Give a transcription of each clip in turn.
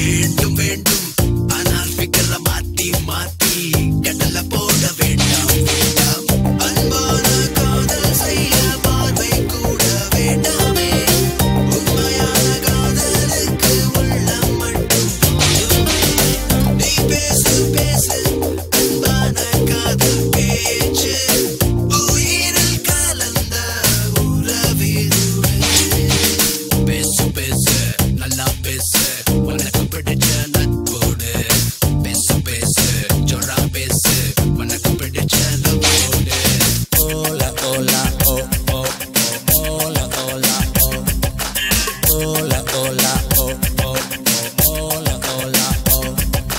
வேண்டும் வேண்டும் ஆனால் ஃபிகர மாத்தி மாத்தி கடல்ல போட வேண்டாம் வேண்டாம் அன்பான காதல் செய்ய பார்வை கூட வேண்டாமே உண்மையான காதலுக்கு உள்ளம் மட்டும் போதுமே நீ பேசு பேசு அன்பான காதல் பேச்சு உயிரில் கலந்த உறவிதுவே பேசு பேசு நல்லா பேசு உனக்கு பிடிச்ச நட்போடு பேசு பேசு ஜோரா பேசு உனக்கு பிடிச்ச லவ்வோடு Hola, hola, oh, oh, oh, hola, hola, oh. Hola, hola, oh, oh, oh, hola, hola, oh.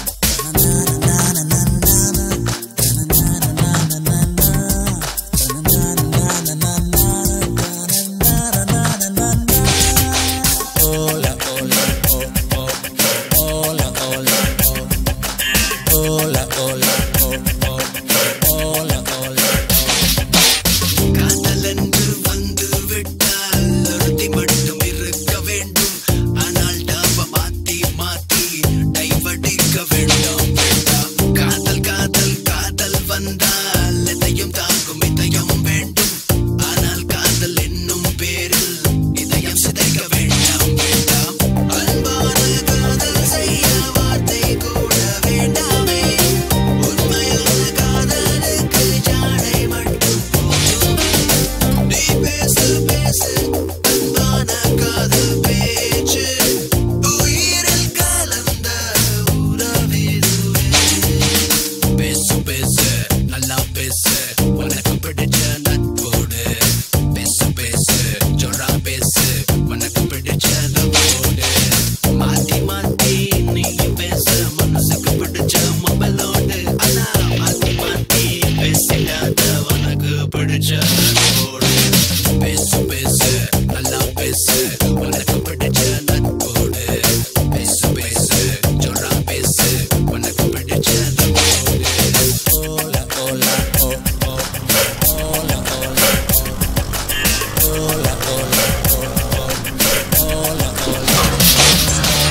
Hola, hola, oh, oh, hola, hola, oh. Hola, hola, oh, oh, hola, hola, காதல் என்று வந்து விட்டால் ஒருத்தி மட்டும் இருக்க வேண்டும் ஆனால் டாப மாத்தி மாத்தி டைவடிக்க வேண்டாம் வேண்டாம் காதல் காதல் காதல் வந்தால் எதையும் தாக்கும் இதயம் வேண்டும் ஆனால் காதல் என்னும் பேரில் இதயம் சிதைக்க வேண்டாம் வேண்டாம் அன்பான காதல் செய்ய வார்த்தை கூட வேண்டாமே உண்மையான காதலுக்கு ஜாடை மட்டும் போதுமே நீ பேசு பேசு அன்பான காதல் பேச்சு உயிரில் கலந்த உறவிதுவே பேசு பேசு நல்லா பேசு உனக்கு பிடிச்ச நட்போடு பேசு பேசு ஜோரா பேசு உனக்கு பிடிச்ச லவ்வோடு மாத்தி மாத்தி நீ பேசு மனசுக்கு பிடிச்ச மொபைலோடு ஆனா மாத்தி மாத்தி பேசிடாத உனக்கு பிடிச்ச நட்போடு பேசு பேசு நல்லா பேசு உனக்கு பிடிச்ச நட்போடு பேசு பேசு ஜோரா பேசு உனக்கு பிடிச்ச லவ்வோடு hola, hola, oh, oh, hola, hola, oh. Hola, hola, oh, oh, hola, hola.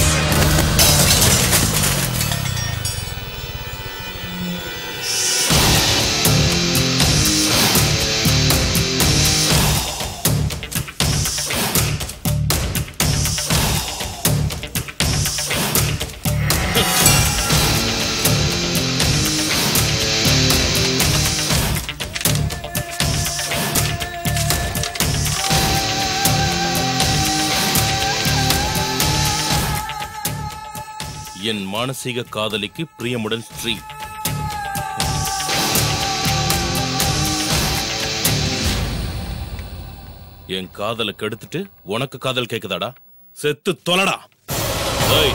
என் மானசீக காதலிக்கு பிரியமுடன் ஸ்ரீ என் காதலை கெடுத்துட்டு உனக்கு காதல் கேக்குதாடா செத்து தொலைடா ஏய்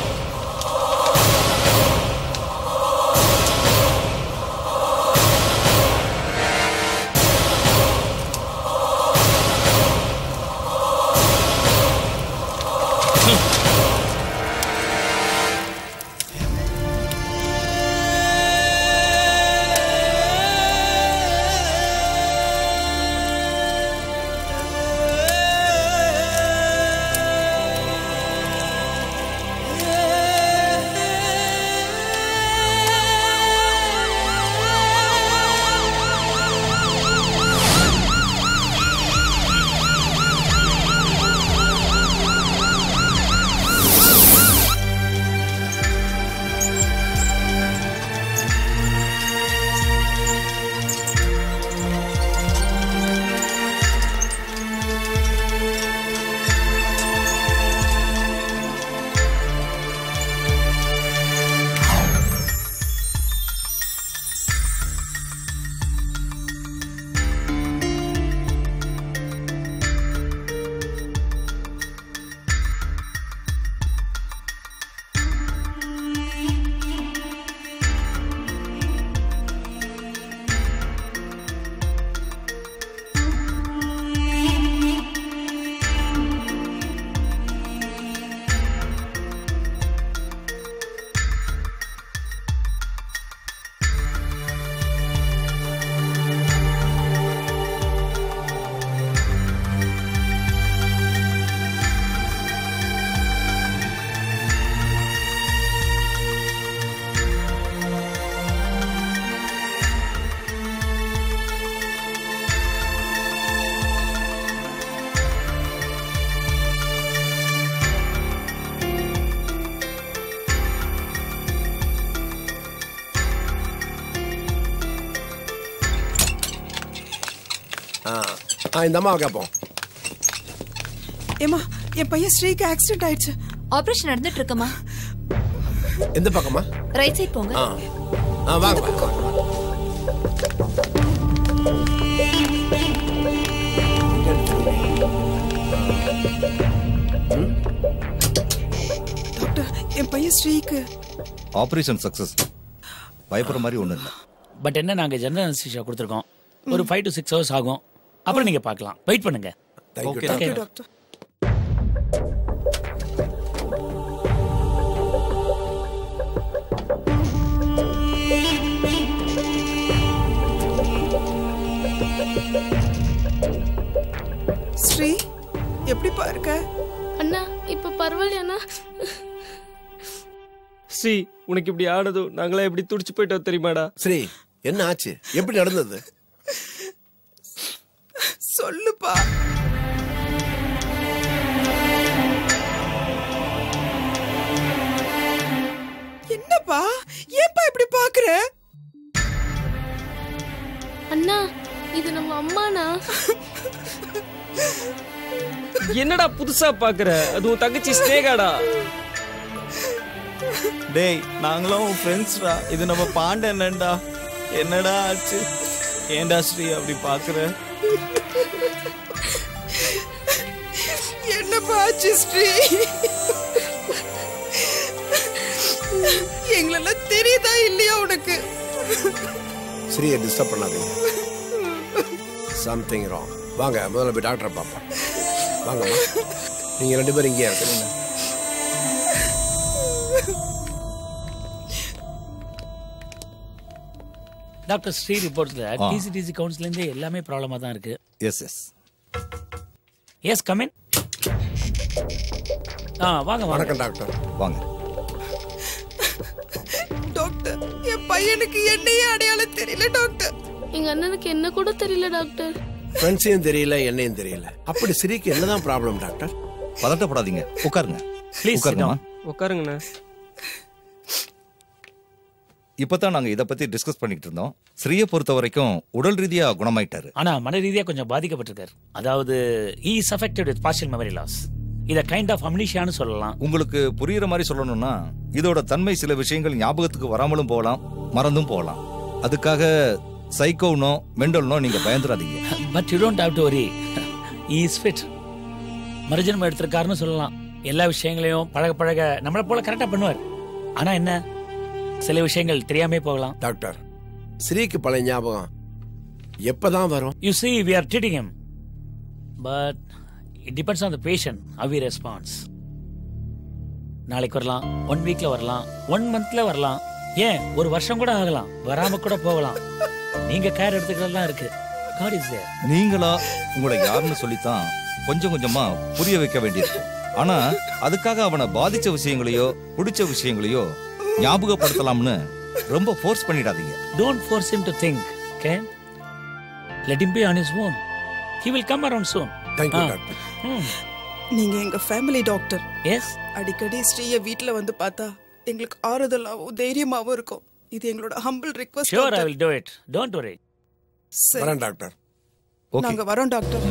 ஆ இந்த அம்மாவை கேட்போம் ஏமா என் பையன் ஸ்ரீக்கு ஆக்சிடென்ட் ஆயிடுச்சு ஆபரேஷன் நடந்துட்டு இருக்கமா எந்த பக்கமா ரைட் சைடு போங்க ஆ ஆ வாங்க வாங்க டாக்டர் என் பையன் ஸ்ரீக்கு ஆபரேஷன் சக்சஸ் பயப்படுற மாதிரி ஒன்றும் இல்லை பட் என்ன நாங்க ஜெனரல் அனஸ்தீசியா கொடுத்துருக்கோம் ஒரு ஃபைவ் டு சிக்ஸ் ஹவர்ஸ் ஆகும் அப்புறம் நீங்க பார்க்கலாம் வெயிட் பண்ணுங்க thank you Okay. Thank you doctor doctor Sri எப்படிப்பா இருக்க அண்ணா இப்ப பரவாயில்லையாண்ணா ஸ்ரீ உனக்கு இப்படி ஆனதும் நாங்களாம் எப்படி துடிச்சு போயிட்டோம் தெரியுமாடா சரி என்ன ஆச்சு எப்படி நடந்தது சொல்லுப்பா என்னப்பா ஏன்பா இப்படி பாக்குற அண்ணா இது நம்ம அம்மாண்ணா என்னடா புதுசா பாக்குற அது உன் தங்கச்சி ஸ்னேகாடா டேய் நாங்களும் உன் ஃப்ரெண்ட்ஸ்டா இது நம்ம பாண்டனண்டா என்னடா ஆச்சு ஏன்டா ஸ்ரீ அப்படி பாக்குற என்னப்பா ஆச்சு ஸ்ரீ எங்களெல்லாம் தெரியுதா இல்லையா உனக்கு ஸ்ரீயை டிஸ்டர்ப் பண்ணாதீங்க சம்திங் ராங் வாங்க முதல்ல போய் டாக்டரை பார்ப்போம் வாங்கம்மா நீங்கள் ரெண்டு பேரும் இங்கேயே இருக்கிறீங்க டாக்டர் ஸ்ரீ ரிப்போர்ட்ஸ்ல டிசிடிசி கவுன்சில இருந்து எல்லாமே ப்ராப்ளமா தான் இருக்கு எஸ் எஸ் எஸ் கமின் ஆ வாங்க வாங்க வணக்கம் டாக்டர் வாங்க டாக்டர் என் பையனுக்கு என்னையே அடையாளம் தெரியல டாக்டர் எங்க அண்ணனுக்கு என்ன கூட தெரியல டாக்டர் ஃப்ரெண்ட்ஸையும் தெரியல என்னையும் தெரியல அப்படி ஸ்ரீக்கு என்னதான் ப்ராப்ளம் டாக்டர் பதட்டப்படாதீங்க உட்காருங்க ப்ளீஸ் உட்காருங்கம்மா உட்காருங்கண்ணா இப்பதான் நாங்க இத பத்தி டிஸ்கஸ் பண்ணிட்டு இருந்தோம் ஸ்ரீயை பொறுத்த வரைக்கும் உடல் ரீதியா குணமாயிட்டாரு ஆனா மன ரீதியா கொஞ்சம் பாதிக்கப்பட்டிருக்காரு அதாவது is affected with partial memory loss இத கைண்ட் ஆஃப் அம்னிஷியான்னு சொல்லலாம் உங்களுக்கு புரியுற மாதிரி சொல்லணும்னா இதோட தன்மை சில விஷயங்கள் ஞாபகத்துக்கு வராமலும் போகலாம் மறந்தும் போகலாம் அதுக்காக சைக்கோனோ மெண்டல்னோ நீங்க பயந்துடாதீங்க but you don't have to worry is fit மறுஜன்மம் எடுத்திருக்காருன்னு சொல்லலாம் எல்லா விஷயங்களையும் பழக பழக நம்மளை போல கரெக்டா பண்ணுவார் ஆனா என்ன சில விஷயங்கள் தெரியாமே போகலாம் டாக்டர் ஸ்ரீக்கு பழைய ஞாபகம் எப்பதான் வரும் you see we are treating him but it depends on the patient how he responds நாளைக்கு வரலாம் ஒன் வீக்ல வரலாம் ஒன் மந்த்ல வரலாம் ஏன் ஒரு வருஷம் கூட ஆகலாம் வராம கூட போகலாம் நீங்க கேர் எடுத்துக்கிறதெல்லாம் இருக்கு காட் இஸ் தேர் நீங்களா உங்களை யாருன்னு சொல்லித்தான் கொஞ்சம் கொஞ்சமா புரிய வைக்க வேண்டியிருக்கும் ஆனா அதுக்காக அவனை பாதிச்ச விஷயங்களையோ பிடிச்ச விஷயங்களையோ ஞாபகப்படுத்தலாம்னு ரொம்ப ஃபோர்ஸ் பண்ணிடாதீங்க don't force him to think okay let him be on his own he will come around soon thank you ஆ. Doctor hmm. நீங்க எங்க ஃபேமிலி டாக்டர் yes அடிக்கடி ஸ்ரீய வீட்ல வந்து பார்த்தா எங்களுக்கு ஆறுதலாவும் தைரியமாவும் இருக்கும் இது எங்களோட humble request sure i will do it don't worry வரேன் டாக்டர் ஓகே நாங்க வரோம் டாக்டர்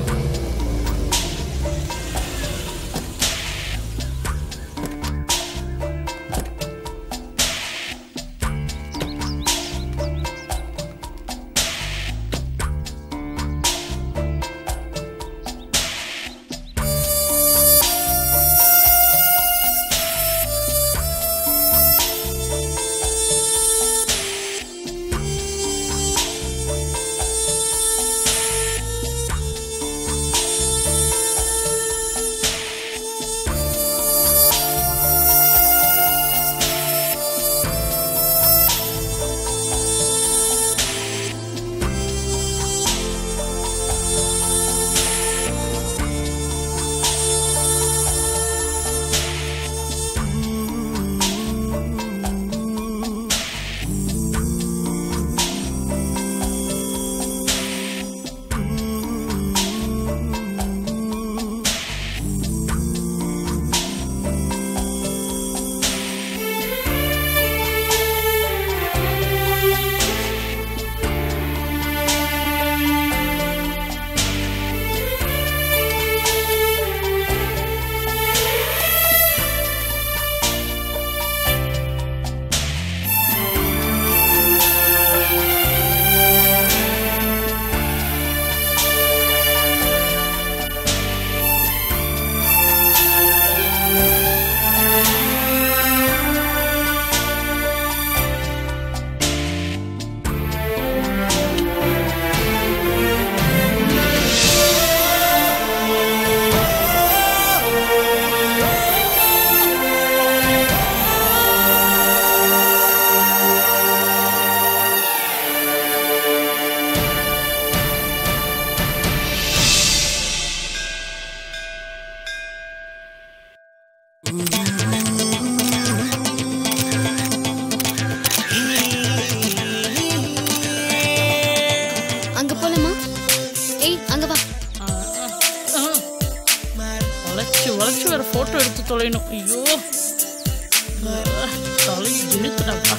தொலைணும் ஐயோ ஆ, தலை இழுத்துடாப்பா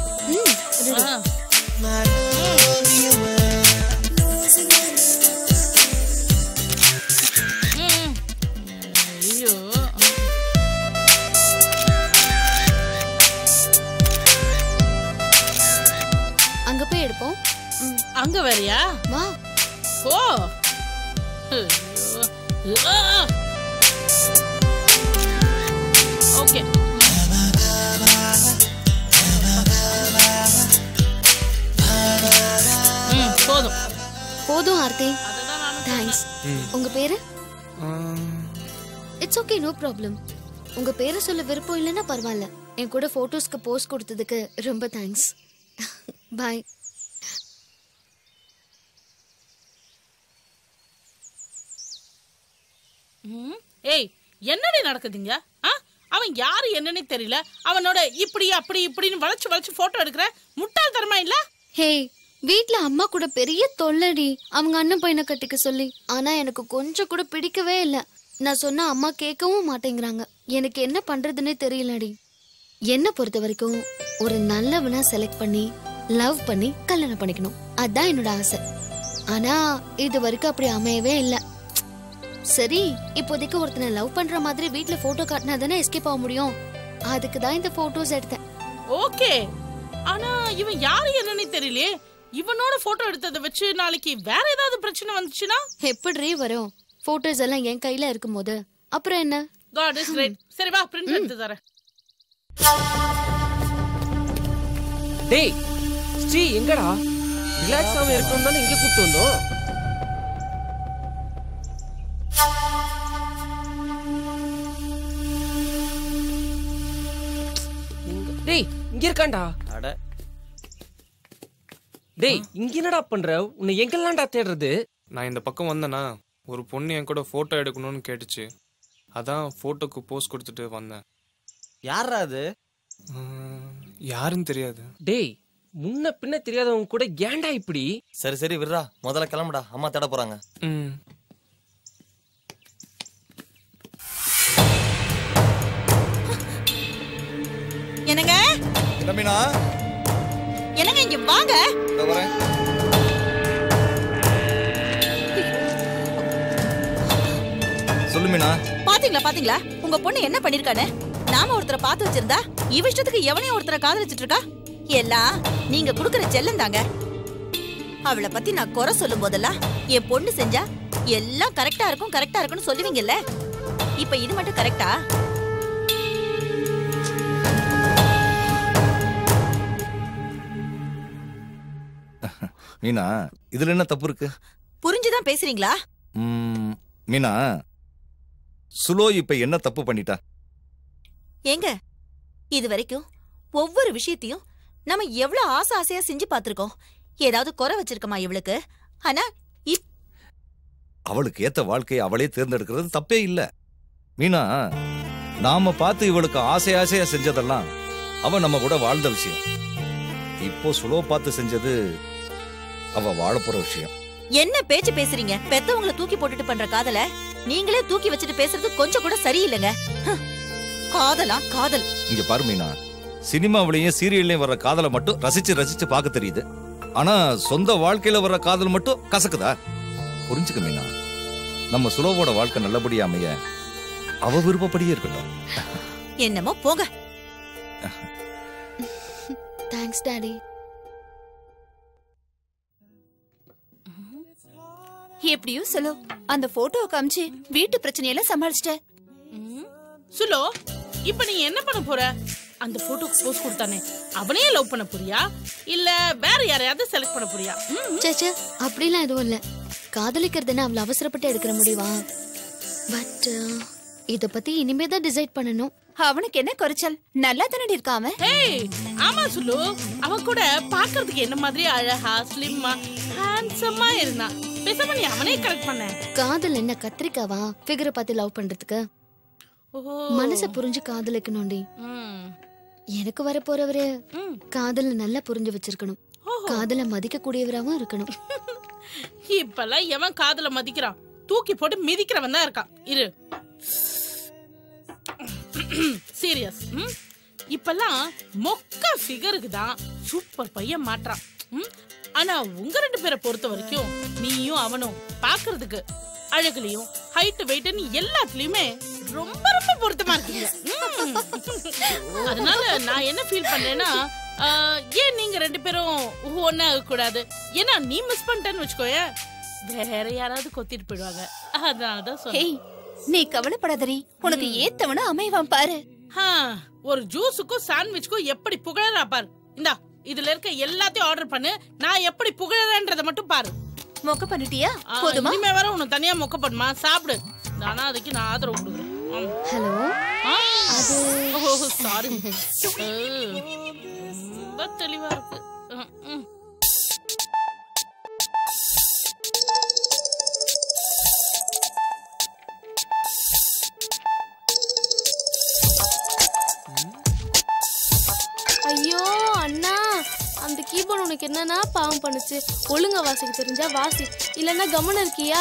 ஆ. ம். ஐயோ அங்க போய் எடுப்போம் அங்க வேறயா வா ஓ ஓகே ம் போதும் போதும் ஆர்த்தி தேங்க்ஸ் உங்க பேரு இட்ஸ் ஓகே நோ ப்ராப்ளம் உங்க பேரை சொல்ல விருப்பம் இல்லைன்னா பரவாயில்ல என் கூட போட்டோஸ்க்கு போஸ்ட் கொடுத்ததுக்கு ரொம்ப தேங்க்ஸ் பாய் ம். ஏய் என்னடி நடக்குதுங்க ஆ அவன் யாரு என்னன்னே தெரியல அவனோட இப்படி அப்படி இப்படின்னு வளைச்சு வளைச்சு போட்டோ எடுக்கிற முட்டாள்தனமா இல்ல ஹே வீட்ல அம்மா கூட பெரிய தொல்லடி அவங்க அண்ணன் பையனை கட்டிக்க சொல்லி ஆனா எனக்கு கொஞ்சம் கூட பிடிக்கவே இல்ல நான் சொன்னா அம்மா கேட்கவும் மாட்டேங்கிறாங்க எனக்கு என்ன பண்றதுன்னே தெரியலடி என்ன பொறுத்த வரைக்கும் ஒரு நல்லவனா செலக்ட் பண்ணி லவ் பண்ணி கல்யாணம் பண்ணிக்கணும் அதான் என்னோட ஆசை ஆனா இது வரைக்கும் அப்படி அமையவே இல்ல சரி இப்போதைக்கு ஒருத்தனை லவ் பண்ற மாதிரி வீட்ல போட்டோ காட்டினா தானே எஸ்கேப் ஆக முடியும் அதுக்கு தான் இந்த போட்டோஸ் எடுத்தேன் ஓகே ஆனா இவன் யாரு என்னன்னே தெரியலையே இவனோட போட்டோ எடுத்ததை வச்சு நாளைக்கு வேற ஏதாவது பிரச்சனை வந்துச்சுன்னா எப்படி வரும் போட்டோஸ் எல்லாம் என் கையில இருக்கும்போது அப்புறம் என்ன காட் இஸ் கிரேட் சரி வா பிரிண்ட் எடுத்து தரேன் டேய் ஸ்ரீ எங்கடா ரிலாக்ஸ் ஆகாம இருக்கணும் தானே இங்க கூட்டு வந்தோம் எங்க- டேய் இங்க இருக்கான்டா அட டேய் இங்க என்னடா பண்ற உன்னை எங்கெல்லாம்டா தேடுறது நான் இந்த பக்கம் வந்தேனா ஒரு பொண்ணு என் கூட ஃபோட்டோ எடுக்கணும்னு கேட்டுச்சு அதான் ஃபோட்டோக்கு போஸ் கொடுத்துட்டு வந்தேன் யாரா அது உம், யாருன்னு தெரியாது டேய் முன்ன பின்ன தெரியாதவங்க கூட ஏன்டா இப்படி சரி சரி விட்றா முதல்ல கிளம்புடா அம்மா தேட போறாங்க ம் என்னங்க என்ன மீனா என்னங்க இங்க வாங்க இதோ வரேன் சொல்லு மீனா பாத்தீங்களா பாத்தீங்களா உங்க பொண்ணு என்ன பண்ணிருக்கானு நாம ஒருத்தரை பார்த்து வச்சிருந்தா இவ இஷ்டத்துக்கு எவனையும் ஒருத்தரை காதலிச்சிட்டு இருக்கா எல்லாம் நீங்க குடுக்கற செல்லம் தாங்க அவளை பத்தி நான் குறை சொல்லும் போதெல்லாம் என் பொண்ணு செஞ்சா எல்லாம் கரெக்டா இருக்கும் கரெக்டா இருக்கும்னு சொல்லுவீங்கல்ல இப்ப இது மட்டும் கரெக்டா மீனா இதுல என்ன தப்பு இருக்கு புரிஞ்சுதான் பேசுறீங்களா ம், மீனா சுலோ இப்ப என்ன தப்பு பண்ணிட்டா ஏங்க இது வரைக்கும் ஒவ்வொரு விஷயத்தையும் நம்ம எவ்வளவு ஆசை ஆசையா செஞ்சு பார்த்திருக்கோம் ஏதாவது குறை வச்சிருக்கமா இவளுக்கு ஆனா இப் அவளுக்கு ஏத்த வாழ்க்கையை அவளே தேர்ந்தெடுக்கிறது தப்பே இல்ல மீனா நாம பார்த்து இவளுக்கு ஆசை ஆசையா செஞ்சதெல்லாம் அவ நம்ம கூட வாழ்ந்த விஷயம் இப்போ சுலோ பார்த்து செஞ்சது அவ வாழப் போற விஷயம் என்ன பேச்சு பேசுறீங்க பெத்தவங்கள தூக்கி போட்டுட்டு பண்ற காதல நீங்களே தூக்கி வச்சுட்டு பேசுறது கொஞ்சம் கூட சரியில்லைங்க ஹம். காதலா காதல் இங்க பாரு மீனா சினிமாவிலையும் சீரியல்லையும் வர்ற காதலை மட்டும் ரசிச்சு ரசிச்சு பார்க்க தெரியுது ஆனா சொந்த வாழ்க்கையில வர்ற காதல் மட்டும் கசக்குதா புரிஞ்சுக்க மீனா நம்ம சுலோவோட வாழ்க்கை நல்லபடியா அமைய அவ விருப்பப்படியே இருக்கட்டும் என்னமோ போங்க தேங்க்ஸ் டாடி எப்படியும் சொல்லு அந்த போட்டோவை காமிச்சு வீட்டு பிரச்சனையெல்லாம் சமாளிச்சிட்டேன் சுலோ இப்ப நீ என்ன பண்ண போற அந்த போட்டோக்கு போஸ் கொடுத்தானே அவனையே லவ் பண்ண போறியா இல்ல வேற யாரையாவது செலக்ட் பண்ண போறியா ம், சேச்சே அப்படிலாம் எதுவும் இல்ல காதலிக்கிறதுன்னு அவ்வளவு அவசரப்பட்டு எடுக்கிற முடிவா பட் இத பத்தி இனிமே தான் டிசைட் பண்ணணும் அவனுக்கு என்ன குறைச்சல் நல்லா தானடி இருக்கான் அவன் ஏய் ஆமா சுலு அவன் கூட பாக்குறதுக்கு என்ன மாதிரி அழகா ஸ்லிம்மா ஹேண்ட்ஸமா இருந்தான் பேசாம நீ அவனே கரெக்ட் பண்ண காதல் என்ன கத்திரிக்காவா ஃபிகரை பார்த்து லவ் பண்றதுக்கு ஓஹோ மனச புரிஞ்சு காதலிக்கணும்டி ம். எனக்கு வர போறவரு காதல நல்லா புரிஞ்சு வச்சிருக்கணும் காதல மதிக்க கூடியவராவும் இருக்கணும் இப்பெல்லாம் எவன் காதல மதிக்கிறான் தூக்கி போட்டு மிதிக்கிறவன் தான் இருக்கான் இரு சீரியஸ் இப்பெல்லாம் மொக்க ஃபிகருக்கு தான் சூப்பர் பையன் மாட்றான் ம்? ஆனா உங்க ரெண்டு பேரை பொறுத்த வரைக்கும் நீயும் அவனும் பாக்குறதுக்கு அழகுலயும் ஹைட் வெயிட்னு எல்லாத்துலயுமே ரொம்ப ரொம்ப பொருத்தமா இருக்கீங்க ம். அதனால நான் என்ன ஃபீல் பண்றேன்னா ஆஹ், ஏன் நீங்க ரெண்டு பேரும் ஒன்னாக கூடாது ஏன்னா நீ மிஸ் பண்ணிட்டேன்னு வச்சுக்கோயேன் வேற யாராவது கொத்திட்டு போயிடுவாங்க அதனால தான் ஹேய் சொன்னேன் நீ கவலைப்படாதடி உனக்கு ஏத்தவன அமைவான் பாரு ஆ, ஒரு ஜூஸுக்கும் சாண்ட்விச்சுக்கும் எப்படி புகழறா பாரு இந்தா இதுல இருக்க எல்லாத்தையும் ஆர்டர் பண்ணு நான் எப்படி புகழறேன்றத மட்டும் பாரு மொக்க பண்ணிட்டியா ஆ, போதுமா இனிமே வர உனக்கு தனியா மொக்க பண்ணுமா சாப்பிடு ஆனா அதுக்கு நான் ஆதரவு கொடுக்குறேன் ஹலோ ஓ சாரி ரொம்ப தெளிவா இருக்கு ம், ம். ஐயோ அண்ணா அந்த கீபோர்டு உனக்கு என்னன்னா பாவம் பண்ணுச்சு ஒழுங்கா வாசிக்க தெரிஞ்சா வாசி இல்லைன்னா கவனம் இருக்கியா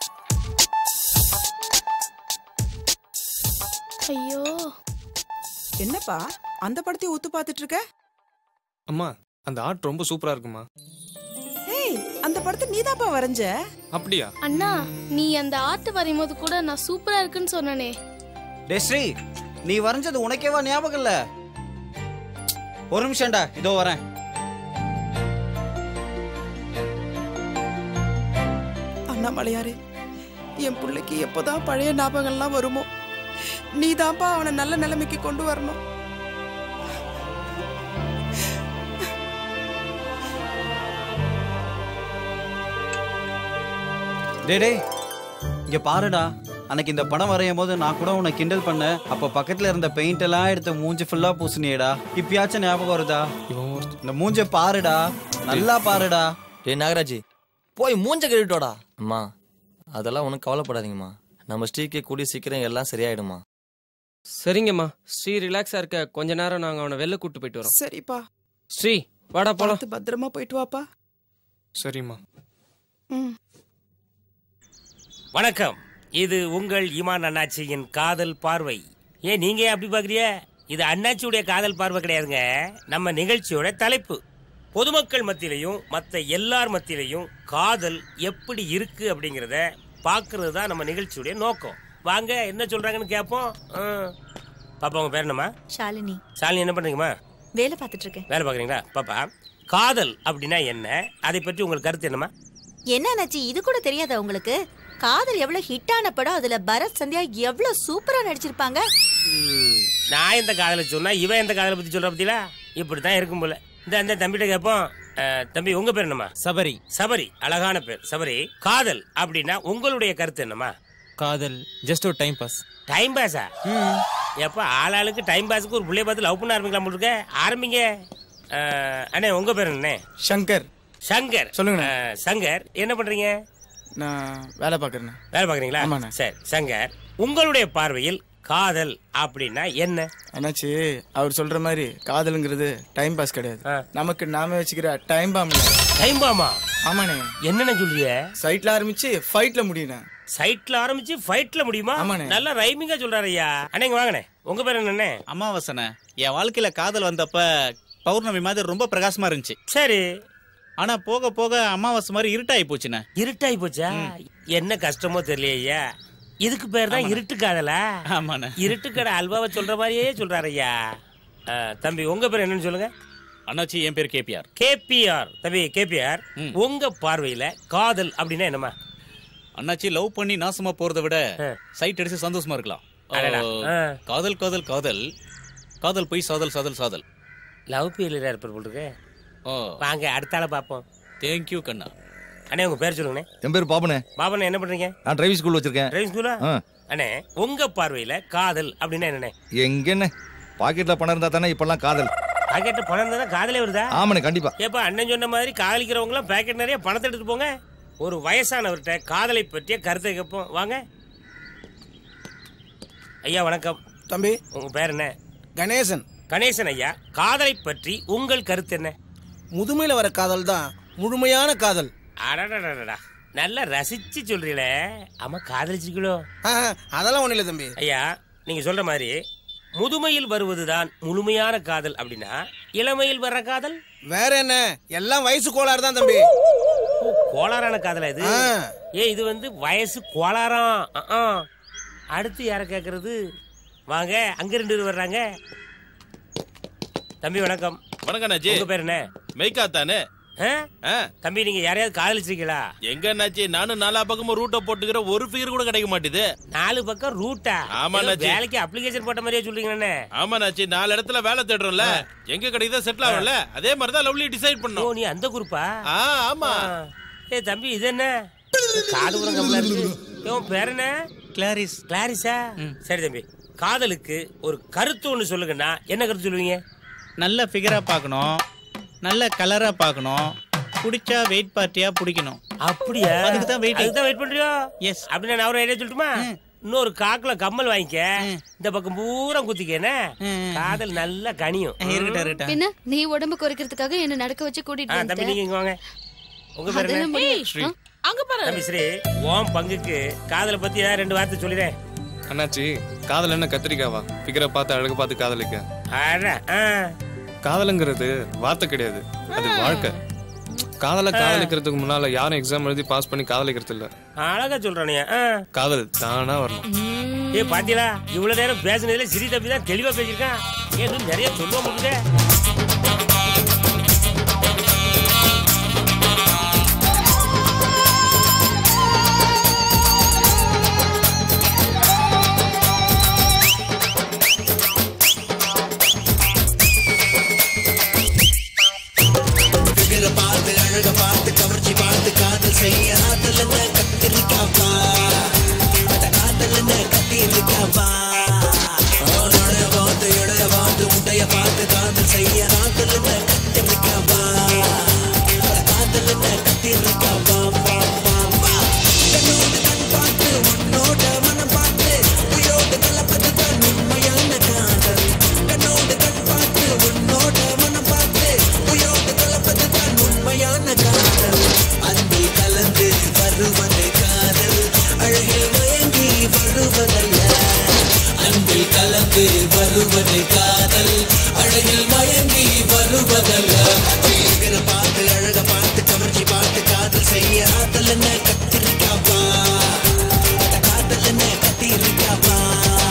ஐயோ என்னப்பா அந்த படத்தை ஒத்து பார்த்துட்டு இருக்க அம்மா அந்த ஆர்ட் ரொம்ப சூப்பரா இருக்குமா ஏய் அந்த படத்தை நீதாப்பா வரைஞ்ச அப்படியா அண்ணா நீ அந்த ஆர்ட் வரையும் போது கூட நான் சூப்பரா இருக்குன்னு சொன்னனே டே ஸ்ரீ நீ வரைஞ்சது உனக்கேவா ஞாபகம் இல்ல ஒரு நிமிஷம்டா இதோ வரேன் அண்ணாமலையாரே என் பிள்ளைக்கு எப்போதான் பழைய ஞாபகம்லாம் வருமோ நீதான்ப்பா அவனை நல்ல நிலைமைக்கு கொண்டு வரணும் டேய் டேய் இங்க பாருடா அன்னைக்கு இந்த படம் வரையும் போது நான் கூட உன்னை கிண்டல் பண்ணேன் அப்ப பக்கத்துல இருந்த பெயிண்ட் எல்லாம் எடுத்து மூஞ்சி ஃபுல்லா பூசினியேடா இப்பயாச்சும் ஞாபகம் வருதா இந்த மூஞ்ச பாருடா நல்லா பாருடா டேய் நாகராஜ் போய் மூஞ்ச கழுவிட்டோடா அம்மா அதெல்லாம் ஒன்றும் கவலைப்படாதீங்கம்மா நம்ம ஸ்ரீக்கு கூடிய சீக்கிரம் எல்லாம் சரியாயிடுமா சரிங்கம்மா ஸ்ரீ ரிலாக்ஸா இருக்க கொஞ்ச நேரம் நாங்க அவனை வெளில கூட்டு போயிட்டு வரோம் சரிப்பா ஸ்ரீ வாடா போலாம் பார்த்து பத்திரமா போயிட்டு வாப்பா சரிம்மா ம் வணக்கம் இது உங்கள் இமான் அண்ணாச்சியின் காதல் பார்வை ஏன் நீங்க ஏன் அப்படி பாக்குறிய இது அண்ணாச்சியுடைய காதல் பார்வை கிடையாதுங்க நம்ம நிகழ்ச்சியோட தலைப்பு பொதுமக்கள் மத்தியிலையும் மத்த எல்லார் மத்தியிலையும் காதல் எப்படி இருக்கு அப்படிங்கறத பாக்குறது தான் நம்ம நிகழ்ச்சியுடைய நோக்கம் வாங்க என்ன சொல்றாங்கன்னு கேட்போம் ஆ. பாப்பா உங்க பேர் என்னம்மா ஷாலினி சாலினி என்ன பண்றீங்கம்மா வேலை பார்த்துட்டு இருக்கேன் வேலை பாக்குறீங்களா பாப்பா காதல் அப்படின்னா என்ன அதை பற்றி உங்களுக்கு கருத்து என்னம்மா என்ன நச்சி இது கூட தெரியாதா உங்களுக்கு காதல் எவ்வளவு ஹிட்டான படம் அதுல பரத் சந்தியா எவ்வளவு சூப்பரா நடிச்சிருப்பாங்க ம், நான் எந்த காதலை சொன்னா இவன் எந்த காதலை பத்தி சொல்ற பத்தியா இப்படித்தான் இருக்கும் போல இந்த அந்த தம்பிகிட்ட கேட்போம் அஹ், தம்பி உங்க பேர் என்னம்மா சபரி சபரி அழகான பேர் சபரி காதல் அப்படின்னா உங்களுடைய கருத்து என்னம்மா காதல் ஜஸ்ட் ஒரு டைம் பாஸ் டைம் பாஸா எப்ப ஆளாளுக்கு டைம் பாஸுக்கு ஒரு புள்ளைய பார்த்து லவ் பண்ண ஆரம்பிக்கலாம் போல இருக்க ஆரம்பிங்க அஹ், அண்ணே உங்க பேர் என்ன சங்கர் சங்கர் சொல்லுங்கண்ணே. அஹ், சங்கர் என்ன பண்றீங்க நான் வேலை பார்க்குறேண்ணே வேலை பாக்குறீங்களா ஆமாண்ணே. சரி சங்கர் உங்களுடைய பார்வையில் காதல் அப்படின்னா என்ன அண்ணாச்சி அவர் சொல்ற மாதிரி காதலுங்கிறது டைம் பாஸ் கிடையாது நமக்கு நாம வச்சுக்கிற டைம் பாம் டைம் பாமா ஆமாண்ணே என்னென்ன சொல்றிய சைட்ல ஆரம்பிச்சு ஃபைட்ல முடியுண்ணே சைட்ல ஆரம்பிச்சு ஃபைட்ல முடியுமா ஆமாண்ணே. நல்லா ரைமிங்கா சொல்றாரு ஐயா அண்ணே இங்க வாங்கண்ணே உங்க பேர் என்னண்ணே அமாவாசனை என் வாழ்க்கையில காதல் வந்தப்ப பௌர்ணமி மாதிரி ரொம்ப பிரகாசமா இருந்துச்சு சரி ஆனா போக போக அமாவாசை மாதிரி இருட்டாகி போச்சுண்ணே இருட்டாகி போச்சா என்ன கஷ்டமோ தெரியல ஐயா இதுக்கு பேர் தான் இருட்டு காதலா ஆமாண்ணே இருட்டு கடை அல்வாவை சொல்ற மாதிரியே சொல்றாரு ஐயா ஆ, தம்பி உங்க பேர் என்னன்னு சொல்லுங்க அண்ணாச்சி என் பேர் கேபிஆர் கேபிஆர் தம்பி கேபிஆர் உங்க பார்வையில காதல் அப்படின்னா என்னமா அண்ணாச்சி லவ் பண்ணி நாசமா போறதை விட சைட் அடிச்சு சந்தோஷமா இருக்கலாம் அடடா. ஆ, காதல் காதல் காதல் காதல் போய் சாதல் சாதல் சாதல் லவ் ஃபெயிலியரா இருப்பார் போல் இருக்கு வாங்க அடுத்த ஆளை பார்ப்போம் தேங்க்யூ கண்ணா அண்ணே உங்க பேர் சொல்லுங்கண்ணே என் பேர் பாபனே பாபண்ணே என்ன பண்றீங்க நான் டிரைவிங் ஸ்கூல் வச்சிருக்கேன் டிரைவிங் ஸ்கூலா ஆ. அண்ணே உங்க பார்வையில காதல் அப்படின்னா என்னண்ணே எங்கண்ணே பாக்கெட்ல பணம் இருந்தா தானே இப்பெல்லாம் காதல் பாக்கெட்ல பணம் இருந்தா தான் காதலே வருதா ஆமாண்ணே கண்டிப்பா ஏப்பா அண்ணன் சொன்ன மாதிரி காதலிக்கிறவங்க எல்லாம் பேக்கெட் நிறைய பணத்தை எடுத்துட்டு போங்க ஒரு வயசானவர்கிட்ட காதலை பற்றிய கருத்தை கேட்போம் வாங்க ஐயா வணக்கம் தம்பி உங்க பேர் என்ன கணேசன் கணேசன் ஐயா காதலை பற்றி உங்கள் கருத்து என்ன முதுமையில வர காதல் தான் முழுமையான காதல் அடடடடடா நல்லா ரசிச்சு சொல்றீங்களே ஆமா காதலிச்சிருக்கீங்களோ அதெல்லாம் ஒண்ணு இல்ல தம்பி ஐயா நீங்க சொல்ற மாதிரி முதுமையில் வருவதுதான் முழுமையான காதல் அப்படின்னா இளமையில் வர்ற காதல் வேற என்ன எல்லாம் வயசு கோளாறு தான் தம்பி ஓ, கோளாறான காதலா இது ஆ. ஏ இது வந்து வயசு கோளாறாம் அ, ஆ. அடுத்து யார கேக்குறது வாங்க அங்க ரெண்டு பேர் வர்றாங்க தம்பி வணக்கம் வணக்கம் அண்ணாச்சி உங்க பேர் என்ன மெய்கா தானே ஆ? தம்பி நீங்க யாரையாவது காதலிச்சிருக்கீங்களா எங்க அண்ணாச்சி நானும் நாலா பக்கமும் ரூட்டை போட்டுக்கிற ஒரு ஃபிகர் கூட கிடைக்க மாட்டேது நாலு பக்கம் ரூட்டா ஆமா, ஏதோ அண்ணாச்சி. வேலைக்கு அப்ளிகேஷன் போட்ட மாதிரியே சொல்றீங்கண்ணே ஆமா அண்ணாச்சி நாலு இடத்துல வேலை தேடுறோம்ல எங்க கிடைக்குதோ செட்டில் ஆகல அதே மாதிரி தான் லவ்லி டிசைட் ஓ பண்ணோம் நீ அந்த குரூப்பா ஆ ஆமா ஏ தம்பி இது என்ன காது கூட கம்மலா இருக்கு இவன் பேர் என்ன கிளாரிஸ் கிளாரிஸா சரி தம்பி காதலுக்கு ஒரு கருத்து ஒண்ணு சொல்லுங்கண்ணா என்ன கருத்து சொல்லுவீங்க நல்ல ஃபிகரா பார்க்கணும் நல்ல கலரா பார்க்கணும் பிடிச்சா வெயிட் பார்ட்டியா பிடிக்கணும் அப்படியா அதுக்கு தான் வெயிட் அதுக்கு தான் வெயிட் பண்றியோ எஸ் அப்படின்னா நான் ஒரு ஐடியா சொல்லட்டுமா இன்னொரு காக்குல கம்மல் வாங்கிக்க இந்த பக்கம் பூரா குத்திக்கேன காதல் நல்லா கனியும் பின்ன நீ உடம்பு குறைக்கிறதுக்காக என்ன நடக்க வச்சு ஆ, கூட்டிட்டு தம்பி வந்துட்ட நீங்க இங்க வாங்க உங்க பேர் அதெல்லாம் என்ன முடியாது. ஸ்ரீ. அங்க பாரு தம்பி ஸ்ரீ ஓம் பங்குக்கு காதலை பத்தி ஏதாவது ரெண்டு வார்த்தை சொல்லிடுறேன் அண்ணாச்சி காதல் என்ன கத்திரிக்காவா ஃபிகரை பார்த்து அழகு பார்த்து காதலிக்க காதலுங்கிறது வார்த்தை கிடையாது அது வாழ்க்கை காதலை காதலிக்கிறதுக்கு முன்னால யாரும் எக்ஸாம் எழுதி பாஸ் பண்ணி காதலிக்கிறது இல்ல அழகா சொல்றானே காதல் தானா வரணும் ஏ பாத்தீங்களா இவ்வளவு நேரம் பேசுனதுல சிறி தம்பி தான் தெளிவா பேசியிருக்கான் ஏன் இன்னும் நிறைய சொல்ல முடியுது ஃபிகரை பார்த்து அழக பார்த்து கவர்ச்சி பார்த்து காதல் செய்ய ஆதல் என்ன கத்திரிக்காப்பா அட காதல் என்ன கத்திரிக்காப்பா உடைய பார்த்து இடைய பார்த்து முட்டைய பார்த்து காதல் செய்ய ஆதல் என்ன கத்திரிக்காப்பா அட காதல் என்ன கத்திரிக்காப்பா பா பா பா கண்ணோடு கண் பார்த்து உன்னோட மனம் பார்த்து உயோடு கலப்பது தான் உண்மையான காதல் கண்ணோடு கண் பார்த்து உன்னோட மனம் பார்த்து உயோடு கலப்பது தான் உண்மையான காதல் அன்பில் கலந்து வருவது காதல் அழகில் மயங்கி வருவதல்ல அன்பில் கலந்து வருவது காதல் அழகில் மயங்கி வருவதல்ல அழகிற பார்த்து அழக பார்த்து கவர்ச்சி பார்த்து காதல் செய்ய ஆதல் என்ன கத்திரிக்காப்பா அட காதல் என்ன கத்திரிக்காப்பா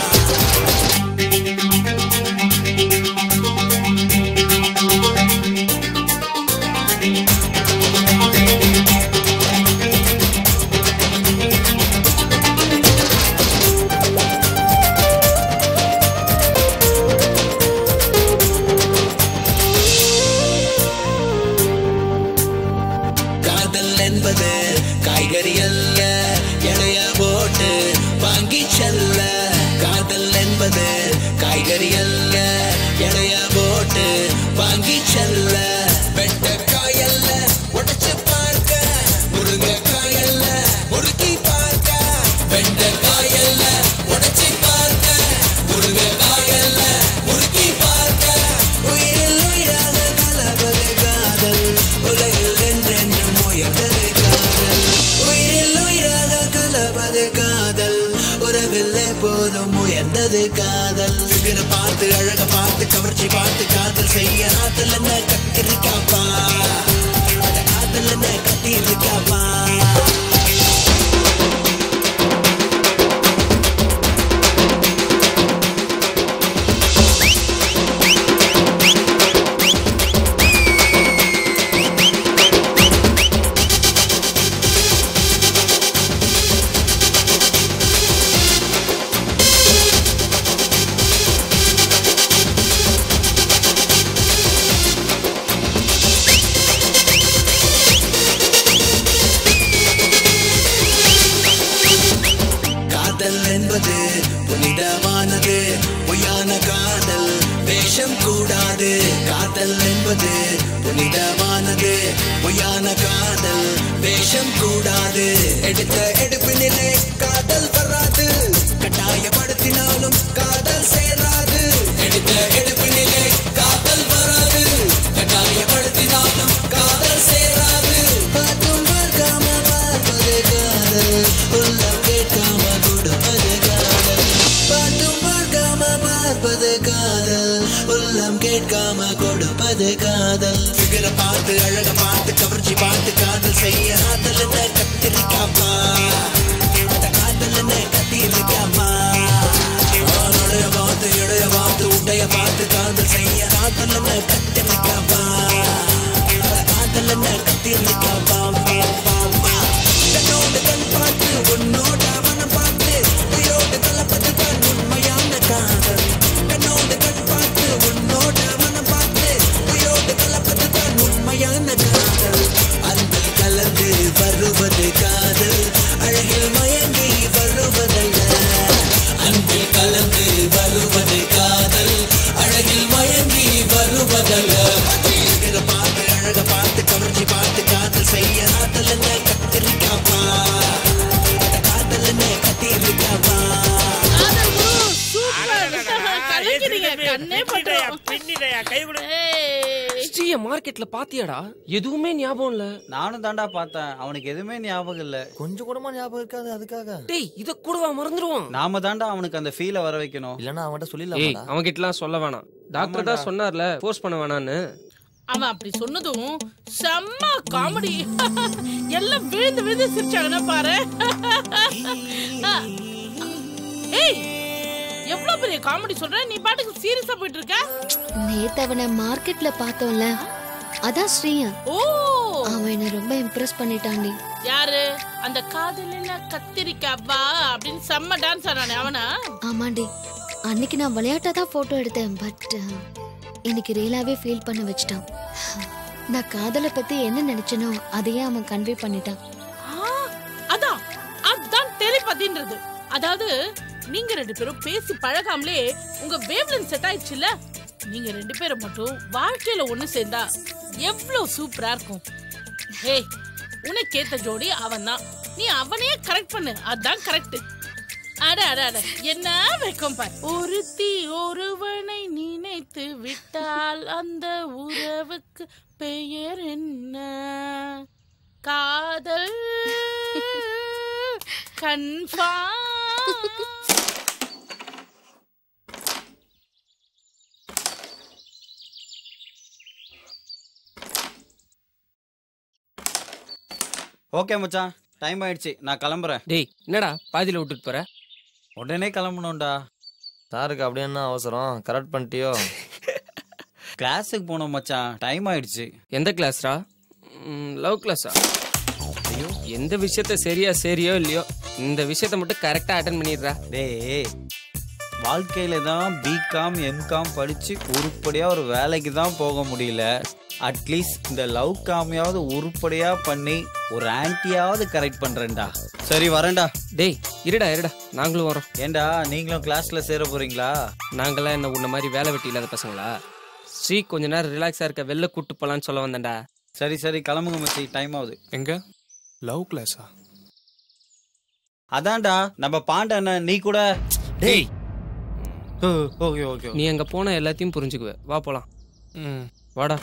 காதல் என்பது காய்கறி அல்ல எடைய போட்டு வாங்கி செல்ல காதல் என்பது காய்கறி அல்ல எடைய போட்டு வாங்கி செல்ல வெண்டைக்காய் அல்ல உடைச்சு பார்க்க முருங்கைக்காய் அல்ல முறுக்கி பார்க்க வெண்டைக்காய் அல்ல உடைச்சு பார்க்க முருங்கைக்காய் அல்ல முறுக்கி பார்க்க உயிரில் உயிராக கலவது காதல் உலகில் என்றென்றும் உயர்ந்தது காதல் உயிரில் உயிராக கலவது காதல் உறவில் எப்போதும் உயர்ந்தது காதல் ஃபிகரை பார்த்து அழக பார்த்து கவர்ச்சி பார்த்து காதல் செய்ய ஆதல் என்ன கத்திரிக்காப்பா அட காதல் என்ன கத்திரிக்காப்பா காதல் என்பது புனிதமானது பொய்யான காதல் வேஷம் கூடாது காதல் என்பது புனிதமானது பொய்யான காதல் வேஷம் கூடாது எடுத்த எடுப்பினிலே காதல் வராது கட்டாயப்படுத்தினாலும் காதல் சேராது எடுத்த எடுப்பினிலே காதல் வராது கட்டாயப்படுத்தினாலும் காதல் சேராது பார்த்தும் பார்க்காம பார்ப்பது காதல் உள்ளம் கேட்காம கொடுப்பது காதல் பார்த்தும் பார்க்காம பார்ப்பது நாம கொடுப்பது காதல் பிகர பார்த்து அழக பார்த்து கவர்ச்சி பார்த்து காதல் செய்ய ஆதல் என்ன கத்திரிக்காமா அந்த காதல் என்ன கத்திரிக்காமா நுழைய பார்த்து இடைய பார்த்து உடைய பார்த்து காதல் செய்ய காதல் என்ன கத்திரிக்காமா அந்த காதல் என்ன கத்திரிக்காமா கண்ணோடு கண் பார்த்து உன்னோட மனம் பார்த்து உயிரோடு கலப்பது தான் உண்மையான காதல் கண்ணோடு கண் பார்த்து உன்னோட மனம் பார்த்து உயிரோடு கலப்பது தான் உண்மையான காதல் அன்பில் கலந்து வருவது காதல் அழகில் மயங்கி வருவதல்ல அன்பில் கலந்து வருவது காதல் அழகில் மயங்கி வருவதல்ல இருக்கிற பார்த்து அழக பார்த்து கவர்ச்சி பார்த்து காதல் செய்ய ஆதல் என்ன கத்திரிக்காமா அந்த காதல் என்ன கத்திரிக்காமா கலக்கிறீங்க கண்ணே பட்டுரும் பின்னிடையா கை விடு ஸ்ரீய மார்க்கெட்ல பாத்தியாடா எதுவுமே ஞாபகம் இல்ல நானும் தாண்டா பார்த்தேன் அவனுக்கு எதுவுமே ஞாபகம் இல்ல கொஞ்சம் கூடமா ஞாபகம் இருக்காது அதுக்காக டேய் இத கூடவா மறந்துடுவான் நாம தாண்டா அவனுக்கு அந்த ஃபீலை வர வைக்கணும் இல்லனா அவன்கிட்ட ஏய் அவங்க கிட்டலாம் சொல்ல வேணாம் டாக்டர் தான் சொன்னார்ல ஃபோர்ஸ் பண்ண வேணான்னு அவன் அப்படி சொன்னதும் செம்ம காமெடி எல்லாம் விழுந்து விழுந்து சிரிச்சாங்கன்னா பாரு ஏய் எவ்வளவு பெரிய காமெடி சொல்ற நீ பாட்டுக்கு சீரியஸா போயிட்டு இருக்க நேத்து அவனை மார்க்கெட்ல பார்த்தோம்ல அதான் ஸ்ரீயா ஓ அவன் என்ன ரொம்ப இம்ப்ரெஸ் பண்ணிட்டாண்டி யாரு அந்த காதலில கத்திரிக்காய் வா அப்படின்னு செம்ம டான்ஸ் ஆனானே அவனா ஆமாண்டி அன்னைக்கு நான் விளையாட்டா தான் போட்டோ எடுத்தேன் பட் இன்னைக்கு ரியலாவே ஃபீல் பண்ண வச்சிட்டான் நான் காதலை பத்தி என்ன நினைச்சனோ அதையே அவன் கன்வே பண்ணிட்டான் ஆ, அதான் அதான் டெலிபதின்றது அதாவது நீங்க ரெண்டு பேரும் பேசி பழகாமலே உங்க வேவ்லன் செட் ஆயிடுச்சுல நீங்க ரெண்டு பேரும் மட்டும் வாழ்க்கையில ஒண்ணு சேர்ந்தா எவ்வளவு சூப்பரா இருக்கும் ஏய் உனக்கு ஏத்த ஜோடி அவன் தான் நீ அவனையே கரெக்ட் பண்ணு அதான் கரெக்ட் அட அட அட என்ன வெக்கம் பார் ஒருத்தி ஒருவனை நினைத்து விட்டால் அந்த உறவுக்கு பெயர் என்ன காதல் கன்ஃபார்ம் ஓகே மச்சான் டைம் ஆயிடுச்சு நான் கிளம்புறேன் டேய் என்னடா பாதியில விட்டுட்டு போற உடனே கிளம்பணும்டா சாருக்கு அப்படியே என்ன அவசரம் கரெக்ட் பண்ணிட்டியோ கிளாஸுக்கு போனோம் மச்சான் டைம் ஆயிடுச்சு எந்த கிளாஸ்ரா லவ் கிளாஸா ஐயோ எந்த விஷயத்த சரியா சரியோ இல்லையோ இந்த விஷயத்த மட்டும் கரெக்டா அட்டன் பண்ணிடுறா டேய் வாழ்க்கையில தான் பிகாம் எம்காம் படிச்சு உருப்படியா ஒரு வேலைக்கு தான் போக முடியல அட்லீஸ்ட் இந்த லவ் காமையாவது உருப்படியா பண்ணி ஒரு ஆன்ட்டியாவது கரெக்ட் பண்றேன்டா சரி வரேன்டா டேய் இருடா இருடா நாங்களும் வரோம் ஏன்டா நீங்களும் கிளாஸ்ல சேர போறீங்களா நாங்களாம் என்ன உன்ன மாதிரி வேலை வெட்டி இல்லாத பசங்களா ஸ்ரீ கொஞ்ச நேரம் ரிலாக்ஸா இருக்க வெளில கூட்டு போலான்னு சொல்ல வந்தேன்டா சரி சரி கிளம்புங்க மச்சி டைம் ஆகுது எங்க லவ் கிளாஸா அதான்டா நம்ம பாண்ட அண்ணன் நீ கூட டேய் ஓகே ஓகே நீ அங்க போன எல்லாத்தையும் புரிஞ்சுக்குவ வா போலாம் ம் வாடா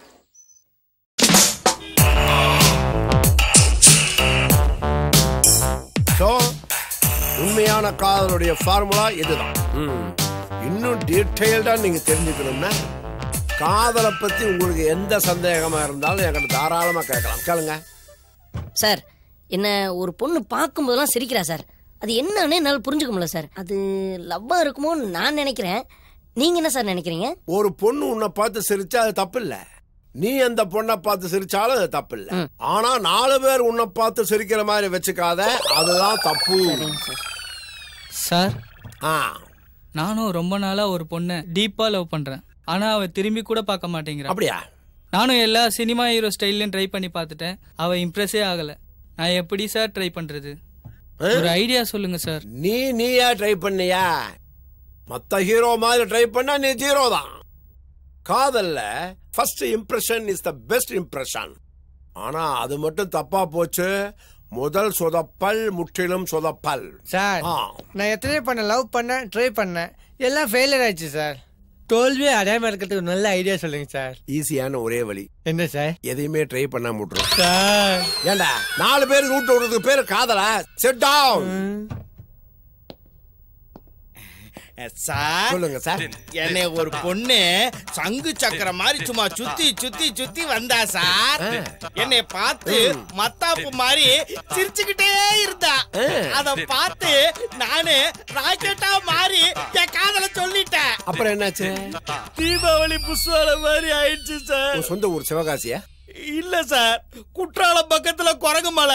ஸோ உண்மையான காதலுடைய ஃபார்முலா இதுதான் ம். இன்னும் டீட்டெயில்டாக நீங்கள் தெரிஞ்சுக்கணும்னா காதலை பற்றி உங்களுக்கு எந்த சந்தேகமாக இருந்தாலும் என்கிட்ட தாராளமாக கேட்கலாம் கேளுங்க சார் என்ன ஒரு பொண்ணு பார்க்கும்போதெல்லாம் சிரிக்கிறா சார் அது என்னன்னு என்னால் புரிஞ்சுக்க முடியல சார் அது லவ்வா இருக்குமோன்னு நான் நினைக்கிறேன் நீங்க என்ன சார் நினைக்கிறீங்க ஒரு பொண்ணு உன்னை பார்த்து சிரிச்சா அது தப்பு இல்ல நீ அந்த பொண்ணை பார்த்து சிரிச்சாலும் அது தப்பு இல்ல ஆனா நாலு பேர் உன்னை பார்த்து சிரிக்கிற மாதிரி வச்சுக்காத அதுதான் தப்பு சார் ஆ நானும் ரொம்ப நாளா ஒரு பொண்ணை டீப்பா லவ் பண்றேன் ஆனா அவ திரும்பி கூட பார்க்க மாட்டேங்கிறா அப்படியா நானும் எல்லா சினிமா ஹீரோ ஸ்டைல்லையும் ட்ரை பண்ணி பார்த்துட்டேன் அவ இம்ப்ரெஸ்ஸே ஆகல நான் எப்படி சார் ட்ரை பண்றது ஒரு ஐடியா சொல்லுங்க சார் நீ நீயா ட்ரை பண்ணியா மத்த ஹீரோ மாதிரி ட்ரை பண்ணா நீ ஜீரோ தான் காதல்ல first impression is the best impression ஆனா அது மட்டும் தப்பா போச்சு முதல் சொதப்பல் முற்றிலும் சொதப்பல் சார் ஆ. நான் எத்தனை பண்ண லவ் பண்ணேன் ட்ரை பண்ணேன் எல்லாம் ஃபெயிலியர் ஆயிடுச்சு சார் தோல்வியே அடையாம இருக்கிறதுக்கு நல்ல ஐடியா சொல்லுங்க சார் ஈஸியான ஒரே வழி என்ன சார் எதையுமே ட்ரை பண்ணாம விட்டுரும் சார் ஏண்டா நாலு பேருக்கு ரூட் விடுறதுக்கு பேரு காதலா செட் டவுன் சார் சொல்லுங்க சார். என்னை ஒரு பொண்ணு சங்கு சக்கரம் மாதிரி சும்மா சுத்தி சுத்தி சுத்தி வந்தா சார் என்னை பார்த்து மத்தாப்பு மாதிரி சிரிச்சுக்கிட்டே இருந்தா அத பார்த்து நானு ராக்கெட்டா மாறி என் காதல சொல்லிட்டேன் அப்புறம் என்னாச்சு தீபாவளி புஷ்வால மாதிரி ஆயிடுச்சு சார் உன் சொந்த ஊர் சிவகாசியா இல்ல சார் குற்றாலம் பக்கத்துல குரங்கு மலை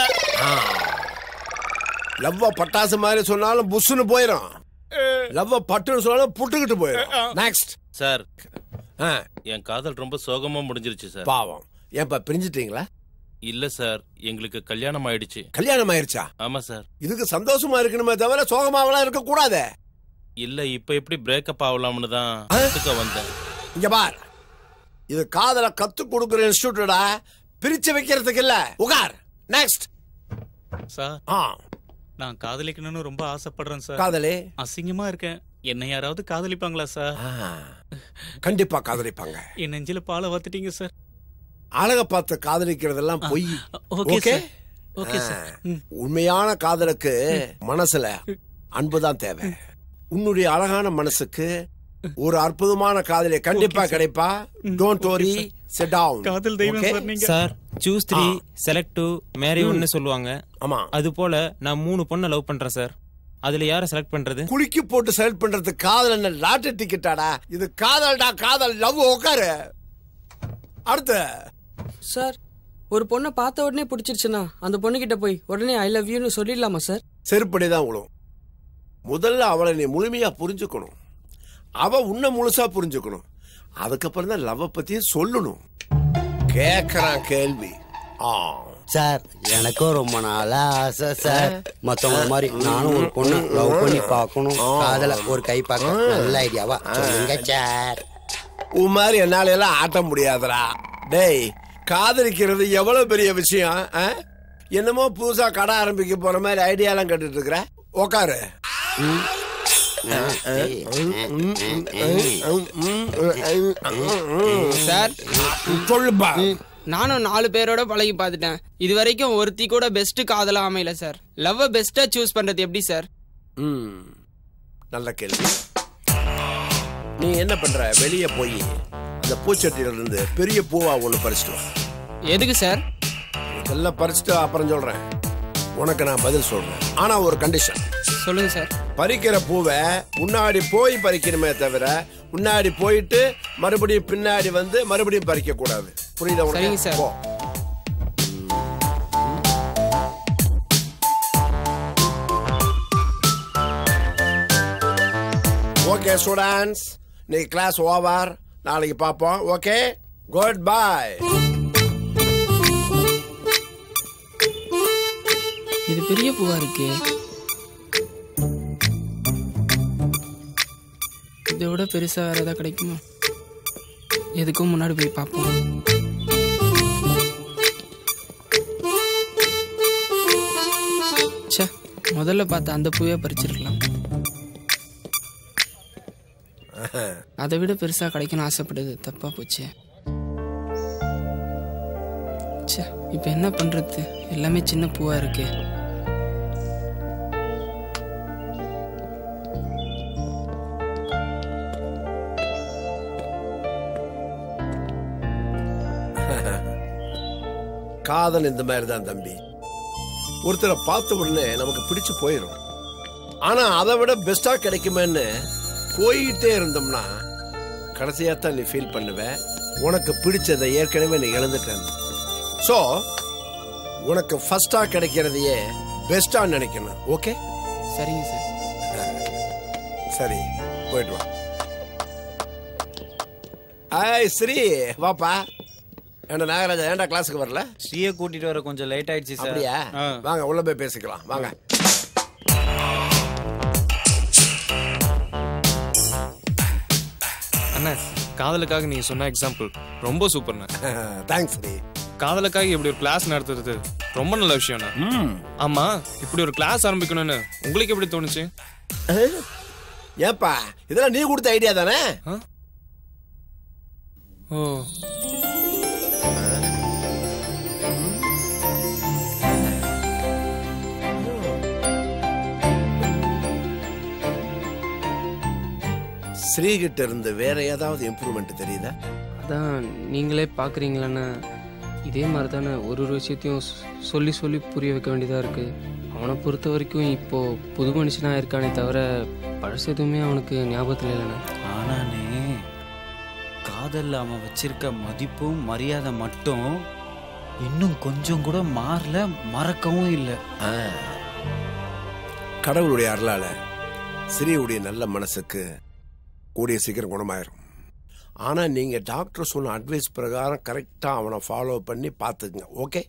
லவ்வ பட்டாசு மாதிரி சொன்னாலும் புஷ்னு போயிடும் லவ்வ பட்டுன்னு சொன்னாலும் புட்டுக்கிட்டு போயிடும் நெக்ஸ்ட் சார் என் காதல் ரொம்ப சோகமா முடிஞ்சிருச்சு சார் பாவம் ஏன்பா பிரிஞ்சிட்டீங்களா இல்ல சார் எங்களுக்கு கல்யாணம் ஆயிடுச்சு கல்யாணம் ஆயிருச்சா ஆமா சார் இதுக்கு சந்தோஷமா இருக்கணுமே தவிர சோகமாவெல்லாம் இருக்க கூடாதே இல்ல இப்ப எப்படி பிரேக்கப் ஆகலாம்னு தான் கத்துக்க வந்தேன் இங்க பார் இது காதல கத்து கொடுக்குற இன்ஸ்டியூட்டடா பிரிச்சு வைக்கிறதுக்கு இல்ல உகார் நெக்ஸ்ட் சார் ஆ நான் காதலிக்கணும்னு ரொம்ப ஆசைப்படுறேன் சார் காதலி அசிங்கமா இருக்கேன் என்ன யாராவது காதலிப்பாங்களா சார் கண்டிப்பா காதலிப்பாங்க என் நெஞ்சில பாலை வாத்துட்டீங்க சார் அழக பார்த்து காதலிக்கிறதெல்லாம் பொய் okay okay sir. Okay sir. ஆ. உண்மையான காதலுக்கு மனசுல அன்புதான் தேவை உன்னுடைய அழகான மனசுக்கு ஒரு அற்புதமான காதலி கண்டிப்பா கிடைப்பா டோன்ட் வரி செட் டவுன் காதல் தெய்வம் சார் நீங்க. Sir choose three select to marry ம். ஒன்னு சொல்லுவாங்க ஆமா அது போல நான் மூணு பொண்ணை லவ் பண்றேன் சார் அதுல யாரை செலக்ட் பண்றது குலுக்கி போட்டு செலக்ட் பண்றது காதல் என்ன லாட்டரி டிக்கெட்டாடா இது காதல்டா காதல் லவ் உட்காரு அடுத்து சார் ஒரு பொண்ணை பார்த்த உடனே பிடிச்சிருச்சுன்னா அந்த பொண்ணுகிட்ட போய் உடனே ஐ லவ் யூன்னு சொல்லிடலாமா சார் செருப்படி தான் விழும் முதல்ல அவளை நீ முழுமையா புரிஞ்சுக்கணும் அவ உன்னை முழுசா புரிஞ்சுக்கணும் அதுக்கப்புறம் தான் லவ் பத்தி சொல்லணும் கேக்குறான் கேள்வி ஆ சார் எனக்கும் ரொம்ப நாளா ஆசை சார் மத்தவங்க மாதிரி நானும் ஒரு பொண்ணு லவ் பண்ணி பார்க்கணும் காதல ஒரு கை பார்க்க நல்ல ஐடியாவா சொல்லுங்க சார் உன் மாதிரி என்னால எல்லாம் ஆட்ட முடியாதுடா டேய் காதலிக்கிறது எவ்வளவு பெரிய விஷயம் ஆ? என்னமோ புதுசா கடை ஆரம்பிக்க போற மாதிரி ஐடியாலாம் கட்டுட்டு இருக்கிற உக்காரு சார் சொல்லுப்பா நானும் நாலு பேரோட பழகி பார்த்துட்டேன் இது வரைக்கும் ஒருத்தி கூட பெஸ்ட் காதலா அமையல சார் லவ் பெஸ்டா சூஸ் பண்றது எப்படி சார் ம் நல்ல கேள்வி நீ என்ன பண்ற வெளியே போய் அந்த பூச்சட்டியில இருந்து பெரிய பூவா ஒண்ணு பறிச்சிட்டு வா எதுக்கு சார் எல்லாம் பறிச்சுட்டு அப்புறம் சொல்றேன் உனக்கு நான் பதில் சொல்றேன் ஆனா ஒரு கண்டிஷன் சொல்லுங்க சார் பறிக்கிற பூவை முன்னாடி போய் பறிக்கணுமே தவிர முன்னாடி போயிட்டு மறுபடியும் பின்னாடி வந்து மறுபடியும் பறிக்க கூடாது புரியுதா உனக்கு? சரிங்க சார். போ. ஓகே ஸ்டூடெண்ட்ஸ் நீ கிளாஸ் ஓவர் நாளைக்கு பார்ப்போம் ஓகே குட் பை இது பெரிய பூவா இருக்கு இதை விட பெருசா வேற ஏதாவது கிடைக்குமா எதுக்கும் முன்னாடி போய் பார்ப்போம் ச்சே முதல்ல பார்த்த அந்த பூவே பறிச்சிருக்கலாம் அதை விட பெருசா கிடைக்கணும்னு ஆசைப்படுது தப்பா போச்சு ச்சே இப்போ என்ன பண்றது எல்லாமே சின்ன பூவா இருக்கு காதல் இந்த மாதிரி தான் தம்பி ஒருத்தரை பார்த்த உடனே நமக்கு பிடிச்சு போயிடும் ஆனா அதை விட பெஸ்டா கிடைக்குமேன்னு போயிட்டே இருந்தோம்னா கடைசியா தான் நீ ஃபீல் பண்ணுவ உனக்கு பிடிச்சதை ஏற்கனவே நீ இழந்துட்டேன் ஸோ உனக்கு ஃபர்ஸ்டா கிடைக்கிறதையே பெஸ்டா நினைக்கணும் ஓகே சரிங்க சார் சரி போயிட்டு வா ஐய் ஸ்ரீ வாப்பா ஏண்டா நாகராஜா ஏன்டா கிளாஸுக்கு வரல ஸ்ரீயை கூட்டிட்டு வர கொஞ்சம் லேட் ஆயிடுச்சு சார் அப்படியா வாங்க உள்ள போய் பேசிக்கலாம் வாங்க அண்ணா காதலுக்காக நீங்க சொன்ன எக்ஸாம்பிள் ரொம்ப சூப்பர்ண்ணா தேங்க்ஸ் காதலுக்காக இப்படி ஒரு கிளாஸ் நடத்துறது ரொம்ப நல்ல விஷயம்ண்ணா ஆமா இப்படி ஒரு கிளாஸ் ஆரம்பிக்கணும்னு உங்களுக்கு எப்படி தோணுச்சு ஏப்பா இதெல்லாம் நீ கொடுத்த ஐடியா தானே ஓ ஸ்ரீகிட்ட இருந்து வேற ஏதாவது இம்ப்ரூவ்மெண்ட் தெரியுதா அதான் நீங்களே பார்க்குறீங்களான்னு இதே மாதிரி தானே ஒரு ஒரு விஷயத்தையும் சொ- சொல்லி சொல்லி புரிய வைக்க வேண்டியதாக இருக்குது அவனை பொறுத்த வரைக்கும் இப்போ புது மனுஷனாக இருக்கானே தவிர பழசு எதுவுமே அவனுக்கு ஞாபகத்தில் இல்லைண்ணே ஆனானே காதல்ல அவன் வச்சிருக்க மதிப்பும் மரியாதை மட்டும் இன்னும் கொஞ்சம் கூட மாறல மறக்கவும் இல்லை ஆ. கடவுளுடைய அருளால ஸ்ரீவுடைய நல்ல மனசுக்கு கூடிய சீக்கிரம் குணமாயிரும் ஆனா நீங்க டாக்டர் சொன்ன அட்வைஸ் பிரகாரம் கரெக்டா அவனை ஃபாலோ பண்ணி பாத்துக்குங்க ஓகே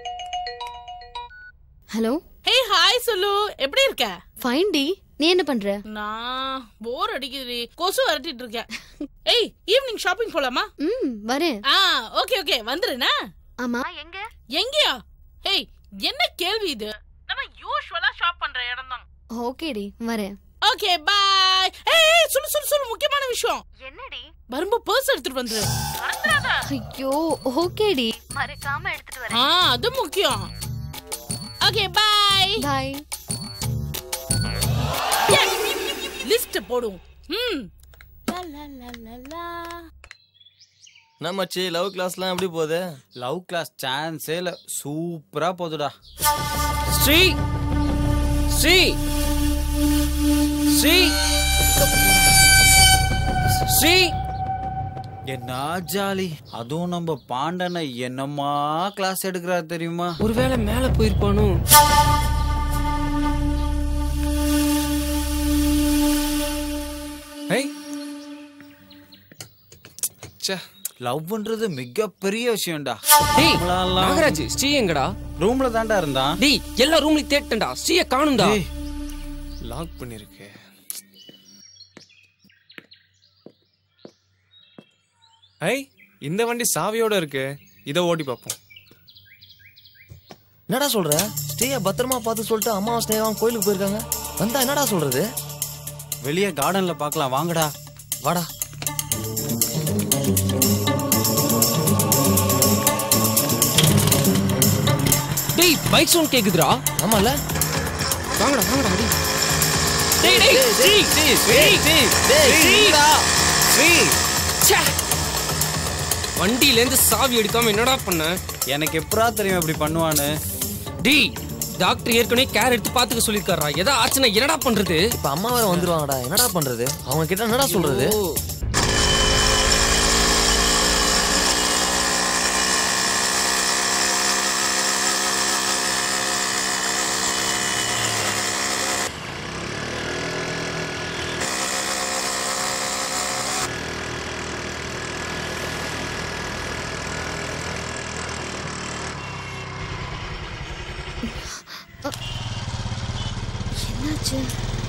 ஹலோ ஹே ஹாய் சொல்லு எப்படி இருக்க ஃபைன் டி நீ என்ன பண்ற நான் போர் அடிக்குதுடி கொசு விரட்டிட்டு இருக்கேன் ஏய் ஈவினிங் ஷாப்பிங் போலாமா ம் வரேன் ஆ ஓகே ஓகே வந்துருண்ணா ஆமா எங்க எங்கயா ஏய் என்ன கேள்வி இது நம்ம யூஷுவலா ஷாப் பண்ற இடம் தான் ஓகேடி வரேன் ஓகே பாய் ஏய் சொல்லு சொல்லு சொல்லு முக்கியமான விஷயம் என்னடி வரும்போது பர்ஸ் எடுத்துட்டு வந்துரு மறந்துடாத ஐயோ ஓகேடி மறக்காம எடுத்துட்டு ஆ அது முக்கியம் ஓகே பாய் பாய் லிஸ்ட் போடும் ம் லா லா லா லா லா என்ன மச்சி லவ் கிளாஸ்லாம் எப்படி போகுது லவ் கிளாஸ் சான்ஸே இல்லை சூப்பரா போகுதுடா ஸ்ரீ ஸ்ரீ ஸ்ரீ ஸ்ரீ என்ன ஜாலி அதுவும் நம்ம பாண்டனை என்னமா கிளாஸ் எடுக்கிறா தெரியுமா ஒருவேளை மேலே போயிருப்பானோ ஏய் ச்சே லவ்ன்றது மிகப்பெரிய விஷயம்டா டேய் நாகராஜ் ஸ்ரீ எங்கடா ரூம்ல தான்டா இருந்தான் டேய் எல்லா ரூம்லயும் தேட்டேன்டா ஸ்ரீய காணும்டா லாக் பண்ணிருக்கு ஐ இந்த வண்டி சாவியோட இருக்கு இதை ஓட்டி பார்ப்போம் என்னடா சொல்ற ஸ்ரீயா பத்திரமா பார்த்து சொல்லிட்டு அம்மா ஸ்னேகம் கோயிலுக்கு போயிருக்காங்க வந்தா என்னடா சொல்றது வெளியே கார்டன்ல பார்க்கலாம் வாங்கடா வாடா டேய் பைக் சவுண்ட் கேக்குதுடா ஆமால வாங்கடா வாங்கடா டேய் டேய் டேய் ஸ்ரீ ஸ்ரீ ஸ்ரீ டேய், ஸ்ரீடா ஸ்ரீ ச்சே வண்டியில இருந்து சாவி எடுக்காம என்னடா பண்ண எனக்கு எப்படா தெரியும் இப்படி பண்ணுவான்னு டேய் டாக்டர் ஏற்கனவே கேர் எடுத்து பாத்துக்க சொல்லிருக்காரா ஏதா ஆச்சுன்னா என்னடா பண்றது இப்ப அம்மா வேற வந்துருவாங்கடா என்னடா பண்றது அவங்க கிட்ட என்னடா சொல்றது ஓ. என்னாச்சு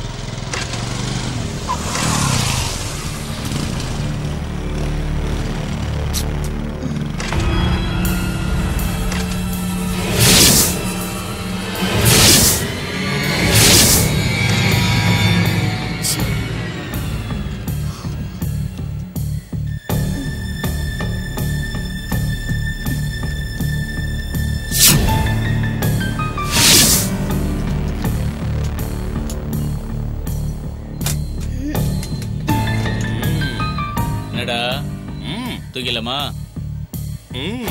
என்னடா ம் தூக்கிலமா ம்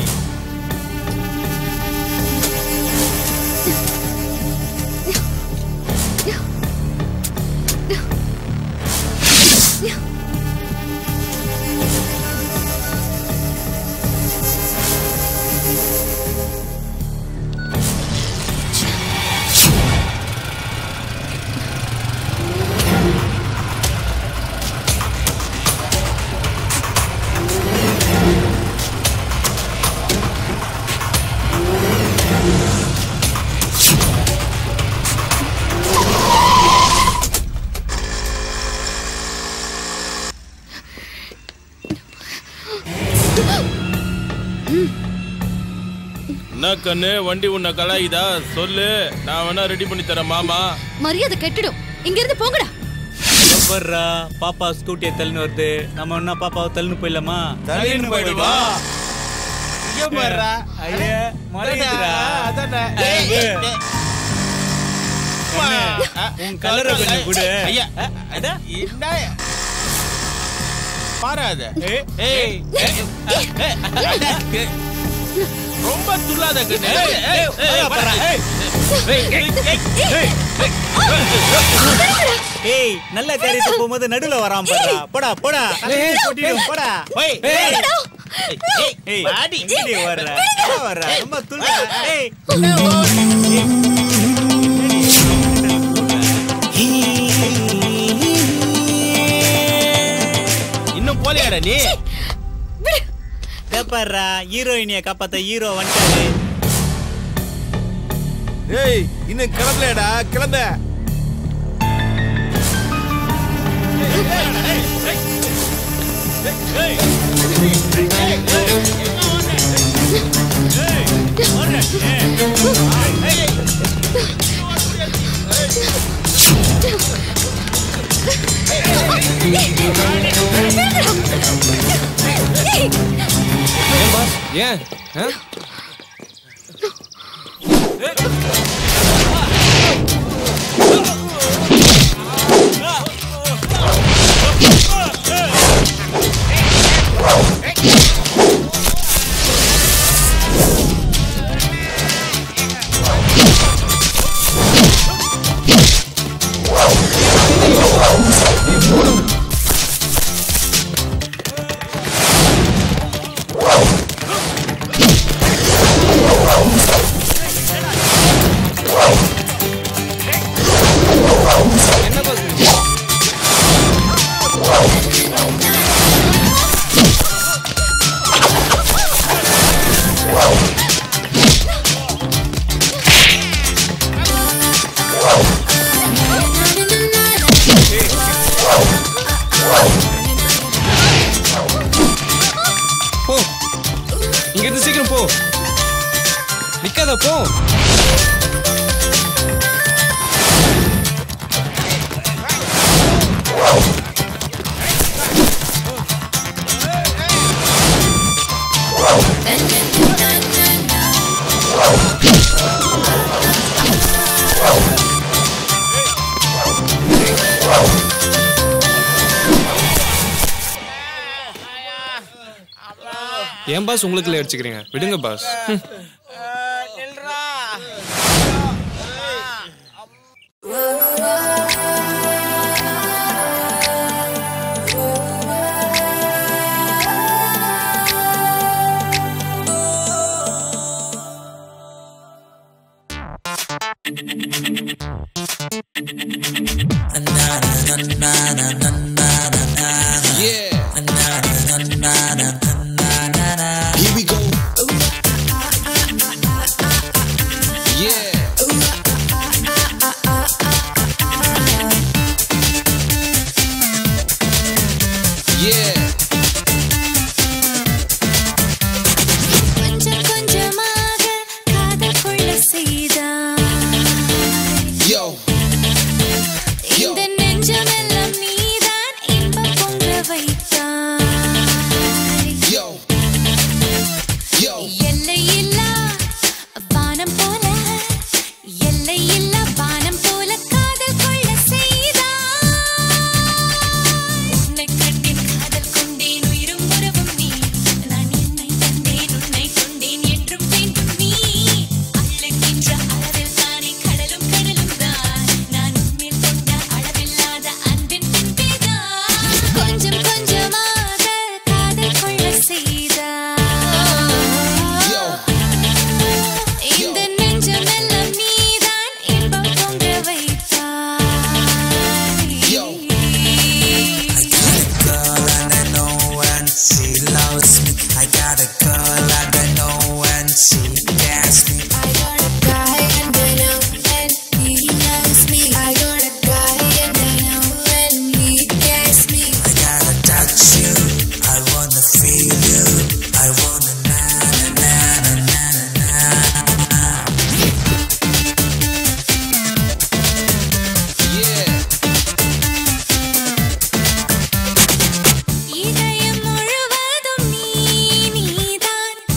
என்ன கண்ணு வண்டி உன்னை கலாயுதா சொல்லு நான் வேணா ரெடி பண்ணி தரேன் மாமா மரியாதை கெட்டுடும் இங்க இருந்து போங்கடா சூப்பர்ரா பாப்பா ஸ்கூட்டியை தள்ளுன்னு வருது நம்ம என்ன பாப்பாவை தள்ளுன்னு போயிடலாமா தள்ளின்னு போயிடுவா. இங்க பாருடா. ஐயா மறையுதுடா அதானே. ஏய், ஏய், ஏய். ஏய். கண்ணு, உன் கலரை கொஞ்சம் கொடு ஐயா அதான் என்ன பாரு அத ஏய் ரொம்ப துள்ளாத கண்ணு ஏய், ஏய், ஏய், பாரு, ஏய். ஏய், ஏய், ஏய், ஏய். ஏய் நல்ல காரியத்தை போகும்போது நடுவுல வராம போடா போடா போடா ஏய், கொட்டிடும், போடா ஏய், ஏய் ஏய், ஏய் வாடி. எங்கடி வர்ற எங்க வர்ற ரொம்ப துள்ள ஏய் இன்னும் போலியாடா நீ கேப்பாடுறா ஹீரோயினிய காப்பாத்த ஹீரோ வந்துட்டாரு ஏய் இன்னும் கிளம்பலடா கிளம்ப ஏன் பாஸ் ஏன் ஆ? என்ன பாஸ் போ இங்க இருந்து சீக்கிரம் போ நிக்காத போ ஏன் பாஸ் உங்களுக்குள்ள அடிச்சுக்கிறீங்க விடுங்க பாஸ் ம். Here we go. கொஞ்சம் கொஞ்சமாக காதல் கொள்ள செய்தாய் Yo. இந்த நெஞ்சமெல்லாம் நீதான் இன்பம் பொங்க வைத்தாய் Yo. Yo. எல்லையில்லா வானம் போல எல்லையில்லா வானம் போல காதல் கொள்ள செய்தாய் உன்னை கண்டேன் காதல் கொண்டேன் உயிரும் உறவும் நீ நான் என்னை தந்தேன் உன்னை கொண்டேன் என்றும் வேண்டும் நீ அள்ளுகின்ற அளவில் தானே கடலும் கடலும் தான் நான் உன்மேல் கொண்ட அளவில்லாத அன்பின் பின்பேதான் கொஞ்சம் கொஞ்சமாக காதல் கொள்ள செய்தாய் இந்த நெஞ்சமெல்லாம் நீதான் இன்பம் பொங்க வைத்தாய் girl and I know when she loves me. I got a girl and I know when she gets me. I got a guy and I know when he loves me. I got a guy and I know when he gets me. I gotta touch you. I wanna feel you. I wanna na na na na na na na. இதயம் முழுவதும் நீ நீதான்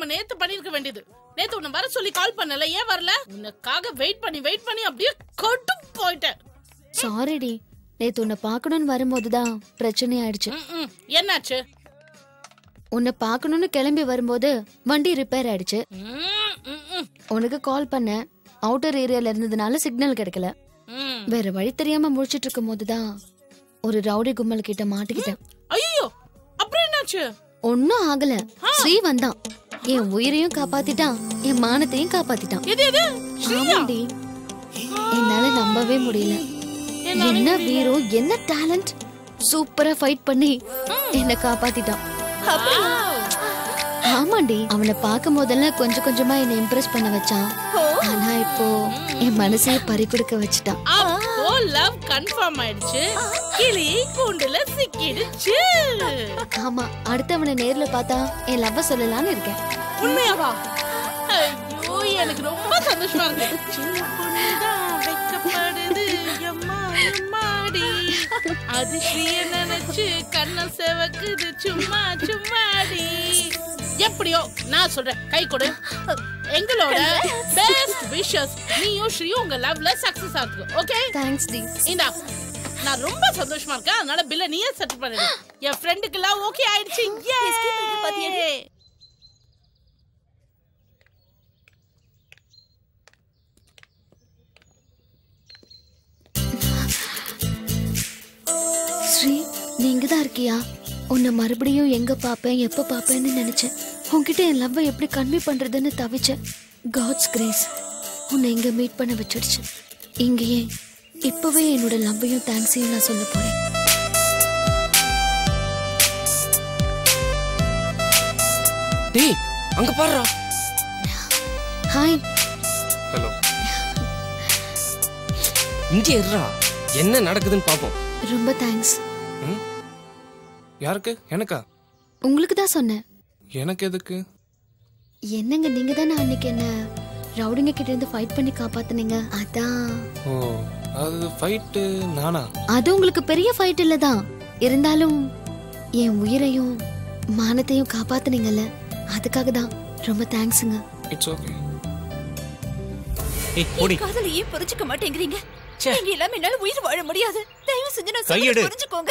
நம்ம நேத்து பண்ணிருக்க வேண்டியது நேத்து உன்னை வர சொல்லி கால் பண்ணல ஏன் வரல உனக்காக வெயிட் பண்ணி வெயிட் பண்ணி அப்படியே கட்டு போயிட்டேன் சாரிடி நேத்து உன்னை பார்க்கணும்னு வரும்போதுதான் பிரச்சனை ஆயிடுச்சு ம், என்னாச்சு உன்னை பார்க்கணும்னு கிளம்பி வரும்போது வண்டி ரிப்பேர் ஆயிடுச்சு ம், ம், ம், உனக்கு கால் பண்ணேன் அவுட்டர் ஏரியால இருந்ததுனால சிக்னல் கிடைக்கல ம். வேற வழி தெரியாம முழிச்சிட்டு இருக்கும் போதுதான் ஒரு ரவுடி கும்பல் கிட்ட மாட்டிக்கிட்டேன் ஐயோ அப்புறம் என்னாச்சு ஒன்னும் ஆகல ஸ்ரீ வந்தான் என் உயிரையும் காப்பாத்திட்டான் என் மானத்தையும் காப்பாத்திட்டான் எது எது ஆமாண்டி என்னால நம்பவே முடியல என்ன வீரம் என்ன டேலண்ட் சூப்பரா ஃபைட் பண்ணி என்ன காப்பாத்திட்டான் ஆமாண்டி அவனை பார்க்கும் போதெல்லாம் கொஞ்சம் கொஞ்சமா என்ன இம்ப்ரெஸ் பண்ண வச்சான் ஆனா இப்போ என் மனசையே பறி கொடுக்க வச்சுட்டான் அப்போ லவ் கன்ஃபார்ம் ஆயிடுச்சு கிளி கூண்டுல சிக்கிடுச்சு ஆமா அடுத்தவனை நேர்ல பார்த்தா என் லவ்வ சொல்லலாம்னு இருக்கேன் உண்மையாவா ஐயோ எனக்கு ரொம்ப சந்தோஷமா இருக்கு சின்ன பொண்ணுதான் வெக்கப்படுது எம்மா எம்மாடி அது ஸ்ரீய நினைச்சு கண்ண செவக்குது சும்மா சும்மாடி எப்படியோ நான் சொல்றேன் கை கொடு எங்களோட பெஸ்ட் விஷஸ் நீயும் ஸ்ரீயும் உங்க லவ்ல சக்சஸ் ஆகுது ஓகே தேங்க்ஸ் டி இந்தா நான் ரொம்ப சந்தோஷமா இருக்கேன் அதனால பில்ல நீயே செட்டில் பண்ணிடு என் ஃப்ரெண்டுக்கு எல்லாம் ஓகே ஆயிடுச்சு ஏ ஸ்ரீ நீங்க தான் இருக்கியா உன்னை மறுபடியும் எங்க பாப்பேன் எப்ப பாப்பேன்னு நினைச்சேன் உன்கிட்ட என் லவ்வை எப்படி கன்வே பண்றதுன்னு தவிச்சேன் காட்ஸ் கிரேஸ் உன்னை இங்க மீட் பண்ண வச்சிடுச்சு இங்கேயே இப்பவே என்னோட லவ்வையும் தேங்க்ஸையும் நான் சொல்ல போறேன் டேய் அங்க பாருடா ஹாய் ஹலோ இங்கே இருடா என்ன நடக்குதுன்னு பாப்போம் ரொம்ப தேங்க்ஸ் ம்? யாருக்கு எனக்கா உங்களுக்கு தான் சொன்னேன் எனக்கு எதுக்கு என்னங்க நீங்க தானே அன்னைக்கு என்ன ரவுடிங்க கிட்ட இருந்து ஃபைட் பண்ணி காப்பாத்துனீங்க அதான் ஓ அது ஃபைட்டு நானா அது உங்களுக்கு பெரிய ஃபைட் இல்லதான் இருந்தாலும் என் உயிரையும் மானத்தையும் காப்பாத்துனீங்கல்ல அதுக்காக தான் ரொம்ப தேங்க்ஸுங்க இட்ஸ் ஓகே ஏய் போடி காதல ஏன் புரிஞ்சுக்க மாட்டேங்கிறீங்க நீங்க இல்லாம என்னால உயிர் வாழ முடியாது தயவு செஞ்சு நான் கையெடு. சொல்றத புரிஞ்சுக்கோங்க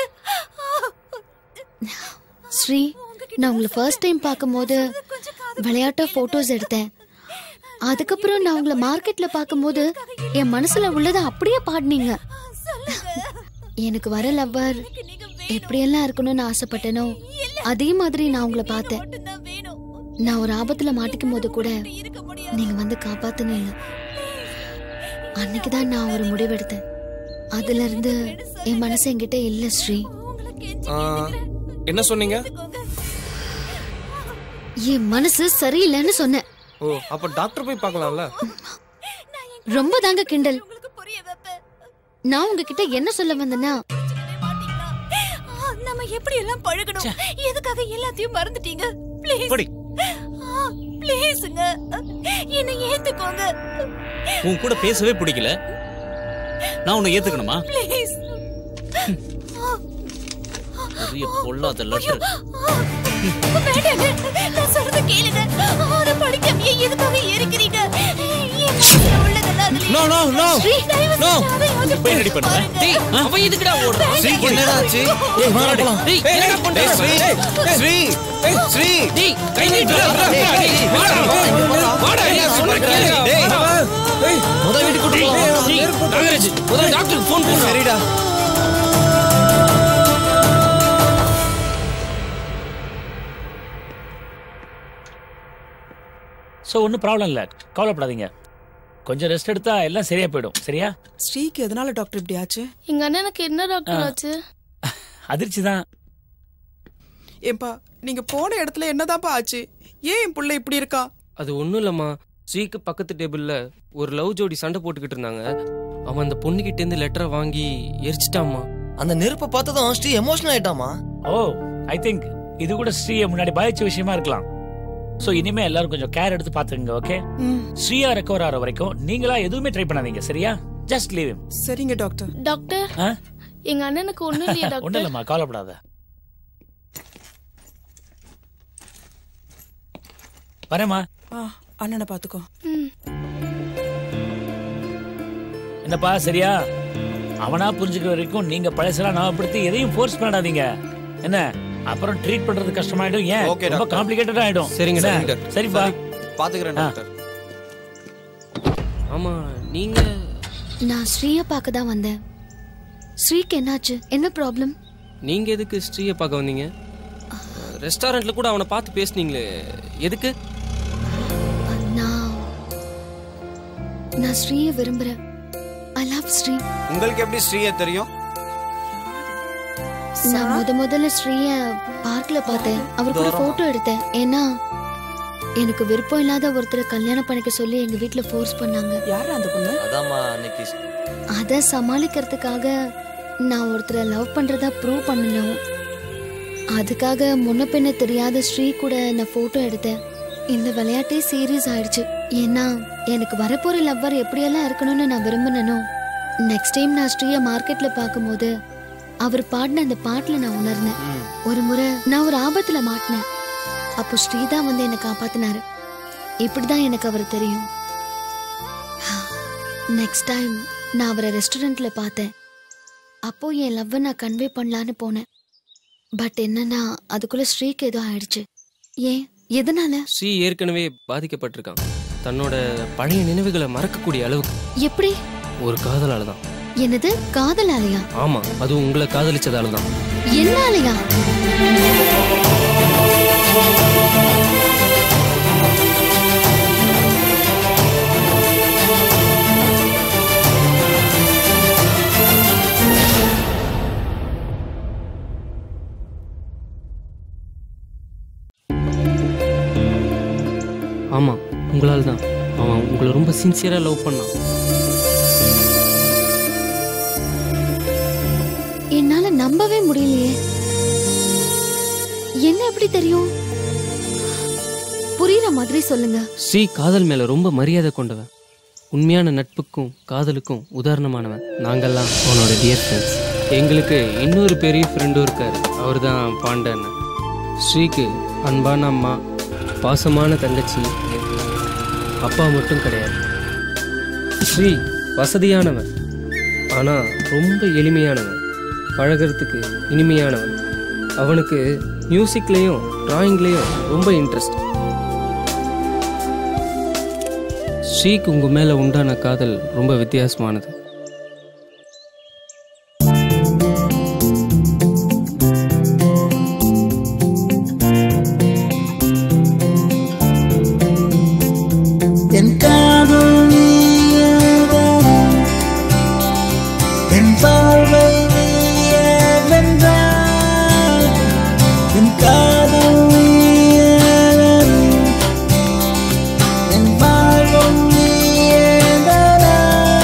ஸ்ரீ நான் உங்களை ஃபர்ஸ்ட் டைம் பார்க்கும்போது விளையாட்டா போட்டோஸ் எடுத்தேன் அதுக்கப்புறம் நான் உங்களை மார்க்கெட்ல பார்க்கும்போது என் மனசுல உள்ளதை அப்படியே பாடினீங்க எனக்கு வர லவ்வர் எப்படியெல்லாம் இருக்கணும்னு ஆசைப்பட்டேனோ அதே மாதிரி நான் உங்களை பார்த்தேன் நான் ஒரு ஆபத்துல மாட்டிக்கும் போது கூட நீங்க வந்து காப்பாத்துனீங்க அன்னைக்குதான் நான் ஒரு முடிவெடுத்தேன் அதுல இருந்து என் மனசு என்கிட்ட இல்ல ஸ்ரீ ஆ, என்ன சொன்னீங்க என் மனசு சரியில்லைன்னு சொன்னேன் ஓ அப்ப டாக்டர் போய் பார்க்கலாம்ல ரொம்ப தாங்க கிண்டல் நான் உங்ககிட்ட என்ன சொல்ல வந்தேன்னா ஆ, நம்ம எப்படி எல்லாம் பழகணும் எதுக்காக எல்லாத்தையும் மறந்துட்டீங்க போடி. ப்ளீஸ் ப்ளீஸ்ங்க என்னை ஏத்துக்கோங்க உன் கூட பேசவே பிடிக்கல நான் உன்னை ஏத்துக்கணுமா ப்ளீஸ் பெரிய பொல்லாத லெட்டர் வேண்டாங்க நான் சொல்றத கேளுங்க அதை படிக்காமயே எதுக்காக இருக்கிறீங்க என் மனசுல உள்ளதெல்லாம் அதுல நோ நோ நோ ஸ்ரீ, தயவு நோ செஞ்சு அதையாவது போய் ரெடி பண்ணுங்க டேய் அவன் எதுக்குடா ஓடுறான் ஸ்ரீ, என்னடா ஆச்சு? ஏய் வாடா டேய், போலாம் டேய் என்னடா பண்ற டேய், ஸ்ரீ, ஸ்ரீ ஸ்ரீ டேய் கை நீட்டு டேய் வாடா வாடா ஏன் சொன்ன கேளு டேய் டேய் முத வீட்டுக்கு கூட்டி போ டேய் நாகராஜ் முத டாக்டருக்கு ஃபோன் பண்ணு சரிடா ஸோ ஒன்றும் ப்ராப்ளம் இல்லை கவலைப்படாதீங்க கொஞ்சம் ரெஸ்ட் எடுத்தா எல்லாம் சரியா போயிடும் சரியா ஸ்ரீக்கு எதனால டாக்டர் இப்படி ஆச்சு எங்க அண்ணனுக்கு என்ன டாக்டர் ஆ. ஆச்சு அதிர்ச்சி தான் ஏன்பா நீங்க போன இடத்துல என்னதான்ப்பா ஆச்சு ஏன் என் புள்ள இப்படி இருக்கா அது ஒண்ணும் இல்லம்மா ஸ்ரீக்கு பக்கத்து டேபிள்ல ஒரு லவ் ஜோடி சண்டை போட்டுக்கிட்டு இருந்தாங்க அவன் அந்த பொண்ணுகிட்ட இருந்து லெட்டரை வாங்கி எரிச்சிட்டாம்மா அந்த நெருப்பை பார்த்ததும் ஸ்ரீ எமோஷனல் ஆயிட்டாமா ஓ ஐ திங்க் இது கூட ஸ்ரீயை முன்னாடி பாதிச்ச விஷயமா இருக்கலாம் ஸோ இனிமே எல்லாரும் கொஞ்சம் கேர் எடுத்து பார்த்துக்கங்க ஓகே ஸ்ரீயா ரெக்கவர் ஆகிற வரைக்கும் நீங்களா எதுவுமே ட்ரை பண்ணாதீங்க சரியா ஜஸ்ட் லீவ் சரிங்க டாக்டர் டாக்டர் எங்க அண்ணனுக்கு ஒண்ணும் இல்லையா ஒன்றும் டாக்டர் இல்லைம்மா கவலைப்படாத வரேம்மா ஆ, அண்ணனை பாத்துக்கோ என்னப்பா சரியா அவனா புரிஞ்சுக்கிற வரைக்கும் நீங்க பழசெல்லாம் ஞாபகப்படுத்தி எதையும் ஃபோர்ஸ் பண்ணாதீங்க என்ன அப்புறம் ட்ரீட் பண்றது கஷ்டமாயிடும் ஏன் Okay, ரொம்ப டாக்டர். காம்ப்ளிகேட்டட் ஆயிடும் சரிங்க, என்ன? சரிங்க, டாக்டர். சரிப்பா பாத்துக்கிறேன் ஆ. டாக்டர் ஆமா நீங்க நான் ஸ்ரீயை பார்க்க தான் வந்தேன் ஸ்ரீக்கு என்னாச்சு என்ன ப்ராப்ளம் நீங்க எதுக்கு ஸ்ரீயை பார்க்க வந்தீங்க ரெஸ்டாரண்ட்ல கூட அவனை பார்த்து பேசுனீங்களே எதுக்கு நான் நான் ஸ்ரீயை விரும்புறேன் ஐ லவ் ஸ்ரீ உங்களுக்கு எப்படி ஸ்ரீய தெரியும் நான் முத முதல்ல ஸ்ரீய பார்க்ல பார்த்தேன் அவர் கூட போட்டோ எடுத்தேன் ஏன்னா எனக்கு விருப்பம் இல்லாத ஒருத்தரை கல்யாணம் பண்ணிக்க சொல்லி எங்க வீட்ல ஃபோர்ஸ் பண்ணாங்க யாரா அந்த பொண்ணு அதாம்மா அன்னைக்கு அத சமாளிக்கிறதுக்காக நான் ஒருத்தரை லவ் பண்றதா ப்ரூவ் பண்ணணும் அதுக்காக முன்ன பின்ன தெரியாத ஸ்ரீ கூட நான் போட்டோ எடுத்தேன் இந்த விளையாட்டே சீரியஸ் ஆயிடுச்சு ஏன்னா எனக்கு வரப்போற லவ்வர் எப்படியெல்லாம் இருக்கணும்னு நான் விரும்பினனோ நெக்ஸ்ட் டைம் நான் ஸ்ரீய மார்க்கெட்ல பார்க்கும்போது அவர் பாடின அந்த பாட்டுல நான் உணர்ந்தேன் ஒரு முறை நான் ஒரு ஆபத்துல மாட்டினேன் அப்போ ஸ்ரீதான் வந்து என்னை காப்பாத்தினாரு இப்படிதான் எனக்கு அவர் தெரியும் நெக்ஸ்ட் டைம் நான் அவரை ரெஸ்டாரண்ட்ல பார்த்தேன் அப்போ என் லவ்வை நான் கன்வே பண்ணலான்னு போனேன் பட் என்னன்னா அதுக்குள்ள ஸ்ரீக்கு ஏதோ ஆயிடுச்சு ஏன் எதனால ஸ்ரீ ஏற்கனவே பாதிக்கப்பட்டிருக்கான் தன்னோட பழைய நினைவுகளை மறக்கக்கூடிய அளவுக்கு எப்படி ஒரு காதலால தான் என்னது காதலாலயா ஆமா அது உங்களை காதலிச்சதால தான் என்னாலயா ஆமா உங்களால தான் அவன் உங்களை ரொம்ப சின்சியரா லவ் பண்ணான் என்னால நம்பவே முடியலையே என்ன எப்படி தெரியும் புரியுற மாதிரி சொல்லுங்க ஸ்ரீ காதல் மேல ரொம்ப மரியாதை கொண்டவன் உண்மையான நட்புக்கும் காதலுக்கும் உதாரணமானவன் நாங்கெல்லாம் அவனோட டியர் ஃப்ரெண்ட்ஸ் எங்களுக்கு இன்னொரு பெரிய ஃப்ரெண்டும் இருக்காரு அவர் தான் பாண்டன் ஸ்ரீக்கு அன்பான அம்மா பாசமான தங்கச்சி அப்பா மட்டும் கிடையாது ஸ்ரீ வசதியானவன் ஆனால் ரொம்ப எளிமையானவன் பழகிறதுக்கு இனிமையானவன் அவனுக்கு மியூசிக்லேயும் டிராயிங்லேயும் ரொம்ப இன்ட்ரெஸ்ட் ஸ்ரீக்கு உங்க மேல உண்டான காதல் ரொம்ப வித்தியாசமானது என் காதல் நீயேதான். என் பார்வை நீயே வென்றாய். என் காதல் நீயேதான். என் வாழ்வும் நீயேதானா.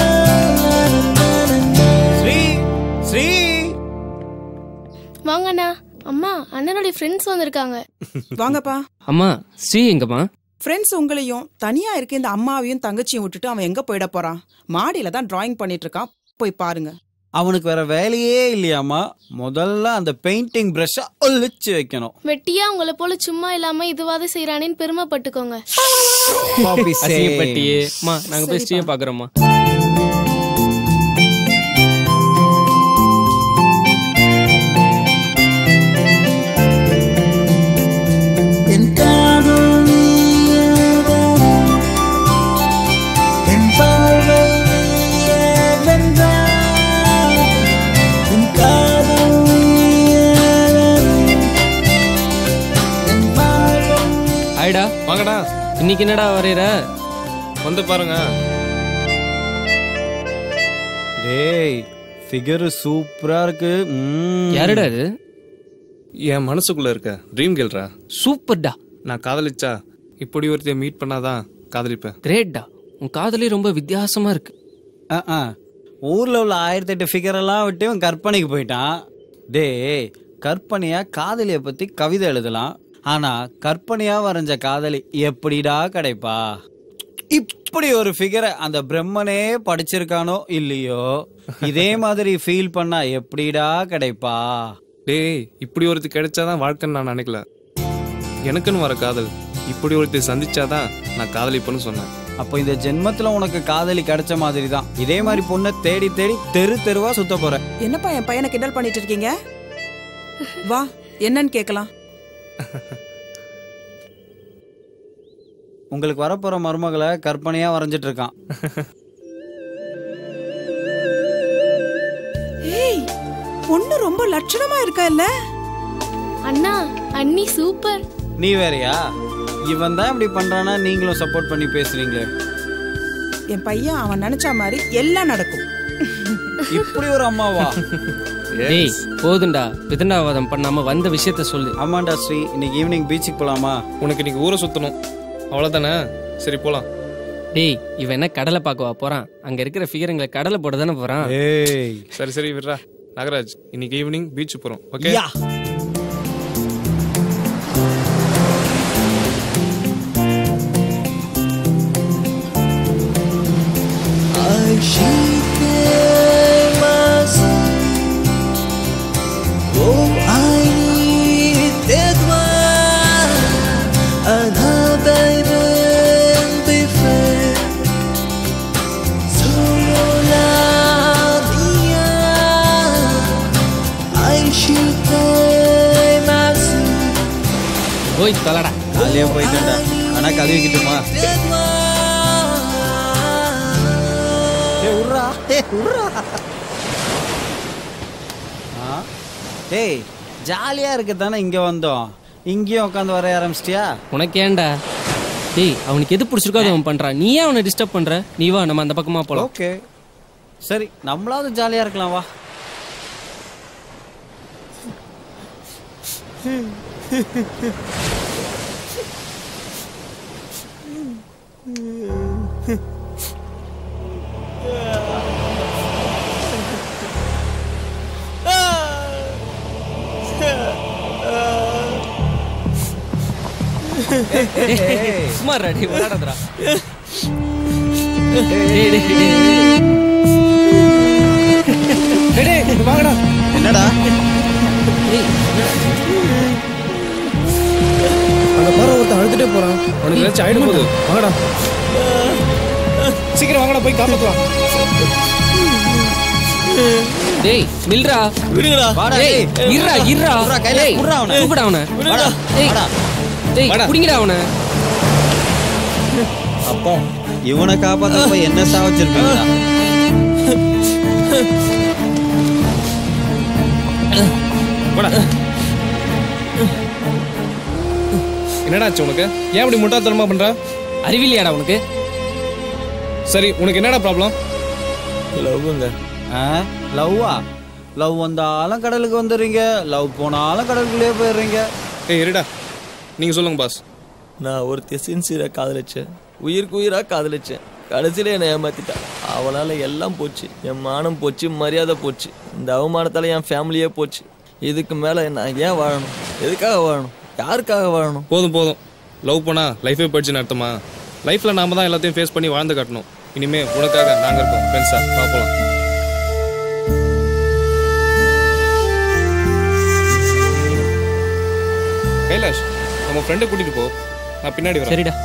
ஸ்ரீ ஸ்ரீ வாங்கண்ணா அம்மா அண்ணனுடைய ஃப்ரெண்ட்ஸ் வந்திருக்காங்க வாங்கப்பா அம்மா ஸ்ரீ எங்கம்மா ஃப்ரெண்ட்ஸ் உங்களையும் தனியா இருக்க இந்த அம்மாவையும் தங்கச்சியும் விட்டுட்டு அவன் எங்க போயிட போறான் மாடியில தான் டிராயிங் பண்ணிட்டு இருக்கான் போய் பாருங்க அவனுக்கு வேற வேலையே இல்லையாமா முதல்ல அந்த பெயிண்டிங் ப்ரஷ்ஷை ஒழிச்சு வைக்கணும் வெட்டியா உங்களை போல சும்மா இல்லாம இதுவாது செய்யறானேன்னு பெருமைப்பட்டுக்கோங்க Poppy say. அசிங்கப்பட்டியே அம்மா நாங்க போய் ஸ்ரீயை பாக்குறோம்மா என் காதல் நீயேதான். என் பார்வை நீயே வென்றாய். என் காதல் நீயேதான். என் வாழ்வும் ஆயிடா வாங்கடா இன்னைக்கு என்னடா வரையற வந்து பாருங்க டேய் ஃபிகர் சூப்பரா இருக்கு ம்ம். யாருடா இது என் மனசுக்குள்ள இருக்க ட்ரீம் கேள்றா சூப்பர்டா நான் காதலிச்சா இப்படி ஒருத்தைய மீட் பண்ணாதான் காதலிப்பேன் கிரேட்டா உன் காதலே ரொம்ப வித்தியாசமா இருக்கு அஹ், அஹ். ஊர்ல உள்ள ஆயிரத்தி எட்டு ஃபிகர் எல்லாம் விட்டு இவன் கற்பனைக்கு போயிட்டான் டேய் கற்பனையா காதலிய பத்தி கவிதை எழுதலாம் ஆனா கற்பனையா வரைஞ்ச காதலி எப்படிடா கிடைப்பா இப்படி ஒரு ஃபிகரை அந்த பிரம்மனே படிச்சிருக்கானோ இல்லையோ இதே மாதிரி ஃபீல் பண்ணா எப்படிடா கிடைப்பா டேய் இப்படி ஒருத்தி கிடைச்சாதான் வாழ்க்கைன்னு நான் நினைக்கல எனக்குன்னு வர காதல் இப்படி ஒருத்தர் சந்திச்சாதான் நான் காதலிப்பேன்னு சொன்னேன் அப்போ இந்த ஜென்மத்துல உனக்கு காதலி கிடைச்ச மாதிரி தான் இதே மாதிரி பொண்ணை தேடி தேடி தெரு தெருவா சுத்த போற என்னப்பா என் பையனை கிண்டல் பண்ணிட்டு இருக்கீங்க வா என்னன்னு கேட்கலாம் உங்களுக்கு வரப்போற மருமகளை கற்பனையா வரைஞ்சிட்டு இருக்கான் ஏய் பொண்ணு ரொம்ப லட்சணமா இருக்கா இல்ல அண்ணா அண்ணி சூப்பர் நீ வேறயா இவன் தான் இப்படி பண்றானா நீங்களும் சப்போர்ட் பண்ணி பேசுறீங்களே என் பையன் அவன் நினைச்ச மாதிரி எல்லாம் நடக்கும் இப்படி ஒரு அம்மாவா டேய் போதுண்டா விதண்டாவாதம் பண்ணாம வந்த விஷயத்த சொல்லு ஆமாண்டா ஸ்ரீ இன்னைக்கு ஈவினிங் பீச்சுக்கு போலாமா உனக்கு இன்னைக்கு ஊரை சுத்தணும் அவ்வளவுதானே சரி போலாம் டேய் இவன் என்ன கடலை பார்க்கவா போறான் அங்க இருக்கிற ஃபிகருங்களை கடலை போட தானே போறான் ஏய் சரி சரி விட்றா நாகராஜ் இன்னைக்கு ஈவினிங் பீச் போறோம் ஓகே யா போய் தொலைடா ஜாலியா போயிட்டேன்டா ஆனா கழுவிக்கிட்டுமா ஏய் உர்றா ஏய் உர்றா ஆ டேய் ஜாலியா இருக்க தானே இங்க வந்தோம் இங்கேயும் உட்காந்து வரைய ஆரம்பிச்சிட்டியா உனக்கு ஏன்டா டேய் அவனுக்கு எது பிடிச்சிருக்கோ அதை அவன் பண்றான் நீ ஏன் அவனை டிஸ்டர்ப் பண்ற நீ வா நம்ம அந்த பக்கமா போலாம் ஓகே சரி நம்மளாவது ஜாலியா இருக்கலாம் வா சும்மா ரெடி விளையாடுறா டேய் டேய் டேய் வாங்கடா என்னடா அங்க பாரு ஒருத்தன் அழுதுட்டே போறான் உனக்கு ஏதாச்சும் ஆயிடும் போது வாங்கடா சீக்கிரம் வாங்கடா போய் காப்பாத்துலாம் டேய் நில்றா விடுங்கடா. வாடா, டேய் டேய். இருடா இருடா விட்றா, கையில டேய் விட்றா அவனை. கூப்பிடா அவனை விடுடா. டேய் வாடா. டேய் வாடா. புடிங்கடா அவனை அப்போ இவனை காப்பாத்த போய் என்ன சாவச்சிருப்பீங்களா போடா என்னடா ஆச்சு உனக்கு ஏன் இப்படி முட்டாள்தனமா பண்ற அறிவில்லையாடா உனக்கு சரி உனக்கு என்னடா ப்ராப்ளம் லவ்ங்க லவ்வா லவ் வந்தாலும் கடலுக்கு வந்துடுறீங்க லவ் போனாலும் கடலுக்குள்ளேயே போயிடுறீங்க ஏய் இருடா நீங்க சொல்லுங்க பாஸ் நான் ஒருத்தைய சின்சியராக காதலிச்சேன் உயிருக்கு உயிராக காதலிச்சேன் கடைசியில் என்னை ஏமாத்திட்டான் அவளால் எல்லாம் போச்சு என் மானம் போச்சு மரியாதை போச்சு இந்த அவமானத்தால் என் ஃபேமிலியே போச்சு இதுக்கு மேலே நான் ஏன் வாழணும் எதுக்காக வாழணும் யாருக்காக வாழணும் போதும் போதும் லவ் பண்ணா லைஃபே போயிடுச்சுன்னு அர்த்தமா லைஃப்ல நாம தான் எல்லாத்தையும் ஃபேஸ் பண்ணி வாழ்ந்து காட்டணும் இனிமே உனக்காக நாங்க இருக்கோம் ஃப்ரெண்ட்ஸா பார்ப்போம் கைலாஷ் நம்ம ஃப்ரெண்டை கூட்டிட்டு போ நான் பின்னாடி வரேன் சரிடா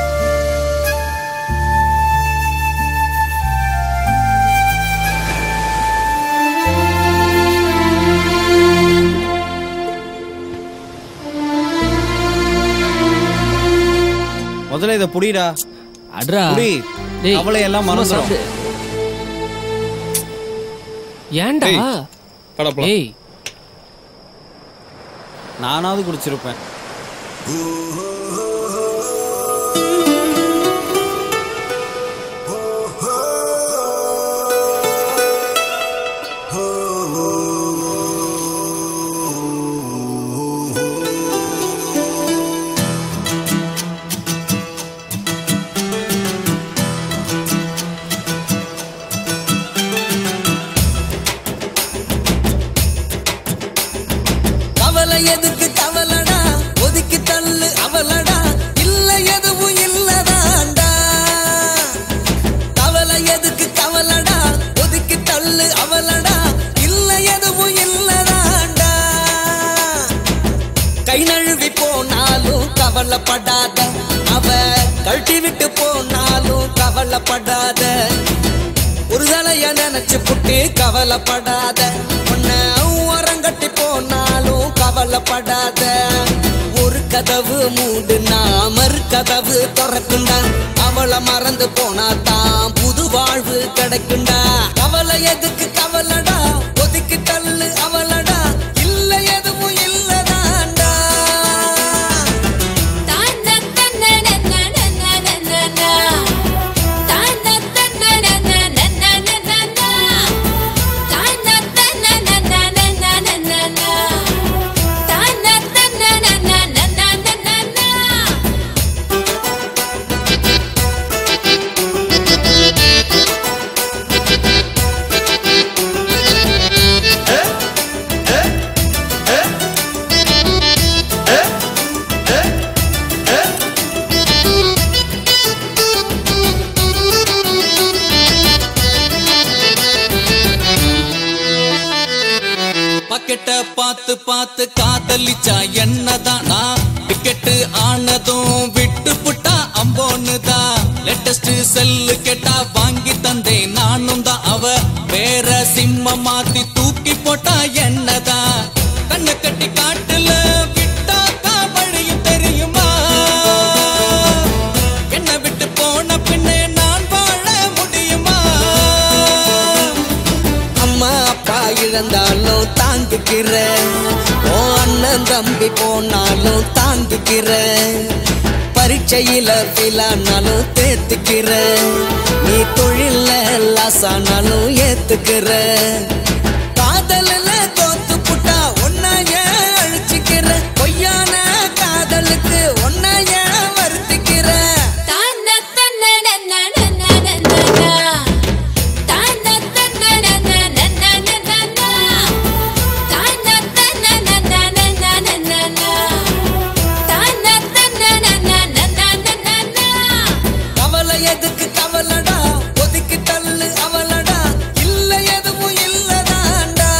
முதல்ல இதை புடிடா அட்ரா புடி டேய், அவளை எல்லாம் சும்மா மறந்துடும் சாப்பிடு. ஏன்டா டேய், வாடா போலாம். ஏய் நானாவது குடிச்சிருப்பேன் கவலை எதுக்கு கவலடா ஒதுக்கி தள்ளு அவளடா இல்ல எதுவும் இல்லதாண்டா கவலை எதுக்கு கவலடா ஒதுக்கி தள்ளு அவளடா இல்ல எதுவும் இல்லதாண்டா கை நழுவி போனாலும் கவலைப்படாத அவ கழட்டி விட்டு போனாலும் கவலைப்படாத ஒரு தலைய நினைச்சு புட்டு கவலைப்படாத உன்னை உரங்கட்டி போனாலும் கவலைப்படாத ஒரு கதவு மூடுனா மறு கதவு திறக்குண்டா அவளை மறந்து போனா தான் புது வாழ்வு கிடைக்குண்டா கவலை எதுக்கு கவலடா ஒதுக்கி தள்ளு அவளடா இல்ல எதுவும் இல்லதாண்டா பக்கெட்ட பார்த்து பார்த்து காதலிச்சா என்னதான் நான் டிக்கெட்டு ஆனதும் விட்டு புட்டா அம்போன்னு தான் லேட்டஸ்ட் செல்லு கேட்டா வாங்கி தந்தேன் நானும் தான் அவ வேற சிம்ம மாத்தி தூக்கி போட்டா என்னதான் கண்ணு கட்டி காட்டுல விட்டாக்கா வழியும் தெரியுமா என்ன விட்டு போன பின்னே நான் வாழ முடியுமா அம்மா அப்பா இழந்தாலும் தாங்கிக்கிறேன் ஓ அண்ணன் தம்பி போனாலும் தாங்கிக்கிறேன் பரீட்சையில பிலானாலும் தேத்துக்கிறேன் நீ தொழில்ல லாசானாலும் ஏத்துக்கிற காதலில் தோத்து புட்டா ஒன்னைய அழிச்சுக்கிற பொய்யான காதலுக்கு ஒன்னைய வருத்திக்கிற கவலை எதுக்கு கவலடா ஒதுக்கி தள்ளு அவளடா இல்ல எதுவும் இல்லதாண்டா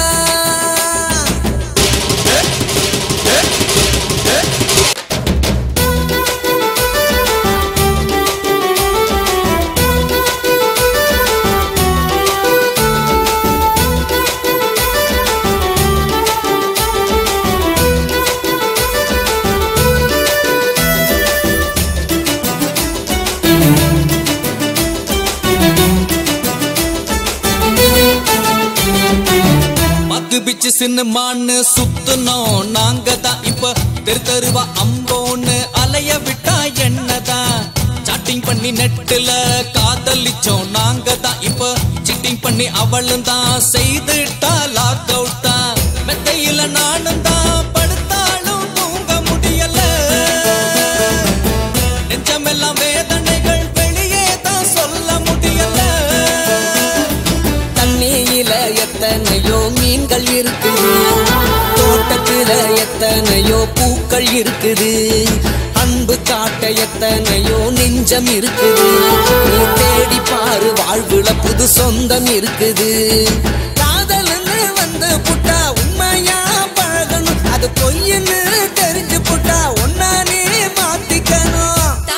மக்கு பிச்சு சின்னமான்னு சுத்துனோம் நாங்க தான் இப்ப தெரு தெருவா அம்போன்னு அலைய விட்டா என்னதான் சாட்டிங் பண்ணி நெட்டுல காதலிச்சோம் நாங்க தான் இப்ப சிட்டிங் பண்ணி அவளும் தான் செய்துட்டா லாக் அவுட் தான் மெத்தையில நானும் தான் படுத்தாலும் தூங்க முடியல நெஞ்சமெல்லாம் வேதனைகள் வெளியே தான் சொல்ல முடியல தண்ணியில எத்தனையோ மீன்கள் இருக்குது தோட்டத்துல எத்தனையோ பூக்கள் இருக்குது அன்பு காட்ட எத்தனையோ நெஞ்சம் இருக்குது நீ தேடி பாரு வாழ்வுல புது சொந்தம் இருக்குது காதல்னு வந்து புட்டா உண்மையா பழகணும் அது பொய்ன்னு தெரிஞ்சு புட்டா ஒன்னா நீ மாத்திக்கணும்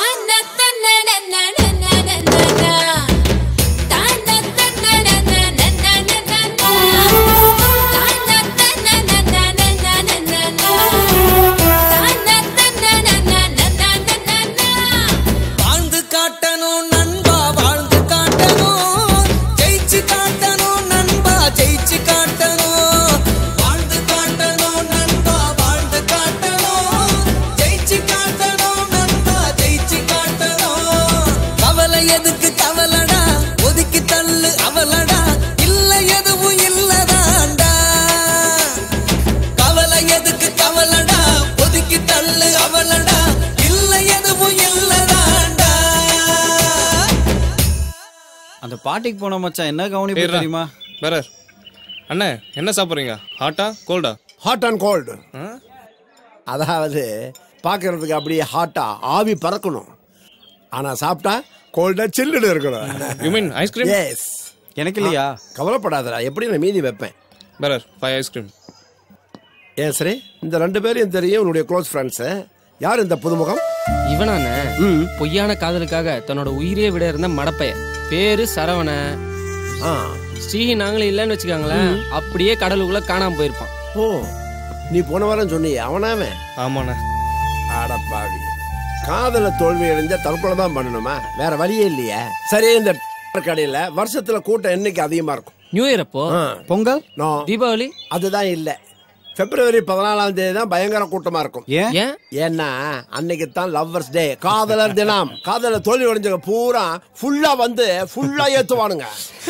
வாழ்ந்து காட்டணும் நண்பா வாழ்ந்து காட்டணும் ஜெயிச்சு காட்டணும் நண்பா ஜெயிச்சு காட்டணும் வாழ்ந்து காட்டணும் நண்பா வாழ்ந்து காட்டணும் ஜெயிச்சு காட்டணும் நண்பா ஜெயிச்சு காட்டணும் கவலை எதுக்கு கவலடா ஒதுக்கி தள்ளு அவளடா இல்ல எதுவும் இல்லதாண்டா கவலை எதுக்கு கவலடா ஒதுக்கி தள்ளு அவளடா இல்ல எதுவும் இல்லதாண்டா அந்த பாட்டிக்கு போன மச்சான் என்ன கவனிப்பு ஏறா. தெரியுமா பெரர் அண்ணே என்ன சாப்பிட்றீங்க ஹாட்டா கோல்டா ஹாட் அண்ட் கோல்டு அதாவது பார்க்கறதுக்கு அப்படியே ஹாட்டா ஆவி பறக்கணும் ஆனா சாப்பிட்டா கோல்டா சில்லுன்னு இருக்கணும் யூ மீன் ஐஸ்கிரீம் எஸ் எனக்கு இல்லையா கவலைப்படாதடா எப்படி நான் மீதி வைப்பேன் பெரர் ஃபைவ் ஐஸ்கிரீம் ஏன் சரி இந்த ரெண்டு பேரையும் தெரியும் உன்னுடைய க்ளோஸ் ஃப்ரெண்ட்ஸு யார் இந்த புதுமுகம் இவனானே பொய்யான காதலுக்காக தன்னோட உயிரையே விட இருந்த மடப்பைய பேரு சரவண ஸ்ரீஹி நாங்களே இல்லைன்னு வச்சுக்காங்களேன் அப்படியே கடலுக்குள்ள காணாம போயிருப்பான் ஓ நீ போன வாரம் சொன்னியே அவனாவன் ஆமாண்ணே அடப்பாவி காதல தோல்வி அடைஞ்சா தற்கொலை தான் பண்ணணுமா வேற வழியே இல்லையே சரி இந்த கடையில வருஷத்துல கூட்டம் என்னைக்கு அதிகமா இருக்கும் நியூ இயர் அப்போ பொங்கல் தீபாவளி அதுதான் இல்ல பிப்ரவரி பதினாலாம் தேதி தான் பயங்கர கூட்டமா இருக்கும் ஏன் ஏன் ஏன்னா அன்னைக்கு தான் லவ்வர்ஸ் டே காதலர் தினம் காதல தோல்வி அடைஞ்சவங்க பூரா ஃபுல்லா வந்து ஃபுல்லா ஏத்துவானுங்க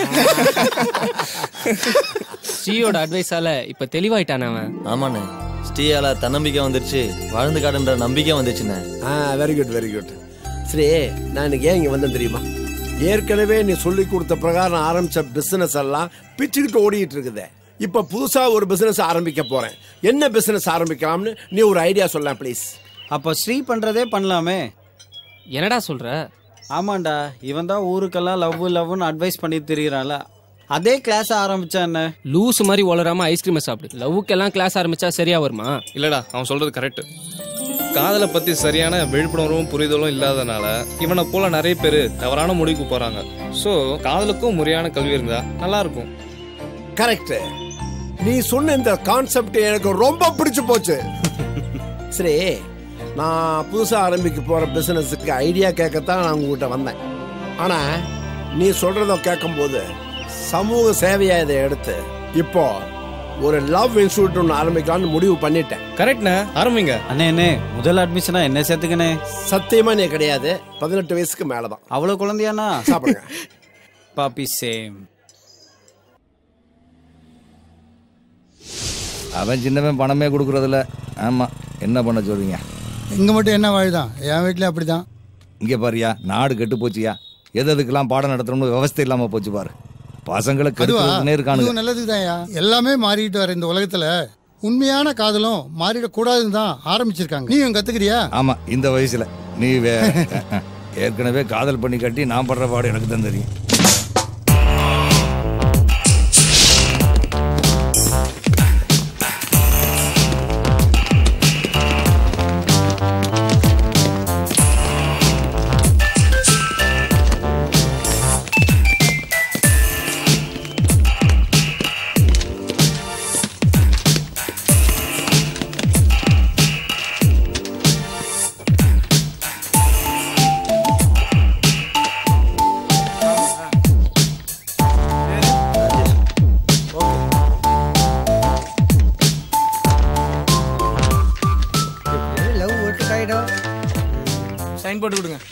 ஸ்ரீயோட அட்வைஸால இப்ப தெளிவாயிட்டான் அவன் ஆமாண்ணே ஸ்ரீயால தன்னம்பிக்கை வந்துருச்சு வாழ்ந்து காடுன்ற நம்பிக்கை வந்துச்சுண்ணே ஆ வெரி குட் வெரி குட் சரி நான் இன்னைக்கு ஏன் இங்க வந்தேன் தெரியுமா ஏற்கனவே நீ சொல்லி கொடுத்த பிரகாரம் ஆரம்பிச்ச பிசினஸ் எல்லாம் பிச்சுக்கிட்டு ஓடிட்டு இருக்குதே இப்ப புதுசா ஒரு பிசினஸ் ஆரம்பிக்க போறேன் என்ன பிசினஸ் ஆரம்பிக்கலாம்னு நீ ஒரு ஐடியா சொல்ல ப்ளீஸ் அப்போ ஸ்ரீ பண்றதே பண்ணலாமே என்னடா சொல்ற ஆமாண்டா இவன் தான் ஊருக்கெல்லாம் லவ் லவ்னு அட்வைஸ் பண்ணி திரியிறான்ல அதே கிளாஸ் ஆரம்பிச்சா என்ன லூஸ் மாதிரி வளராம ஐஸ்கிரீமை சாப்பிடு லவ்வுக்கெல்லாம் கிளாஸ் ஆரம்பிச்சா சரியா வருமா இல்லடா அவன் சொல்றது கரெக்ட் காதலை பத்தி சரியான விழிப்புணர்வும் புரிதலும் இல்லாதனால இவனை போல நிறைய பேர் தவறான முடிவுக்கு போறாங்க சோ காதலுக்கும் முறையான கல்வி இருந்தா நல்லா இருக்கும் கரெக்ட் நீ சொன்ன இந்த கான்செப்ட் எனக்கு ரொம்ப பிடிச்சு போச்சு சரி நான் புதுசா ஆரம்பிக்க போற பிசினஸுக்கு ஐடியா கேட்கத்தான் நான் உங்ககிட்ட வந்தேன் ஆனா நீ சொல்றத கேட்கும்போது சமூக சேவையா இதை எடுத்து இப்போ ஒரு லவ் இன்ஸ்டியூட் ஒன்று ஆரம்பிக்கலாம்னு முடிவு பண்ணிட்டேன் கரெக்ட்ண்ணே ஆரம்பிங்க அண்ணே அண்ணே முதல் அட்மிஷனா என்ன சேர்த்துக்கண்ணே சத்தியமா நீ கிடையாது பதினெட்டு வயசுக்கு மேலதான் அவ்வளவு குழந்தையானா சாப்பிடுங்க பாப்பி சேம் அவன் சின்னவன் பணமே கொடுக்கறதில்ல ஆமாம் என்ன பண்ண சொல்றீங்க இங்கே மட்டும் என்ன வாழ்தான் என் வீட்லயும் அப்படிதான் இங்கே பாரியா நாடு கெட்டு போச்சியா எது எதுக்கெல்லாம் பாடம் நடத்தணும்னு விவஸ்தை இல்லாமல் போச்சு பாரு பசங்களை அதுவா கெடுக்கிறதுனே இருக்கானுங்க இதுவும் நல்லதுதான்யா எல்லாமே மாறிட்டு வர இந்த உலகத்துல உண்மையான காதலும் மாறிடக்கூடாதுன்னு தான் ஆரம்பிச்சிருக்காங்க நீயும் கத்துக்கிறியா ஆமாம் இந்த வயசில் நீ வே ஏற்கனவே காதல் பண்ணி கட்டி நான் படுற பாடு எனக்கு தான் தெரியும் லவ் ஒர்க் ஆயிடும் சைன் போட்டு கொடுங்க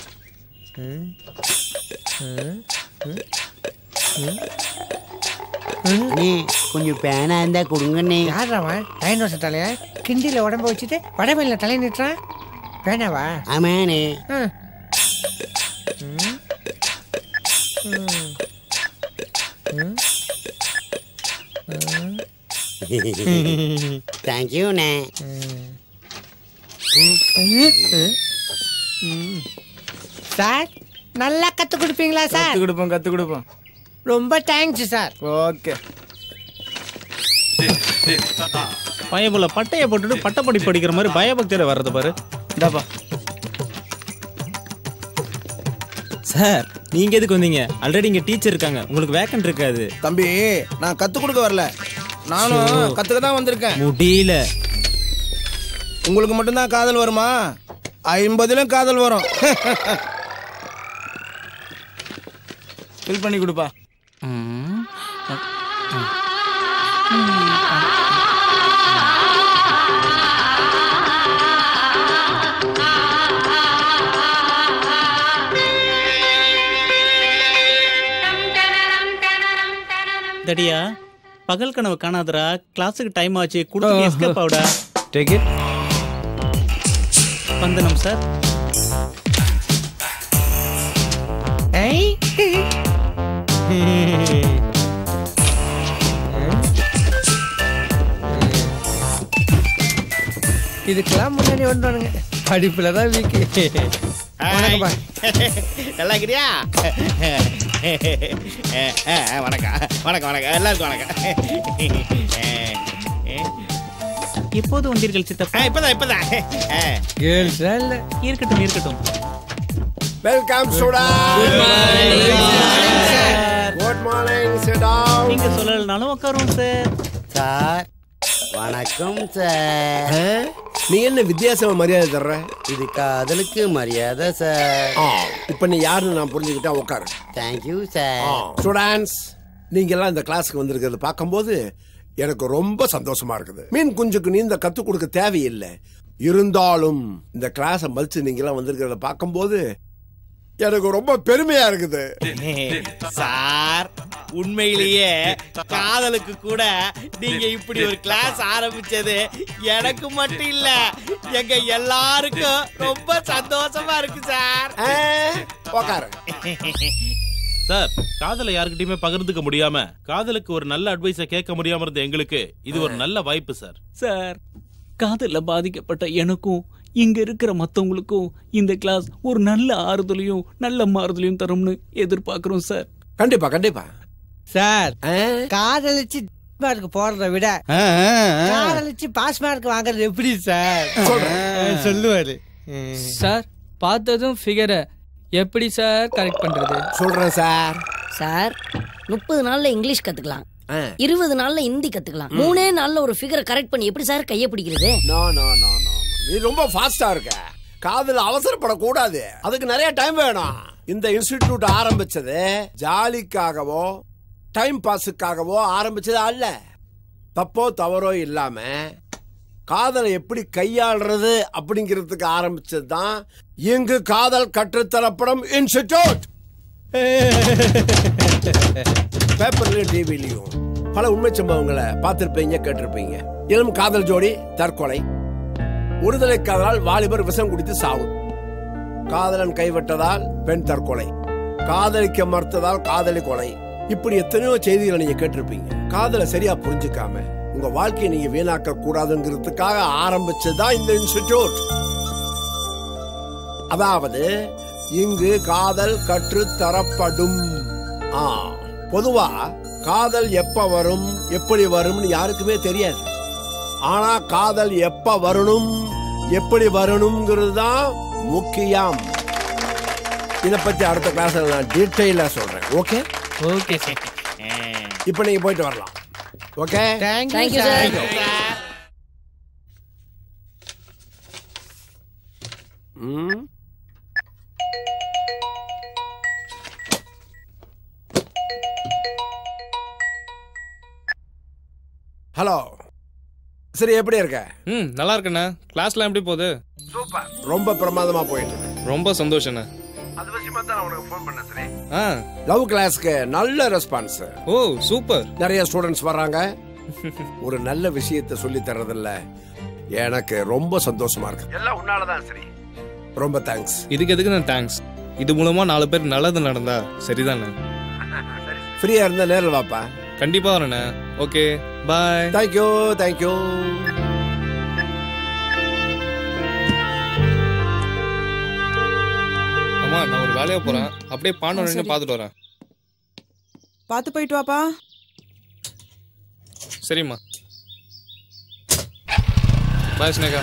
அண்ணே கொஞ்சம் பேனா இருந்தா கொடுங்கண்ணே யார் அவன் நயன் வருஷம் தலையா கிண்டியில் உடம்ப வச்சுட்டு வடமையில தலை நிட்டுறான் வேணாவா ஆமாண்ணே ம். ம். ம். ம். ம். தேங்க்யூண்ணே சார் நல்லா கத்து கொடுப்பீங்களா சார் கத்து கொடுப்போம் கத்து கொடுப்போம் ரொம்ப தேங்க்ஸ் சார் ஓகே பையன் பட்டையை போட்டுட்டு பட்டப்படி படிக்கிற மாதிரி பயபக்தியோட வர்றது பாரு இந்தாப்பா சார் நீங்க எதுக்கு வந்தீங்க ஆல்ரெடி இங்க டீச்சர் இருக்காங்க உங்களுக்கு வேக்கன்ட் இருக்காது தம்பி நான் கத்து கொடுக்க வரல நானும் ஷோ. கத்துக்க தான் வந்திருக்கேன் முடியல உங்களுக்கு மட்டும்தான் காதல் வருமா ஐம்பதுலயும் காதல் வரும் ஃபில் பண்ணி கொடுப்பா தடியா பகல் கனவு காணாதடா கிளாஸுக்கு டைம் ஆச்சு கொடுத்து எஸ்கேப் ஆகுடா டேக் இட் வந்தனம் சார் இதுக்கெல்லாம் முன்னாடி வந்துடுங்க படிப்புல தான் வீக்கு வணக்கம்ப்பா நல்லா இருக்கிறியா வணக்கம் வணக்கம் வணக்கம் எல்லாருக்கும் வணக்கம் எப்போது வந்தீர்கள் சித்தப்பா இப்பதான் இப்பதான் கேர்ள்ஸா இல்ல இருக்கட்டும் இருக்கட்டும் welcome student good morning sit down நீங்க சொல்லலனாலும் உட்காருவோம் சார் சார் வணக்கம் சார் நீ என்ன வித்தியாசமா மரியாதை தர்ற இது காதலுக்கு மரியாதை சார் இப்போ நீ யாருன்னு நான் புரிஞ்சுக்கிட்டா உட்காரு தேங்க்யூ சார் ஸ்டூடண்ட்ஸ் நீங்க எல்லாம் இந்த கிளாஸ்க்கு வந்திருக்கிறத பார்க்கும்போது எனக்கு ரொம்ப சந்தோஷமா இருக்குது மீன் குஞ்சுக்கு நீந்த கத்து கொடுக்க தேவையில்லை இருந்தாலும் இந்த கிளாஸை மதிச்சு நீங்க எல்லாம் வந்திருக்கிறத பார்க்கும்போது எனக்கு ரொம்ப பெருமையா இருக்குது சார் உண்மையிலேயே காதலுக்கு கூட நீங்க இப்படி ஒரு கிளாஸ் ஆரம்பிச்சது எனக்கு மட்டும் இல்ல எங்க எல்லாருக்கும் ரொம்ப சந்தோஷமா இருக்கு சார் உக்காரு சார் காதலை யாருக்கிட்டயுமே பகிர்ந்துக்க முடியாம காதலுக்கு ஒரு நல்ல அட்வைஸ கேட்க முடியாம இருந்த எங்களுக்கு இது ஒரு நல்ல வாய்ப்பு சார் சார் காதல்ல பாதிக்கப்பட்ட எனக்கும் இங்க இருக்கிற மத்தவங்களுக்கும் இந்த கிளாஸ் ஒரு நல்ல ஆறுதலையும் நல்ல மாறுதலையும் தரும்னு எதிர்பார்க்கிறோம் சார் கண்டிப்பா கண்டிப்பா சார் காதலிச்சு மார்க் போறத விட காதலிச்சு பாஸ் மார்க் வாங்குறது எப்படி சார் அஹ், சொல்லுவாரு சார் பார்த்ததும் ஃபிகரை எப்படி சார் கரெக்ட் பண்றது சொல்றேன் சார் சார் முப்பது நாள்ல இங்கிலீஷ் கத்துக்கலாம் இருபது நாள்ல ஹிந்தி கத்துக்கலாம் மூணே நாள்ல ஒரு ஃபிகரை கரெக்ட் பண்ணி எப்படி சார் கைய பிடிக்கிறது நோ நோ நோ நோ நீ ரொம்ப ஃபாஸ்டா இருக்க காதல் அவசரப்படக்கூடாது அதுக்கு நிறைய டைம் வேணும் இந்த இன்ஸ்டிடியூட் ஆரம்பிச்சது ஜாலிக்காகவோ டைம் பாஸுக்காகவோ ஆரம்பிச்சது அல்ல தப்போ தவறோ இல்லாம காதலை எப்படி கையாளுறது அப்படிங்கிறதுக்கு ஆரம்பிச்சது தான் இங்கு காதல் கற்றுத்தரப்படும் இன்ஸ்டிடியூட் பேப்பர்லயும் டிவிலையும் பல உண்மை சம்பவங்களை பார்த்திருப்பீங்க கேட்டிருப்பீங்க இளம் காதல் ஜோடி தற்கொலை ஒருதலை காதலால் வாலிபர் விஷம் குடித்து சாவு காதலன் கைவிட்டதால் பெண் தற்கொலை காதலிக்க மறுத்ததால் காதலி கொலை இப்படி எத்தனையோ செய்திகளை நீங்க கேட்டிருப்பீங்க காதலை சரியா புரிஞ்சுக்காம உங்க வாழ்க்கையை நீங்க வீணாக்க கூடாதுங்கிறதுக்காக ஆரம்பிச்சதுதான் இந்த இன்ஸ்டிடியூட் அதாவது இங்கு காதல் கற்று தரப்படும் ஆ பொதுவா காதல் எப்ப வரும் எப்படி வரும்னு யாருக்குமே தெரியாது ஆனா காதல் எப்ப வரணும் எப்படி வரணுங்கிறது தான் முக்கியம் இத பத்தி அடுத்த கிளாஸ்ல நான் டீட்டெயிலா சொல்றேன் ஓகே ஓகே இப்போ நீங்க போயிட்டு வரலாம் ஓகே Thank you, sir. ம் ஹலோ சரி எப்படி இருக்க ம் நல்லா இருக்கண்ணே கிளாஸ்லாம் எப்படி போகுது சூப்பர் ரொம்ப பிரமாதமா போயிட்டு இருக்கு ரொம்ப சந்தோஷண்ணே அது விஷயமா தான் உனக்கு ஃபோன் பண்ண சரி ஆ லவ் கிளாஸ்க்கு நல்ல ரெஸ்பான்ஸ் ஓ சூப்பர் நிறைய ஸ்டூடெண்ட்ஸ் வர்றாங்க ஒரு நல்ல விஷயத்தை சொல்லி தர்றதில்ல எனக்கு ரொம்ப சந்தோஷமா இருக்கு எல்லாம் உன்னாலதான் சரி ரொம்ப தேங்க்ஸ் இதுக்கு எதுக்கு நான் தேங்க்ஸ் இது மூலமா நாலு பேர் நல்லது நடந்தா சரிதானே ஃப்ரீயா இருந்தா நேரில் வாப்பா கண்டிப்பா வரேண்ணே ஓகே பாய் தேங்க்யூ தேங்க்யூ அம்மா நான் ஒரு வேலையா போறேன் அப்படியே பாண்டம் ரெண்டு பார்த்துட்டு வரேன் பார்த்து போயிட்டு வாப்பா சரிம்மா பாய் Sneha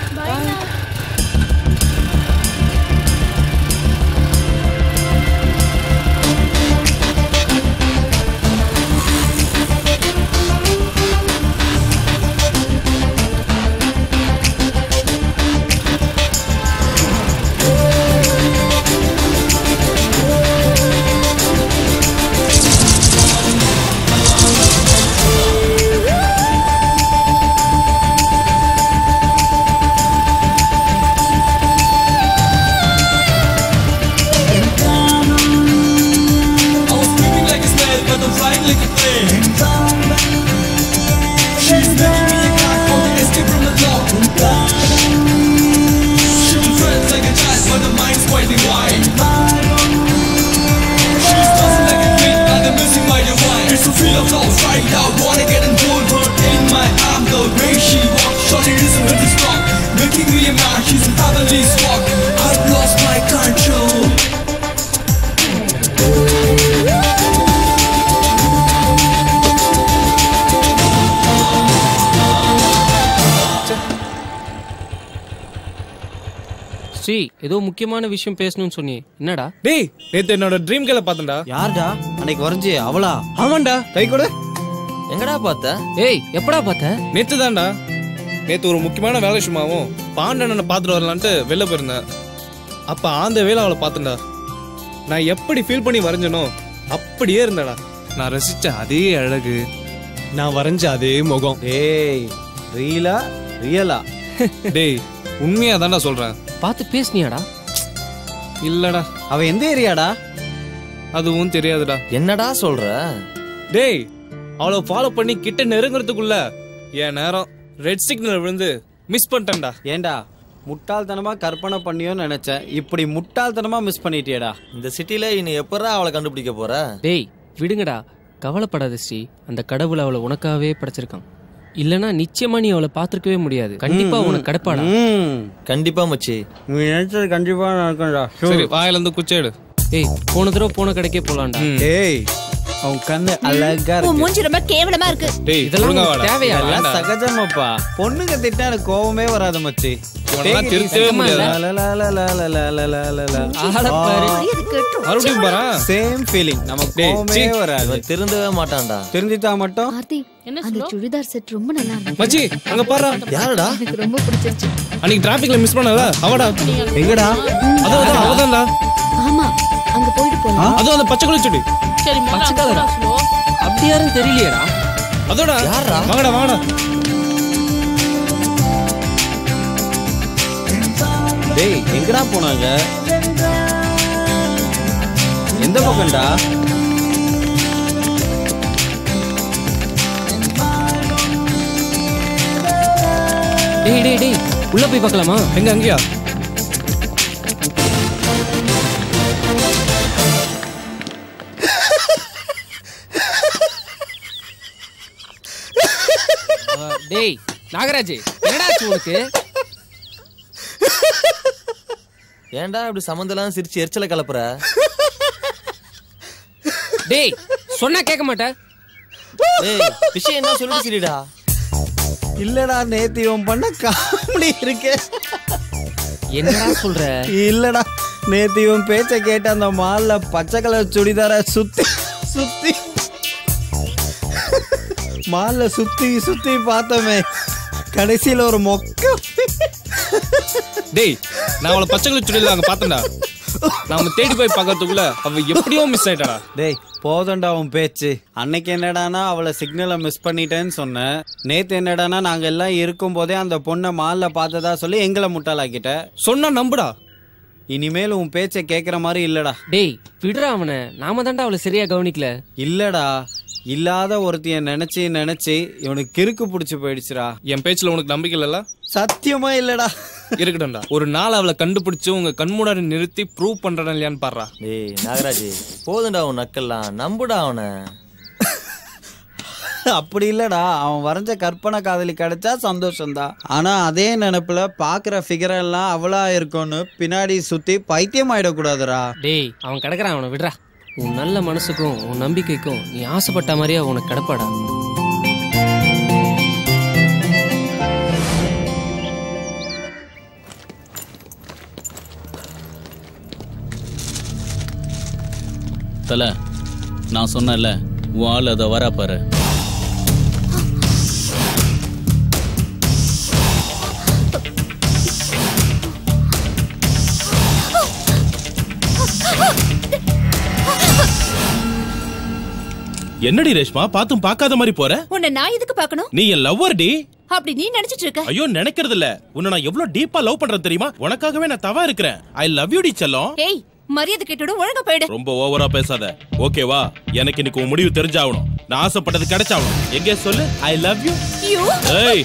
Making me a man, she's an Avalese walk. I've lost my control. Sri ஏதோ முக்கியமான விஷயம் பேசணும்னு சொன்னி என்னடா டேய் நேத்து என்னோட ட்ரீம் கேர்ல பார்த்தேன்டா யார்டா அன்னைக்கு வரைஞ்சி அவளா ஆமாண்டா கை கொடு எங்கடா பார்த்த ஏய் எப்படா பார்த்த நேத்து தான்டா நேத்து ஒரு முக்கியமான வேலை விஷயமாவும் பாண்டனனை பார்த்துட்டு வரலான்ட்டு வெளில போயிருந்தேன் அப்ப அந்த வேலை அவளை பார்த்தேன்டா நான் எப்படி ஃபீல் பண்ணி வரைஞ்சனோ அப்படியே இருந்தடா நான் ரசிச்ச அதே அழகு நான் வரைஞ்ச அதே முகம் டேய் ரீலா ரியலா டேய் உண்மையா தான்டா சொல்றேன் பார்த்து பேசுனியாடா இல்லடா அவ எந்த ஏரியாடா அதுவும் தெரியாதுடா என்னடா சொல்ற டேய் அவளை ஃபாலோ பண்ணி கிட்ட நெருங்குறதுக்குள்ள என் நேரம் ரெட் சிக்னல் விழுந்து மிஸ் பண்ணிட்டேன்டா ஏன்டா முட்டாள்தனமா கற்பனை பண்ணியோன்னு நினைச்சேன் இப்படி முட்டாள்தனமா மிஸ் பண்ணிட்டியேடா இந்த சிட்டில இனி எப்படா அவளை கண்டுபிடிக்க போற டேய் விடுங்கடா கவலைப்படாத ஸ்ரீ அந்த கடவுள் அவளை உனக்காகவே படைச்சிருக்கான் இல்லனா நிச்சயமா நீ அவளை பார்த்திருக்கவே முடியாது கண்டிப்பா ம், உனக்கு கிடைப்பாடா கண்டிப்பா மச்சி நீ நினைச்சது கண்டிப்பா நடக்கும்டா சரி வாயில இருந்து குச்சேடு ஏய் போன தடவை போன கடைக்கே போலாம்டா டேய் அவன் கண்ணு அழகா உன் இருக்கு மூஞ்சி ரொம்ப கேவலமா இருக்கு டேய் இதெல்லாம் ஒழுங்கா உனக்கு வாடா. தேவையா? இதெல்லாம் எல்லாம் சகஜமாப்பா பொண்ணுங்க திட்டா எனக்கு கோவமே வராது மச்சி இவனெல்லாம் திருத்தவே முடியாது. ஆளை பாரு. மறுபடியும் பாரா சேம் ஃபீலிங் நமக்கு டேய், கோவமே சீ. வராது இவன் திருந்தவே மாட்டான்டா தெரிஞ்சிட்டா மட்டும் ஆர்த்தி அந்த சுடிதார் செட் ரொம்ப நல்லா இருந்துச்சு மச்சி அங்க பாரு யாருடா எனக்கு ரொம்ப பிடிச்சிருச்சு அன்னைக்கு டிராபிக்ல மிஸ் பண்ணல அவடா எங்கடா அதான் அதான் அவதான்டா ஆமா அங்க போயிட்டு போலாம் அதுவும் அந்த பச்சை குளிச்சுடி சரி பச்சை முதல்ல கலரா? அங்க slow. அப்படி யாரும் தெரியலையேடா அதோடா யார்ரா? வாங்கடா வாங்கடா டேய் எங்கடா போனாங்க எந்த பக்கம்டா டேய் டேய் டேய் உள்ள போய் பார்க்கலாமா எங்க அங்கேயா அஹ், டேய் நாகராஜ் என்னடா ஆச்சு உனக்கு ஏன்டா இப்படி சம்மந்தெல்லாம் சிரிச்சு எரிச்சல கலப்புற டேய் சொன்னா கேட்க மாட்டேன் ஏய் விஷயம் என்ன சொல்லிட்டு சிரிடா இல்லடா நேத்து இவன் பண்ண காமெடி இருக்கு என்னடா சொல்ற இல்லடா நேத்து இவன் பேச்ச கேட்டு அந்த மால்ல பச்சை கலர் சுடிதார சுத்தி சுத்தி மால்ல சுத்தி சுத்தி பார்த்தோமே கடைசியில ஒரு மொக்க டேய் நான் அவளை பச்சை கலர் சுடில அங்க பார்த்தேன்டா நாம தேடி போய் பார்க்கறதுக்குள்ள அவ எப்படியோ மிஸ் ஆயிட்டாடா டேய் போதண்டா உன் பேச்சு அன்னைக்கு என்னடானா அவளை சிக்னலை மிஸ் பண்ணிட்டேன்னு சொன்னேன் நேத்து என்னடானா நாங்க எல்லாம் இருக்கும் போதே அந்த பொண்ணை மால்ல பார்த்ததா சொல்லி எங்களை முட்டாளாக்கிட்ட சொன்னா நம்புடா இனிமேல் உன் பேச்சை கேட்குற மாதிரி இல்லடா டேய் விடுறா அவனை நாம தான்டா அவளை சரியா கவனிக்கல இல்லடா இல்லாத ஒருத்திய நினைச்சு நினைச்சு இவனுக்கு கிறுக்கு பிடிச்சு போயிடுச்சுடா என் பேச்சுல உனக்கு நம்பிக்கை இல்லல சத்தியமா இல்லடா இருக்கட்டும்டா ஒரு நாள் அவளை கண்டுபிடிச்சு உங்க கண்முன்னாடி நிறுத்தி ப்ரூவ் பண்றேன் இல்லையான்னு பாடுறா டேய் நாகராஜ் போதும்டா உன் நக்கெல்லாம் நம்புடா அவனை அப்படி இல்லடா அவன் வரைஞ்ச கற்பனை காதலி கிடைச்சா சந்தோஷம்தான் ஆனா அதே நினைப்புல பாக்குற ஃபிகர் எல்லாம் அவளா இருக்கும்னு பின்னாடி சுத்தி பைத்தியம் ஆயிடக்கூடாதுடா டேய் அவன் கிடக்குறான் அவனை விடுறா உன் நல்ல மனசுக்கும் உன் நம்பிக்கைக்கும் நீ ஆசைப்பட்ட மாதிரியே உனக்கு கிடப்பாடா தல நான் சொன்னேன்ல உன் ஆள் அதை வரா பாரு என்னடி ரேஷ்மா பாத்தும் பார்க்காத மாதிரி போற உன்னை நான் எதுக்கு பார்க்கணும் நீ என் லவ்வர் டி அப்படி நீ நினைச்சிட்டு இருக்க ஐயோ நினைக்கிறது இல்ல உன்னை நான் எவ்வளவு டீப்பா லவ் பண்றேன் தெரியுமா உனக்காகவே நான் தவா இருக்கிறேன் ஐ லவ் யூ டி செல்லம் ஏய் மரியாதை கேட்டுடு ஒழுங்கா போயிடு ரொம்ப ஓவரா பேசாத ஓகேவா எனக்கு இன்னைக்கு உன் முடிவு தெரிஞ்சாகணும் நான் ஆசைப்பட்டது கிடைச்சாகணும் எங்கே சொல்லு ஐ லவ் யூ யூ ஏய்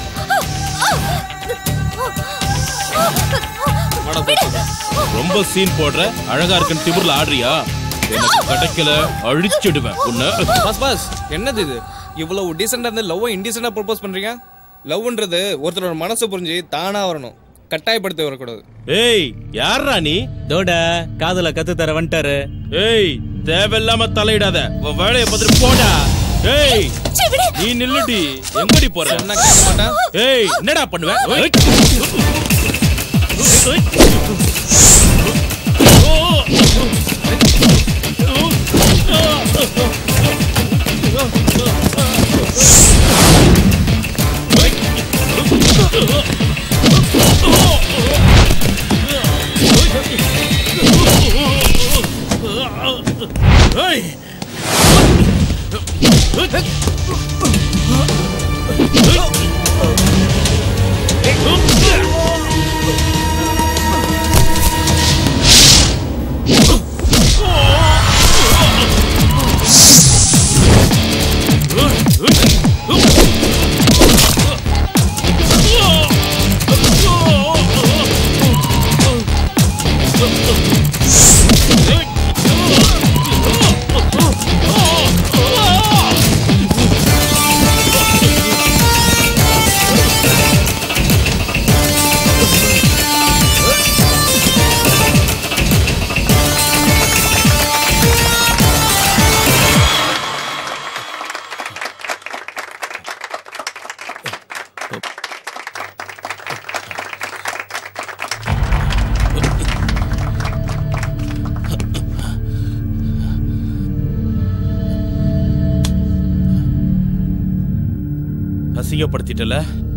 ரொம்ப சீன் போடுற அழகா இருக்குன்னு திமிர்ல ஆடுறியா எனக்கு கிடைக்கல அழிச்சிடுவேன் உன்னை பஸ் பஸ் என்னது இது இவ்வளவு டீசெண்டா இருந்து லவ் இன்டீசெண்டா ப்ரொபோஸ் பண்றீங்க லவ்ன்றது ஒருத்தரோட மனசை புரிஞ்சு தானா வரணும் கட்டாயப்படுத்தி வரக்கூடாது ஏய் யாரா நீ தோட காதல கத்து தர வந்துட்டாரு ஏய் தேவையில்லாம தலையிடாத உன் வேலைய பார்த்துட்டு போடா ஏய் நீ நில்லுடி எங்கடி போற சொன்னா கேட்க மாட்டேன் ஏய் என்னடா பண்ணுவ ஏய். அசிங்கப்படுத்திட்டல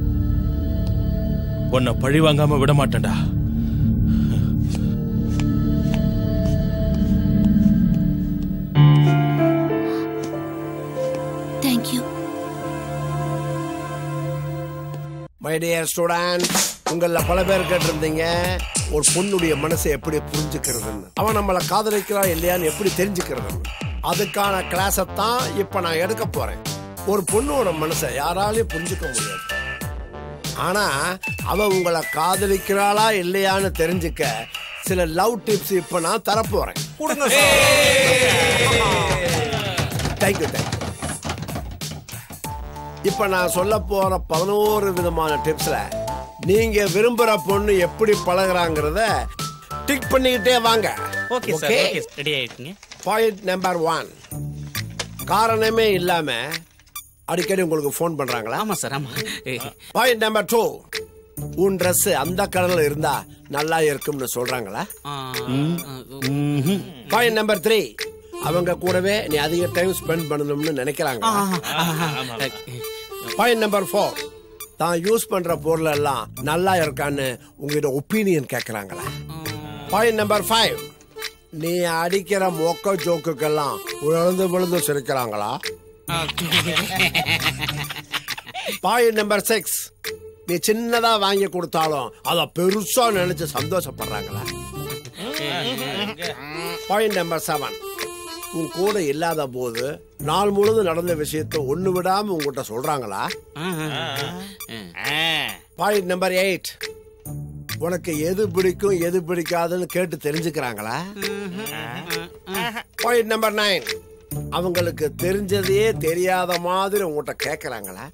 உன்னை பழி வாங்காம விட மாட்டேன்டா தேங்க்யூ மை டியர் ஸ்டூடெண்ட் உங்கள பல பேர் கேட்டிருந்தீங்க ஒரு பொண்ணுடைய மனசை எப்படி புரிஞ்சுக்கிறதுன்னு அவன் நம்மளை காதலிக்கிறா இல்லையான்னு எப்படி தெரிஞ்சுக்கிறதுன்னு அதுக்கான கிளாஸை தான் இப்ப நான் எடுக்க போறேன் ஒரு பொண்ணோட மனசை யாராலையும் புரிஞ்சுக்க முடியாது ஆனா அவ உங்களை காதலிக்கிறாளா இல்லையான்னு தெரிஞ்சுக்க சில லவ் டிப்ஸ் இப்ப நான் தரப்போறேன் கொடுங்க தேங்க்யூ தேங்க்யூ இப்ப நான் சொல்ல போற பதினோரு விதமான டிப்ஸ்ல நீங்க விரும்புற பொண்ணு எப்படி பழகுறாங்கிறத டிக் பண்ணிக்கிட்டே வாங்க ஓகே சார் ஓகே ரெடி ஆயிட்டுங்க பாயிண்ட் நம்பர் ஒன் காரணமே இல்லாம அடிக்கடி உங்களுக்கு ஃபோன் பண்றாங்களா ஆமா சார் ஆமா பாயிண்ட் நம்பர் டூ உன் Dress அந்த கலர்ல இருந்தா நல்லா இருக்கும்னு சொல்றாங்களா பாயிண்ட் நம்பர் த்ரீ அவங்க கூடவே நீ அதிக டைம் ஸ்பெண்ட் பண்ணணும்னு நினைக்கிறாங்க பாயிண்ட் நம்பர் ஃபோர் தான் யூஸ் பண்ற பொருள் எல்லாம் நல்லா இருக்கான்னு உங்ககிட்ட ஒப்பீனியன் கேக்குறாங்களா பாயிண்ட் நம்பர் ஃபைவ் நீ அடிக்கிற மொக்க ஜோக்குக்கெல்லாம் விழுந்து விழுந்து சிரிக்கிறாங்களா பாயிண்ட் நம்பர் சிக்ஸ் நீ சின்னதா வாங்கி கொடுத்தாலும் அத பெருசா நினைச்சு சந்தோஷப்படுறாங்களா பாயிண்ட் நம்பர் செவன் உன் கூட இல்லாத போது நாள் முழுதும் நடந்த விஷயத்த ஒண்ணு விடாம உங்ககிட்ட சொல்றாங்களா பாயிண்ட் நம்பர் எயிட் உனக்கு எது பிடிக்கும் எது பிடிக்காதுன்னு கேட்டு தெரிஞ்சுக்கிறாங்களா பாயிண்ட் நம்பர் நைன் அவங்களுக்கு தெரிஞ்சதையே தெரியாத மாதிரி உங்ககிட்ட கேக்குறாங்களா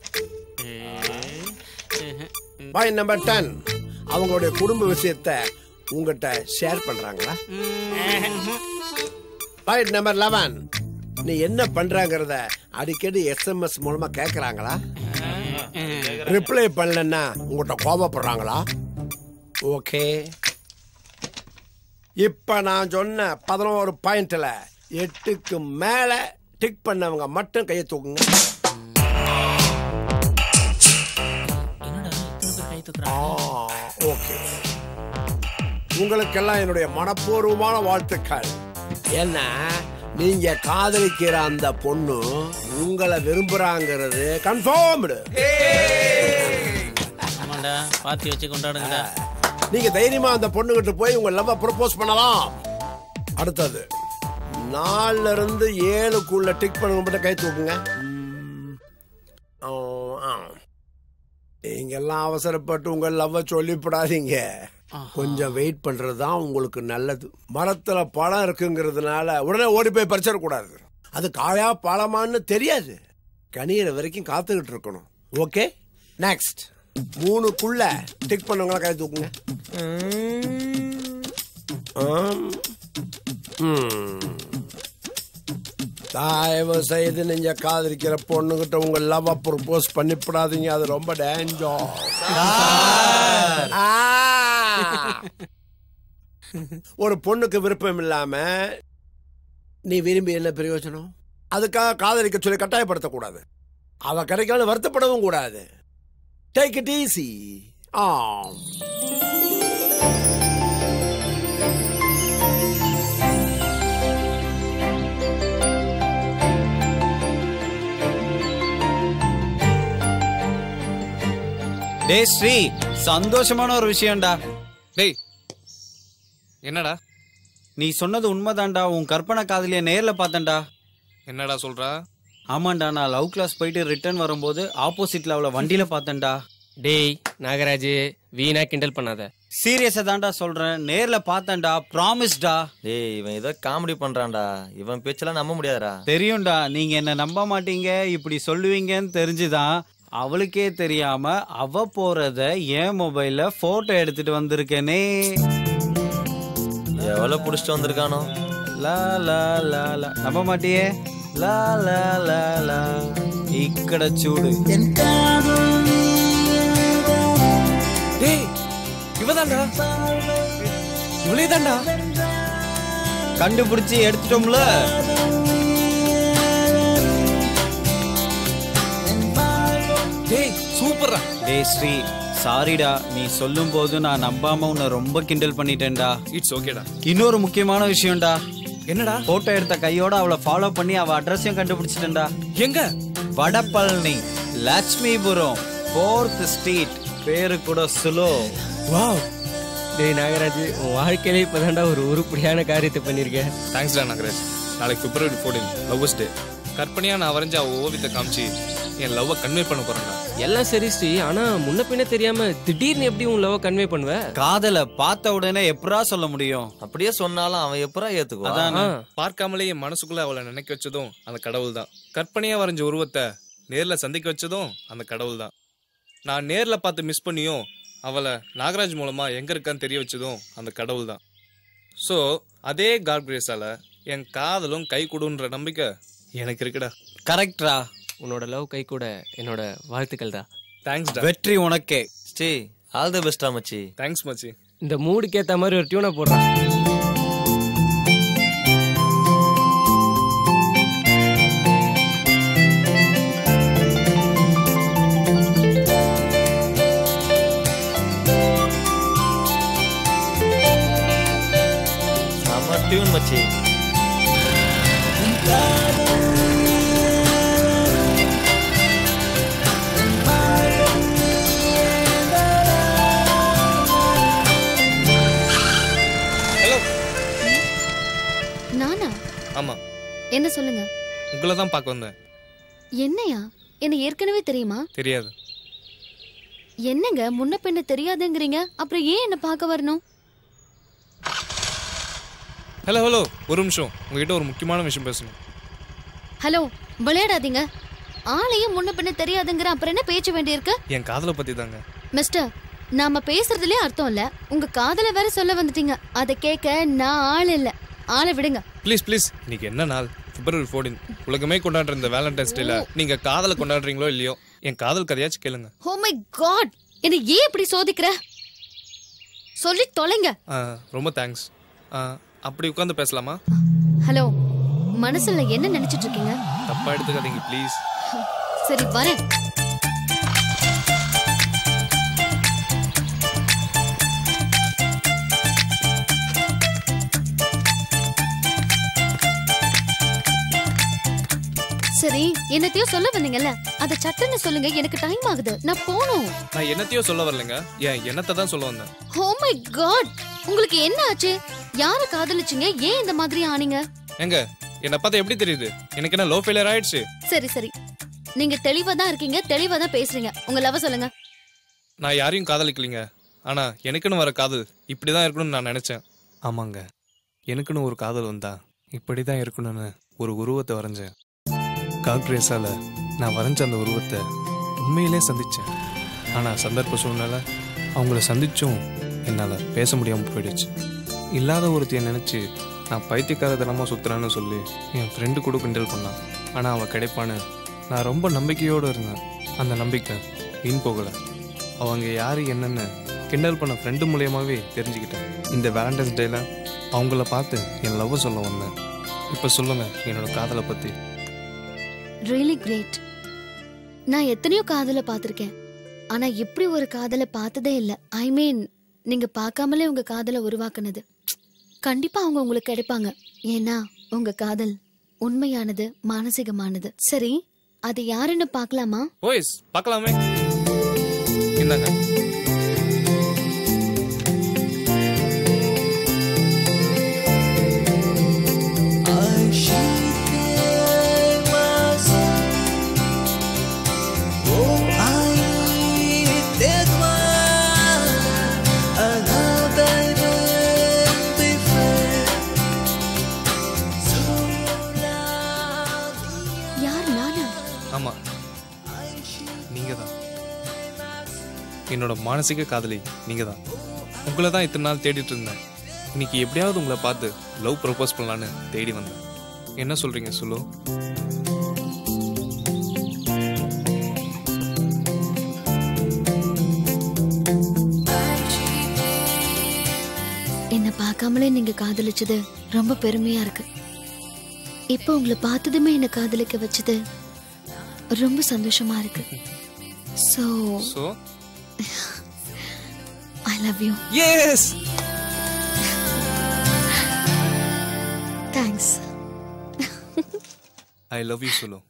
பாயிண்ட் நம்பர் டென் அவங்களுடைய குடும்ப விஷயத்த உங்ககிட்ட ஷேர் பண்றாங்களா பாயிண்ட் நம்பர் லெவன் நீ என்ன பண்றாங்கறத அடிக்கடி எஸ்எம்எஸ் மூலமா கேக்குறாங்களா ரிப்ளை பண்ணலன்னா உங்ககிட்ட கோபப்படுறாங்களா ஓகே இப்ப நான் சொன்ன பதினோரு பாயிண்ட்ல எட்டுக்கு மேல டிக் பண்ணவங்க மட்டும் கையை தூக்குங்க ஓகே உங்களுக்கெல்லாம் என்னுடைய மனப்பூர்வமான வாழ்த்துக்கள் ஏன்னா நீங்க காதலிக்கிற அந்த பொண்ணு உங்களை விரும்புறாங்கிறது கன்ஃபார்ம்டு ஆமாண்டா பாத்தி வச்சு கொண்டாடுங்கடா நீங்க தைரியமா அந்த பொண்ணுகிட்ட போய் உங்க லவ் ப்ரப்போஸ் பண்ணலாம் அடுத்தது நாலுல இருந்து ஏழுக்குள்ள டிக் பண்ணுங்க மட்டும் கை தூக்குங்க ம். ஆ, ஆ. நீங்க எல்லாம் அவசரப்பட்டு உங்க லவ் சொல்லிவிடாதீங்க கொஞ்சம் வெயிட் பண்றது தான் உங்களுக்கு நல்லது மரத்துல பழம் இருக்குங்கிறதுனால உடனே ஓடி போய் பறிச்சிடக்கூடாது அது காயா பழமான்னு தெரியாது கனியிற வரைக்கும் காத்துக்கிட்டு இருக்கணும் ஓகே நெக்ஸ்ட் மூணுக்குள்ள டிக் பண்ணவங்கள கை தூக்குங்க ஆம். ம். தயவு செய்து நீங்க காதலிக்கிற பொண்ணுகிட்ட உங்க லவ் ப்ரப்போஸ் பண்ணிவிடாதீங்க அது ரொம்ப டேஞ்சர் ஒரு பொண்ணுக்கு விருப்பம் இல்லாம நீ விரும்பி என்ன பிரயோஜனம் அதுக்காக காதலிக்க சொல்லி கட்டாயப்படுத்தக்கூடாது அவ கிடைக்காத வருத்தப்படவும் கூடாது டேக் இட் ஈஸி ஆ டேய் ஸ்ரீ சந்தோஷமான ஒரு விஷயம்டா டேய் என்னடா நீ சொன்னது உண்மைதான்டா உன் கற்பனை காதலிய நேர்ல பார்த்தேன்டா என்னடா சொல்றா ஆமாண்டா நான் லவ் கிளாஸ் போயிட்டு ரிட்டர்ன் வரும்போது ஆப்போசிட்ல அவளை வண்டியில பார்த்தேன்டா டேய் நாகராஜ் வீணா கிண்டல் பண்ணாத சீரியஸா தான்டா சொல்றேன் நேர்ல பார்த்தேன்டா ப்ராமிஸ்டா டேய் இவன் ஏதோ காமெடி பண்றான்டா இவன் பேச்செல்லாம் நம்ப முடியாதுடா தெரியும்டா நீங்க என்ன நம்ப மாட்டீங்க இப்படி சொல்லுவீங்கன்னு தெரிஞ்சுதான் அவளுக்கே தெரியாம அவ போறத என் மொபைல்ல போட்டோ எடுத்துட்டு வந்திருக்கேனே எவ்வளவு புடிச்சிட்டு வந்திருக்கானோ லா லா லா லா நம்ப மாட்டியே லா லா லா லா ఇక్కడ చూడు டேய் இவதான்டா இவளே தான்டா கண்டுபிடிச்சு எடுத்துட்டோம்ல டேய் சூப்பர்ரா டேய் ஸ்ரீ சாரிடா நீ சொல்லும் போது நான் நம்பாம உன்னை ரொம்ப கிண்டல் பண்ணிட்டேன்டா இட்ஸ் ஓகேடா இன்னொரு முக்கியமான விஷயம்டா என்னடா போட்டோ எடுத்த கையோட அவளை ஃபாலோ பண்ணி அவ அட்ரஸையும் கண்டுபிடிச்சிட்டேன்டா எங்க வடபழனி லட்சுமிபுரம் ஃபோர்த் ஸ்ட்ரீட் பேரு கூட சுலோ வாவ் டேய் நாகராஜ் உன் வாழ்க்கையிலே இப்பதான்டா ஒரு உருப்படியான காரியத்தை பண்ணிருக்கேன் தேங்க்ஸ்டா நாகராஜ் நாளைக்கு பிப்ரவரி ஃபோர்டீன் லவ்வர்ஸ் டே கற்பனையா நான் வரைஞ்ச அவ ஓவியத்தை காமிச்சு என் லவ்வை கன்வே பண்ண போறேன்டா எல்லாம் சரி ஸ்ரீ ஆனா முன்ன பின்ன தெரியாம திடீர்னு எப்படி உன் லவ் கன்வே பண்ணுவ காதல பார்த்த உடனே எப்படா சொல்ல முடியும் அப்படியே சொன்னாலும் அவன் எப்பரா ஏத்துக்குவான் அதான் பார்க்காமலே என் மனசுக்குள்ள அவளை நினைக்க வச்சதும் அந்த கடவுள் தான் கற்பனையா வரைஞ்ச உருவத்தை நேர்ல சந்திக்க வச்சதும் அந்த கடவுள் தான் நான் நேர்ல பார்த்து மிஸ் பண்ணியும் அவளை நாகராஜ் மூலமா எங்க இருக்கான்னு தெரிய வச்சதும் அந்த கடவுள் தான் ஸோ அதே காட் கிரேஸால என் காதலும் கை கொடுன்ற நம்பிக்கை எனக்கு இருக்குடா கரெக்டா உன்னோட லவ் கை கூட என்னோட வாழ்த்துக்கள் தான் தேங்க்ஸ் வெற்றி உனக்கே ஸ்ரீ ஆல் தி பெஸ்டா மச்சி தேங்க்ஸ் மச்சி இந்த மூடுக்கு ஏத்த மாதிரி ஒரு டியூனை போடுறான் செம டியூன் மச்சி ஹலோ நானா ஆமா என்ன சொல்லுங்க உங்களை தான் பார்க்க வந்தேன் என்னையா என்ன ஏற்கனவே தெரியுமா தெரியாது என்னங்க முன்ன பின்ன தெரியாதுங்கிறீங்க அப்புறம் ஏன் என்ன பார்க்க வரணும் ஹலோ ஹலோ ஒரு நிமிஷம் உங்ககிட்ட ஒரு முக்கியமான விஷயம் பேசணும் ஹலோ விளையாடாதீங்க ஆளையும் முன்ன பின்ன தெரியாதுங்கிற அப்புறம் என்ன பேச்சு வேண்டியிருக்கு என் காதலை பத்தி தாங்க மிஸ்டர் நாம பேசுறதுலயே அர்த்தம் இல்ல உங்க காதல வேற சொல்ல வந்துட்டீங்க அதை கேட்க நான் ஆள் இல்ல ஆளை விடுங்க ப்ளீஸ் ப்ளீஸ் இன்னைக்கு என்ன நாள் பிப்ரவரி ஃபோர்டீன் உலகமே கொண்டாடுற இந்த வேலண்டைன்ஸ் டேல நீங்க காதலை கொண்டாடுறீங்களோ இல்லையோ என் காதல் கதையாச்சும் கேளுங்க ஓ மை காட் என்ன ஏன் இப்படி சோதிக்கிற சொல்லி தொலைங்க ஆ, ரொம்ப தேங்க்ஸ் அப்படி உட்காந்து பேசலாமா ஹலோ மனசுல என்ன நினைச்சிட்டு இருக்கீங்க தப்பா எடுத்துக்காதீங்க ப்ளீஸ் சரி வரேன் சரி என்னத்தையோ சொல்ல வந்தீங்கல்ல அத சட்டுன்னு சொல்லுங்க எனக்கு டைம் ஆகுது நான் போகணும் நான் என்னத்தையோ சொல்ல வரலைங்க என் எண்ணத்தை தான் சொல்ல வந்தேன் ஓ மை காட் உங்களுக்கு என்ன ஆச்சு யார காதலிச்சீங்க ஏன் இந்த மாதிரி ஆனீங்க எங்க என்னை பார்த்தா எப்படி தெரியுது எனக்கு என்ன லோ ஃபெயிலியர் ஆயிடுச்சு சரி சரி நீங்க தெளிவா தான் இருக்கீங்க தெளிவா தான் பேசுறீங்க உங்க லவ் சொல்லுங்க நான் யாரையும் காதலிக்கலைங்க ஆனா எனக்குன்னு வர காதல் இப்படி தான் இருக்கணும்னு நான் நினைச்சேன் ஆமாங்க எனக்குன்னு ஒரு காதல் வந்தா இப்படி தான் இருக்கணும்னு ஒரு உருவத்தை வரைஞ்சேன் காக்ரேஸால நான் வரைஞ்ச அந்த உருவத்தை உண்மையிலே சந்திச்சேன் ஆனா சந்தர்ப்ப சூழ்நிலை அவங்கள சந்திச்சும் என்னால் பேச முடியாமல் போயிடுச்சு இல்லாத ஒருத்தைய நினச்சி நான் பைத்தியக்காரத்தனமாக சுற்றுறேன்னு சொல்லி என் ஃப்ரெண்டு கூட கிண்டல் பண்ணான் ஆனால் அவன் கிடைப்பான்னு நான் ரொம்ப நம்பிக்கையோடு இருந்தேன் அந்த நம்பிக்கை வீண் போகலை அவங்க யார் என்னன்னு கிண்டல் பண்ண ஃப்ரெண்டு மூலியமாகவே தெரிஞ்சுக்கிட்டேன் இந்த வேலண்டைன்ஸ் டேல அவங்கள பார்த்து என் லவ் சொல்ல வந்தேன் இப்போ சொல்லுங்க என்னோட காதலை பற்றி ரியலி கிரேட் நான் எத்தனையோ காதலை பார்த்திருக்கேன் ஆனா இப்படி ஒரு காதலை பார்த்ததே இல்ல ஐ மீன் நீங்க பார்க்காமலே உங்க காதலை உருவாக்குனது கண்டிப்பா அவங்க உங்களுக்கு கிடைப்பாங்க ஏன்னா உங்க காதல் உண்மையானது மானசீகமானது சரி அது யாருன்னு பார்க்கலாமா ஓய்ஸ் பார்க்கலாமே இந்தாங்க யார் நானா ஆமா நீங்க தான் என்னோட மானசீக காதலி நீங்க தான் உங்களை தான் இத்தனை நாள் தேடிட்டு இருந்தேன் இன்னைக்கு எப்படியாவது உங்களை பார்த்து லவ் ப்ரப்போஸ் பண்ணலான்னு தேடி வந்தேன் என்ன சொல்றீங்க சொல்லு என்ன பார்க்காமலே நீங்க காதலிச்சது ரொம்ப பெருமையா இருக்கு இப்போ உங்களை பார்த்ததுமே என்ன காதலிக்க வச்சது ரொம்ப சந்தோஷமா இருக்கு so so I love you yes thanks I love you சொல்லு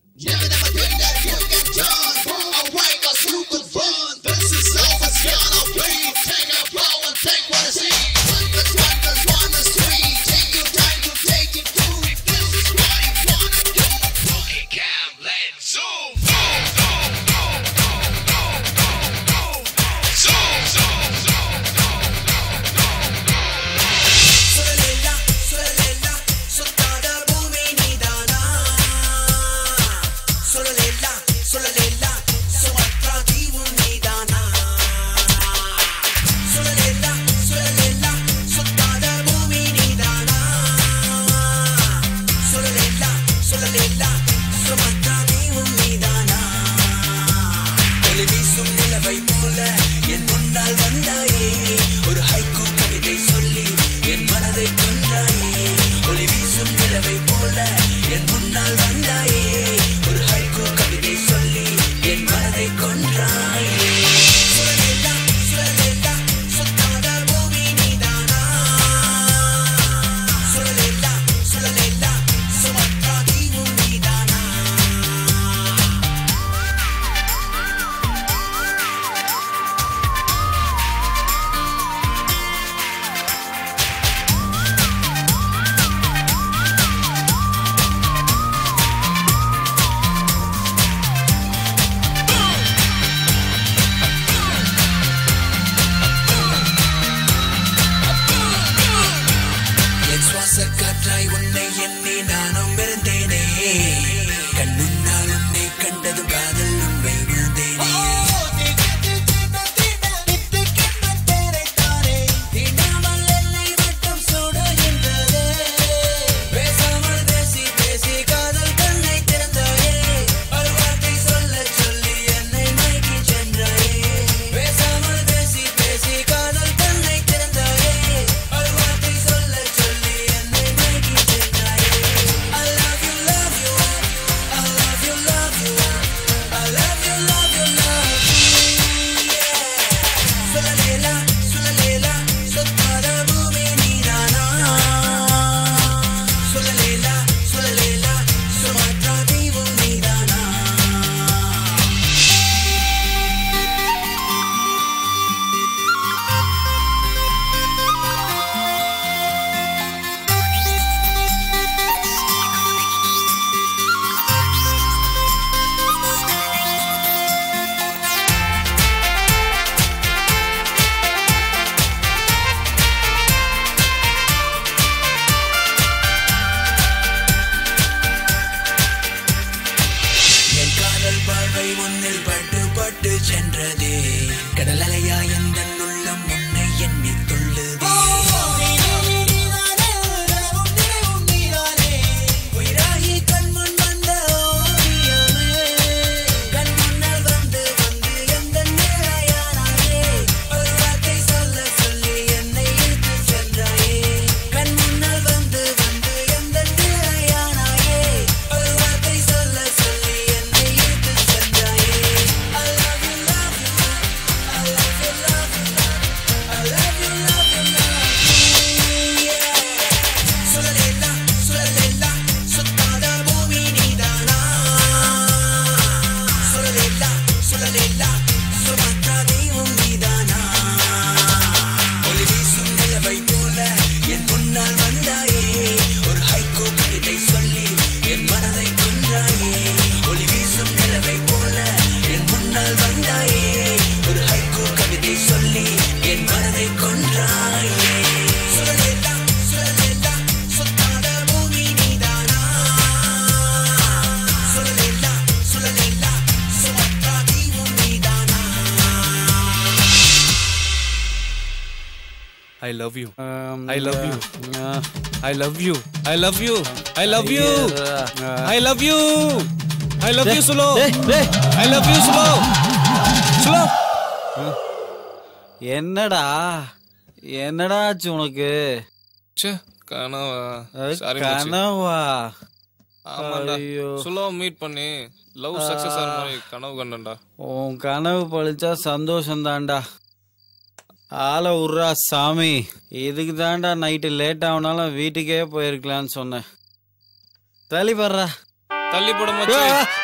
சுழலேலா சுழலேலா சுத்தாத பூமி நீதானா சுழலேலா சுழலேலா சுமத்ரா தீவும் நீதானா I love you I love you I love you I love you I love you I love you I love you சுலோ I love you சுலோ சுலோ என்னடா என்னடா ஆச்சு உனக்கு ச்சே கனவா Sorry மச்சி. கனவா ஆமாண்டா ஐயோ. சுலோ மீட் பண்ணி லவ் சக்சஸ் ஆகிற மாதிரி கனவு கண்டேன்டா உன் கனவு பழிச்சா சந்தோஷம் தான்டா ஆளை விட்றா சாமி இதுக்கு தான்டா நைட்டு லேட் ஆகுனாலும் வீட்டுக்கே போயிருக்கலான்னு சொன்னேன் தள்ளி படுறா தள்ளி போட மச்சி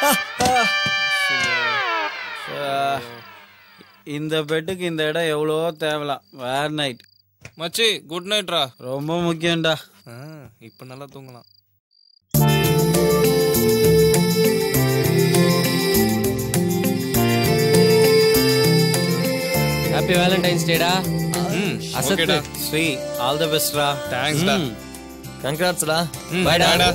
இந்த பெட்டுக்கு இந்த இடம் எவ்வளவோ தேவலாம் வேற நைட் மச்சி குட் நைட்ரா ரொம்ப முக்கியம்டா இப்போ நல்லா தூங்கலாம் ஹாப்பி வேலண்டைன்ஸ் டேடா ம் அசத்து ஓகேடா ஸ்ரீ ஆல் தி பெஸ்ட்ரா தேங்க்ஸ்டா கங்க்ராட்ஸ்டா ம் பாய்டா பாய்டா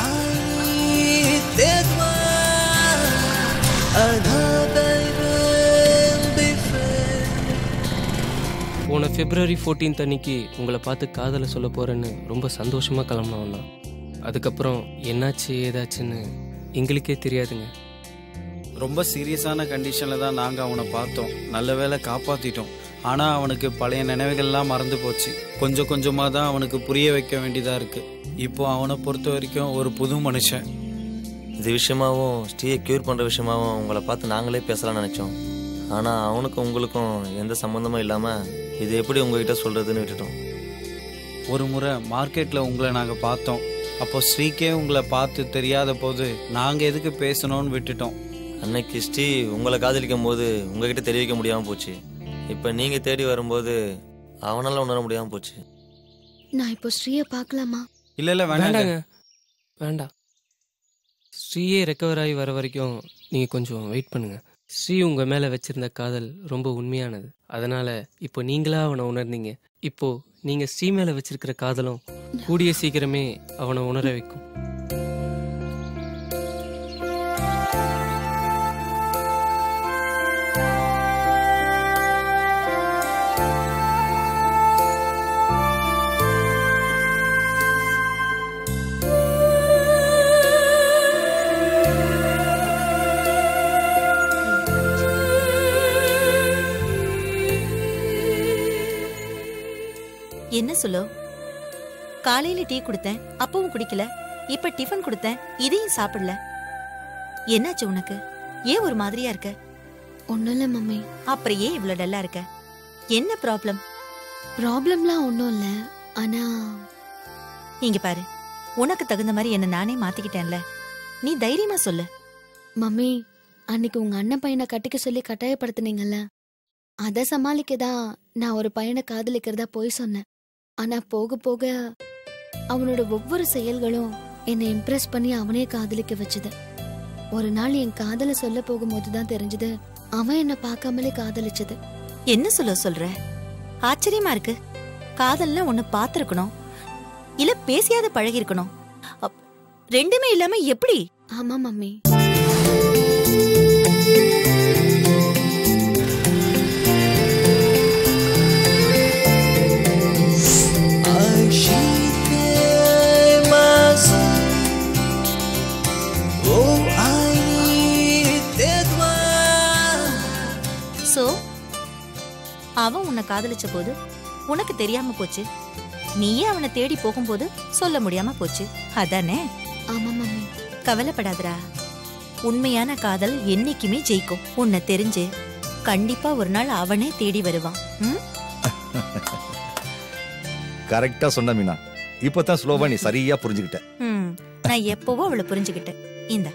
போன பிப்ரவரி 14th அன்னைக்கு உங்களை பார்த்து காதலை சொல்ல போறேன்னு ரொம்ப சந்தோஷமா கிளம்பினவன் தான் அதுக்கப்புறம் என்னாச்சு ஏதாச்சுன்னு எங்களுக்கே தெரியாதுங்க ரொம்ப சீரியஸான கண்டிஷனில் தான் நாங்கள் அவனை பார்த்தோம் நல்ல வேளை காப்பாற்றிட்டோம் ஆனால் அவனுக்கு பழைய நினைவுகள்லாம் மறந்து போச்சு கொஞ்சம் கொஞ்சமாக தான் அவனுக்கு புரிய வைக்க வேண்டியதாக இருக்குது இப்போ அவனை பொறுத்த வரைக்கும் ஒரு புது மனுஷன் இது விஷயமாவும் ஸ்ரீயை க்யூர் பண்ணுற விஷயமாவும் உங்களை பார்த்து நாங்களே பேசலாம்னு நினச்சோம் ஆனால் அவனுக்கும் உங்களுக்கும் எந்த சம்மந்தமும் இல்லாமல் இது எப்படி உங்ககிட்ட சொல்கிறதுன்னு விட்டுட்டோம் ஒரு முறை மார்க்கெட்டில் உங்களை நாங்கள் பார்த்தோம் அப்போ ஸ்ரீக்கே உங்களை பார்த்து தெரியாத போது நாங்கள் எதுக்கு பேசணும்னு விட்டுட்டோம் அன்னைக்கு ஸ்ரீ உங்களை காதலிக்கும் போது உங்ககிட்ட தெரிவிக்க முடியாமல் போச்சு இப்போ நீங்கள் தேடி வரும்போது அவனால உணர முடியாமல் போச்சு நான் இப்போ ஸ்ரீயை பார்க்கலாமா இல்லை இல்லை வேண்டாங்க வேண்டாங்க வேண்டாம் ஸ்ரீயே ரெக்கவர் ஆகி வர வரைக்கும் நீங்கள் கொஞ்சம் வெயிட் பண்ணுங்க ஸ்ரீ உங்கள் மேலே வச்சிருந்த காதல் ரொம்ப உண்மையானது அதனால இப்போ நீங்களா அவனை உணர்ந்தீங்க இப்போ நீங்கள் ஸ்ரீ மேலே வச்சிருக்கிற காதலும் கூடிய சீக்கிரமே அவனை உணர வைக்கும் என்ன சொல்லு காலையில டீ கொடுத்தேன் அப்பவும் குடிக்கல இப்ப டிஃபன் கொடுத்தேன் இதையும் சாப்பிடல என்னாச்சு உனக்கு ஏன் ஒரு மாதிரியா இருக்க ஒன்றும் இல்லை மம்மி அப்புறம் ஏன் இவ்வளவு டல்லா இருக்க என்ன ப்ராப்ளம் ப்ராப்ளம்லாம் ஒன்றும் இல்லை ஆனால் இங்க பாரு உனக்கு தகுந்த மாதிரி என்ன நானே மாத்திக்கிட்டேன்ல நீ தைரியமா சொல்லு மம்மி அன்னைக்கு உங்க அண்ணன் பையனை கட்டிக்க சொல்லி கட்டாயப்படுத்துனீங்கல்ல அதை சமாளிக்க தான் நான் ஒரு பையனை காதலிக்கிறதா போய் சொன்னேன் ஆனா போக போக அவனோட ஒவ்வொரு செயல்களும் என்னை இம்ப்ரெஸ் பண்ணி அவனே காதலிக்க வச்சுது ஒரு நாள் என் காதலை சொல்ல போகும்போது தான் தெரிஞ்சது அவன் என்னை பார்க்காமலே காதலிச்சது என்ன சொல்ல சொல்ற ஆச்சரியமா இருக்கு காதல்ல உன்னை பார்த்திருக்கணும் இல்ல பேசியாத பழகி இருக்கணும் ரெண்டுமே இல்லாம எப்படி ஆமா மம்மி சோ அவன் உன்னை காதலிச்ச போது உனக்கு தெரியாம போச்சு நீயே அவனை தேடி போகும்போது சொல்ல முடியாம போச்சு அதானே ஆமா மம்மி கவலைப்படாதடா உண்மையான காதல் என்னைக்குமே ஜெயிக்கும் உன்னை தெரிஞ்சு கண்டிப்பா ஒரு நாள் அவனே தேடி வருவான் ம்? கரெக்டா சொன்ன மீனா இப்பதான் ஸ்லோவா நீ சரியா புரிஞ்சுக்கிட்ட ம் நான் எப்பவோ அவளை புரிஞ்சுக்கிட்டேன் இந்த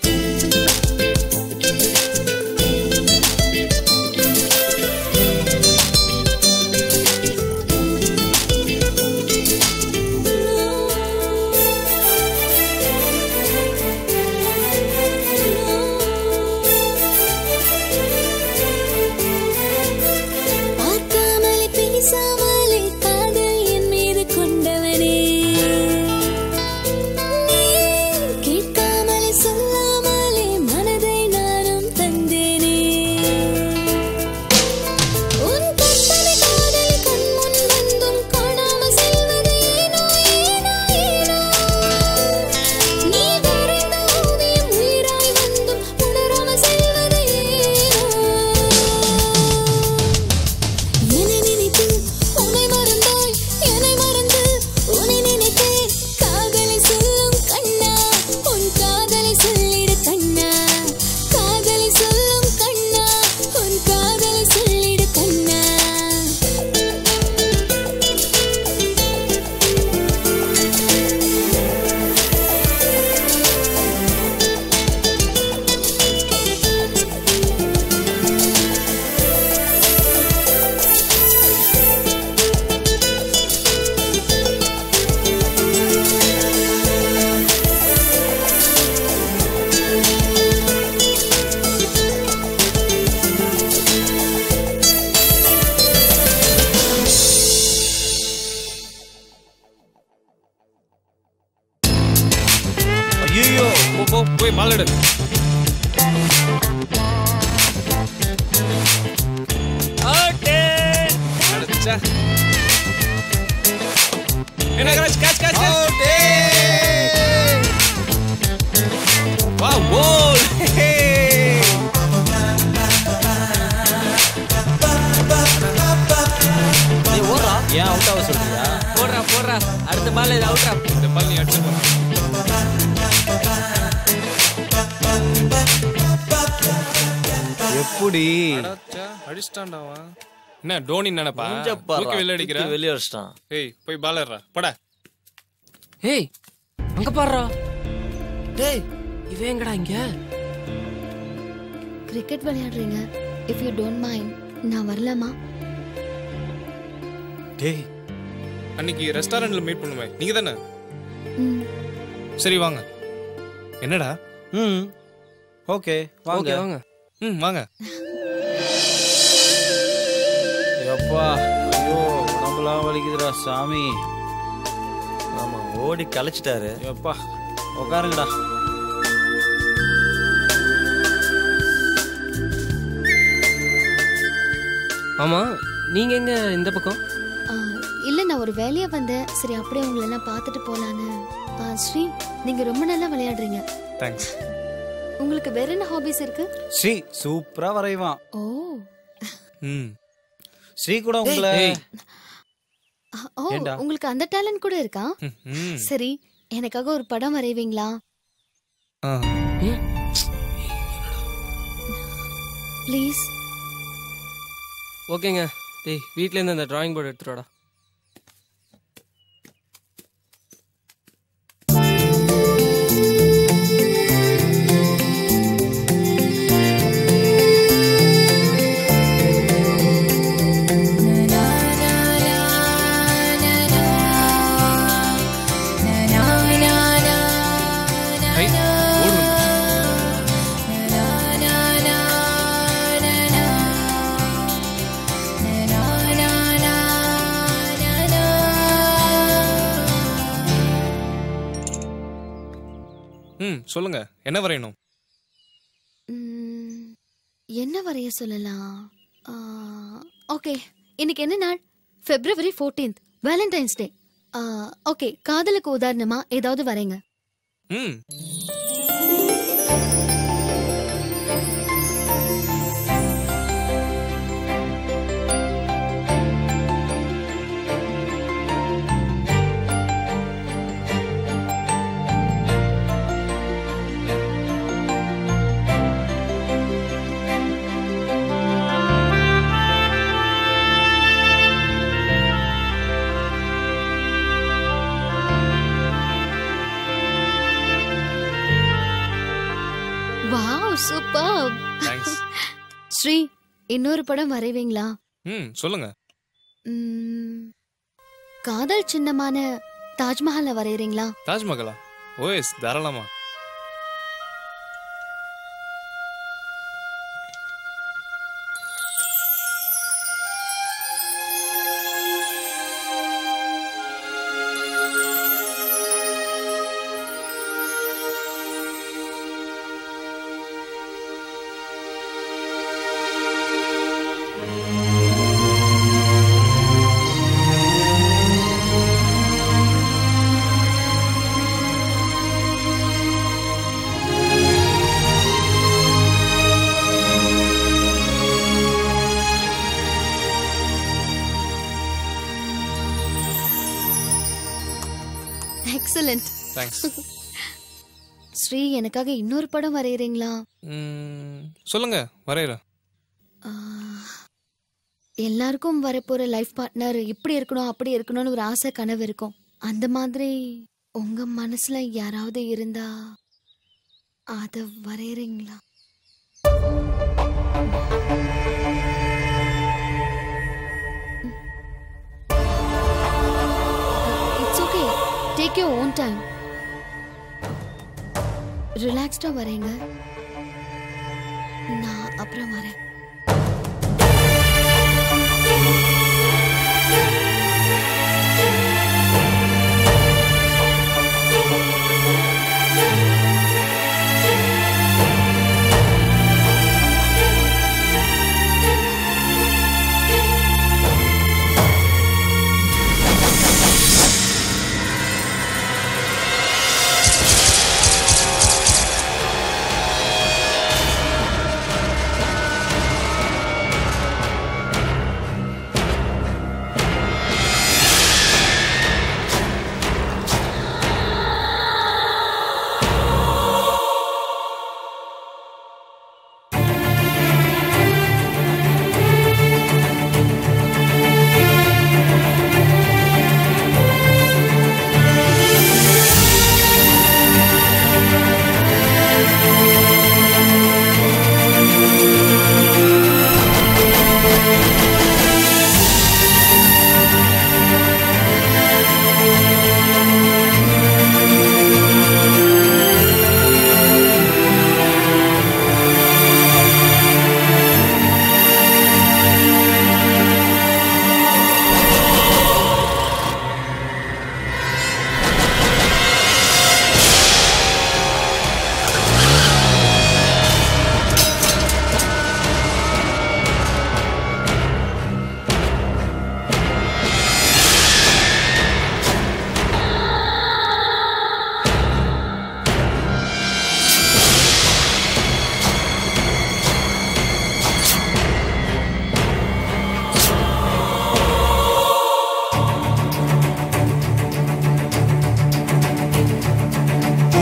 Thank ஐயோ போ போ போய் பால் எடு அடிச்சா. என்ன catch, catch, catch, catch. Wow, goal. ஏன் அவுட் ஆக சொல்றியா போடுறா போடுறா அடுத்த பால் இது அவுட்ரா இந்த பால் நீ அடிச்சு எப்படி அடிச்சிட்டான்டா அவன் என்ன டோனி நினைப்பா மூஞ்ச பாருடா, தூக்கி வெளிய அடிக்கிற தூக்கி வெளிய அடிச்சிட்டான். ஏய் போய் பால் ஏறா போடா ஏய் அங்க பாருடா டேய் இவன் எங்கடா இங்க கிரிக்கெட் விளையாடுறீங்க இஃப் யூ டோன்ட் மைண்ட் நான் வரலாமா டேய் அன்னைக்கு ரெஸ்டாரண்ட்ல மீட் பண்ணுமே நீங்க தானே ம் சரி வாங்க என்னடா ம் ஓகே வாங்க ஓகே வாங்க ம் வாங்க எப்பா ஐயோ உடம்புலாம் வலிக்குதுடா சாமி ஆமா ஓடி கலைச்சிட்டாரு எப்பா உட்காருங்கடா ஆமா நீங்க எங்க இந்த பக்கம் ஆ, இல்ல நான் ஒரு வேலையா வந்தேன் சரி அப்படியே உங்களை எல்லாம் பார்த்துட்டு போலான்னு ஆ, ஸ்ரீ நீங்க ரொம்ப நல்லா விளையாடுறீங்க தேங்க்ஸ் உங்களுக்கு வேற என்ன ஹாபிஸ் இருக்கு ஸ்ரீ சூப்பரா வரைவான் ஓ ம் ஸ்ரீ கூட உங்களை ஆ, ஓ ஏன்டா? உங்களுக்கு அந்த டேலண்ட் கூட இருக்கா ம் சரி எனக்காக ஒரு படம் வரைவீங்களா ஆ ப்ளீஸ் ஓகேங்க டேய் வீட்ல இருந்து அந்த டிராயிங் போர்டு எடுத்துட்டு வாடா ஐ ஓடு ம் சொல்லுங்க என்ன வரையணும் ம், என்ன வரைய சொல்லலாம் ஓகே இன்னைக்கு என்ன நாள் February fourteenth Valentine's day okay காதலுக்கு உதாரணமா ஏதாவது வரைங்க ம் வாவ் சூப்பர் தேங்க்ஸ் ஸ்ரீ இன்னொரு படம் வரைவீங்களா ம் சொல்லுங்க ம், காதல் சின்னமான தாஜ்மஹாலை வரையறீங்களா தாஜ்மஹாலா ஓஎஸ் தாராளமா எக்ஸலண்ட் தேங்க்ஸ் ஸ்ரீ எனக்காக இன்னொரு படம் வரையறீங்களா ம் சொல்லுங்க வரையறேன் எல்லாருக்கும் வரப்போற லைஃப் பார்ட்னர் இப்படி இருக்கணும் அப்படி இருக்கணும்னு ஒரு ஆசை கனவு இருக்கும் அந்த மாதிரி உங்க மனசுல யாராவது இருந்தா அத வரையறீங்களா it's okay take you own time ரிலாக்ஸ்டா வரேங்க நான் அப்புறம் வரேன்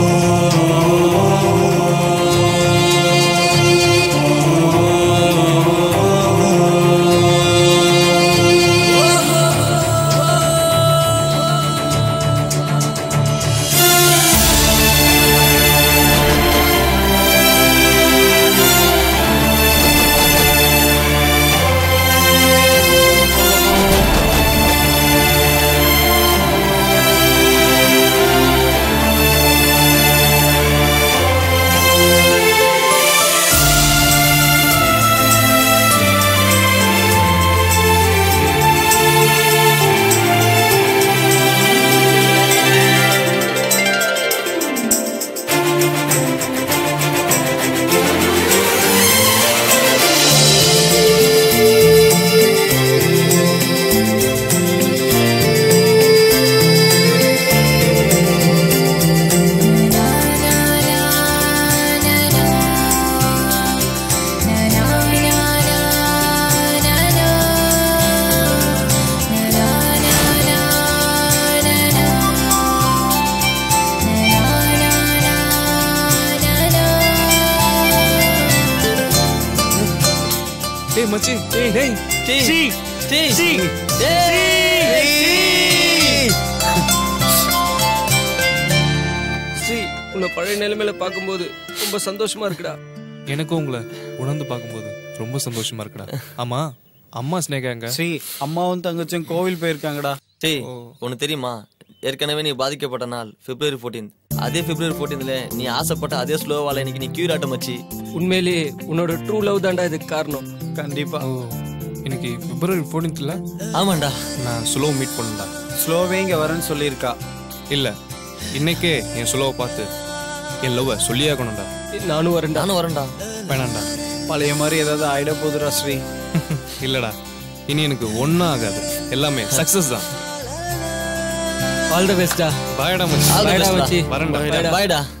டேய் மச்சி டேய் டேய் டேய், சி டேய், சி ஸ்ரீ உன்னை பழைய நிலைமையில பார்க்கும்போது ரொம்ப சந்தோஷமா இருக்குடா எனக்கும் உங்களை உணர்ந்து பார்க்கும்போது ரொம்ப சந்தோஷமா இருக்குடா ஆமா அம்மா ஸ்னேகா எங்க ஸ்ரீ அம்மாவும் தங்கச்சியும் கோவில் போயிருக்காங்கடா டேய் உனக்கு தெரியுமா ஏற்கனவே நீ பாதிக்கப்பட்ட நாள் பிப்ரவரி 14 அதே பிப்ரவரி 14ல நீ ஆசைப்பட்ட அதே ஸ்லோவால இன்னைக்கு நீ கியூர் ஆட்டம் வச்சு உண்மையிலேயே உன்னோட ட்ரூ லவ் தான்டா இதுக்கு காரணம் கண்டிப்பா இன்னைக்கு பிப்ரவரி ஃபோர்டீன்த்ல ஆமாண்டா நான் ஸ்லோ மீட் பண்ணடா ஸ்லோவே இங்க வரேன்னு சொல்லியிருக்கா இல்ல இன்னைக்கே என் ஸ்லோவை பார்த்து என் லவ்வை சொல்லியாகணும்டா நானும் வரேன்டா நானும் வரேன்டா வேணாம்டா பழைய மாதிரி ஏதாவது ஆயிட போதுடா ஸ்ரீ இல்லடா இனி எனக்கு ஒன்றும் ஆகாது எல்லாமே சக்சஸ் தான் ஆல் த பெஸ்டா பாயடா மச்சி All the best பாய்டா டா. மச்சி வரேன்டா பாய்டா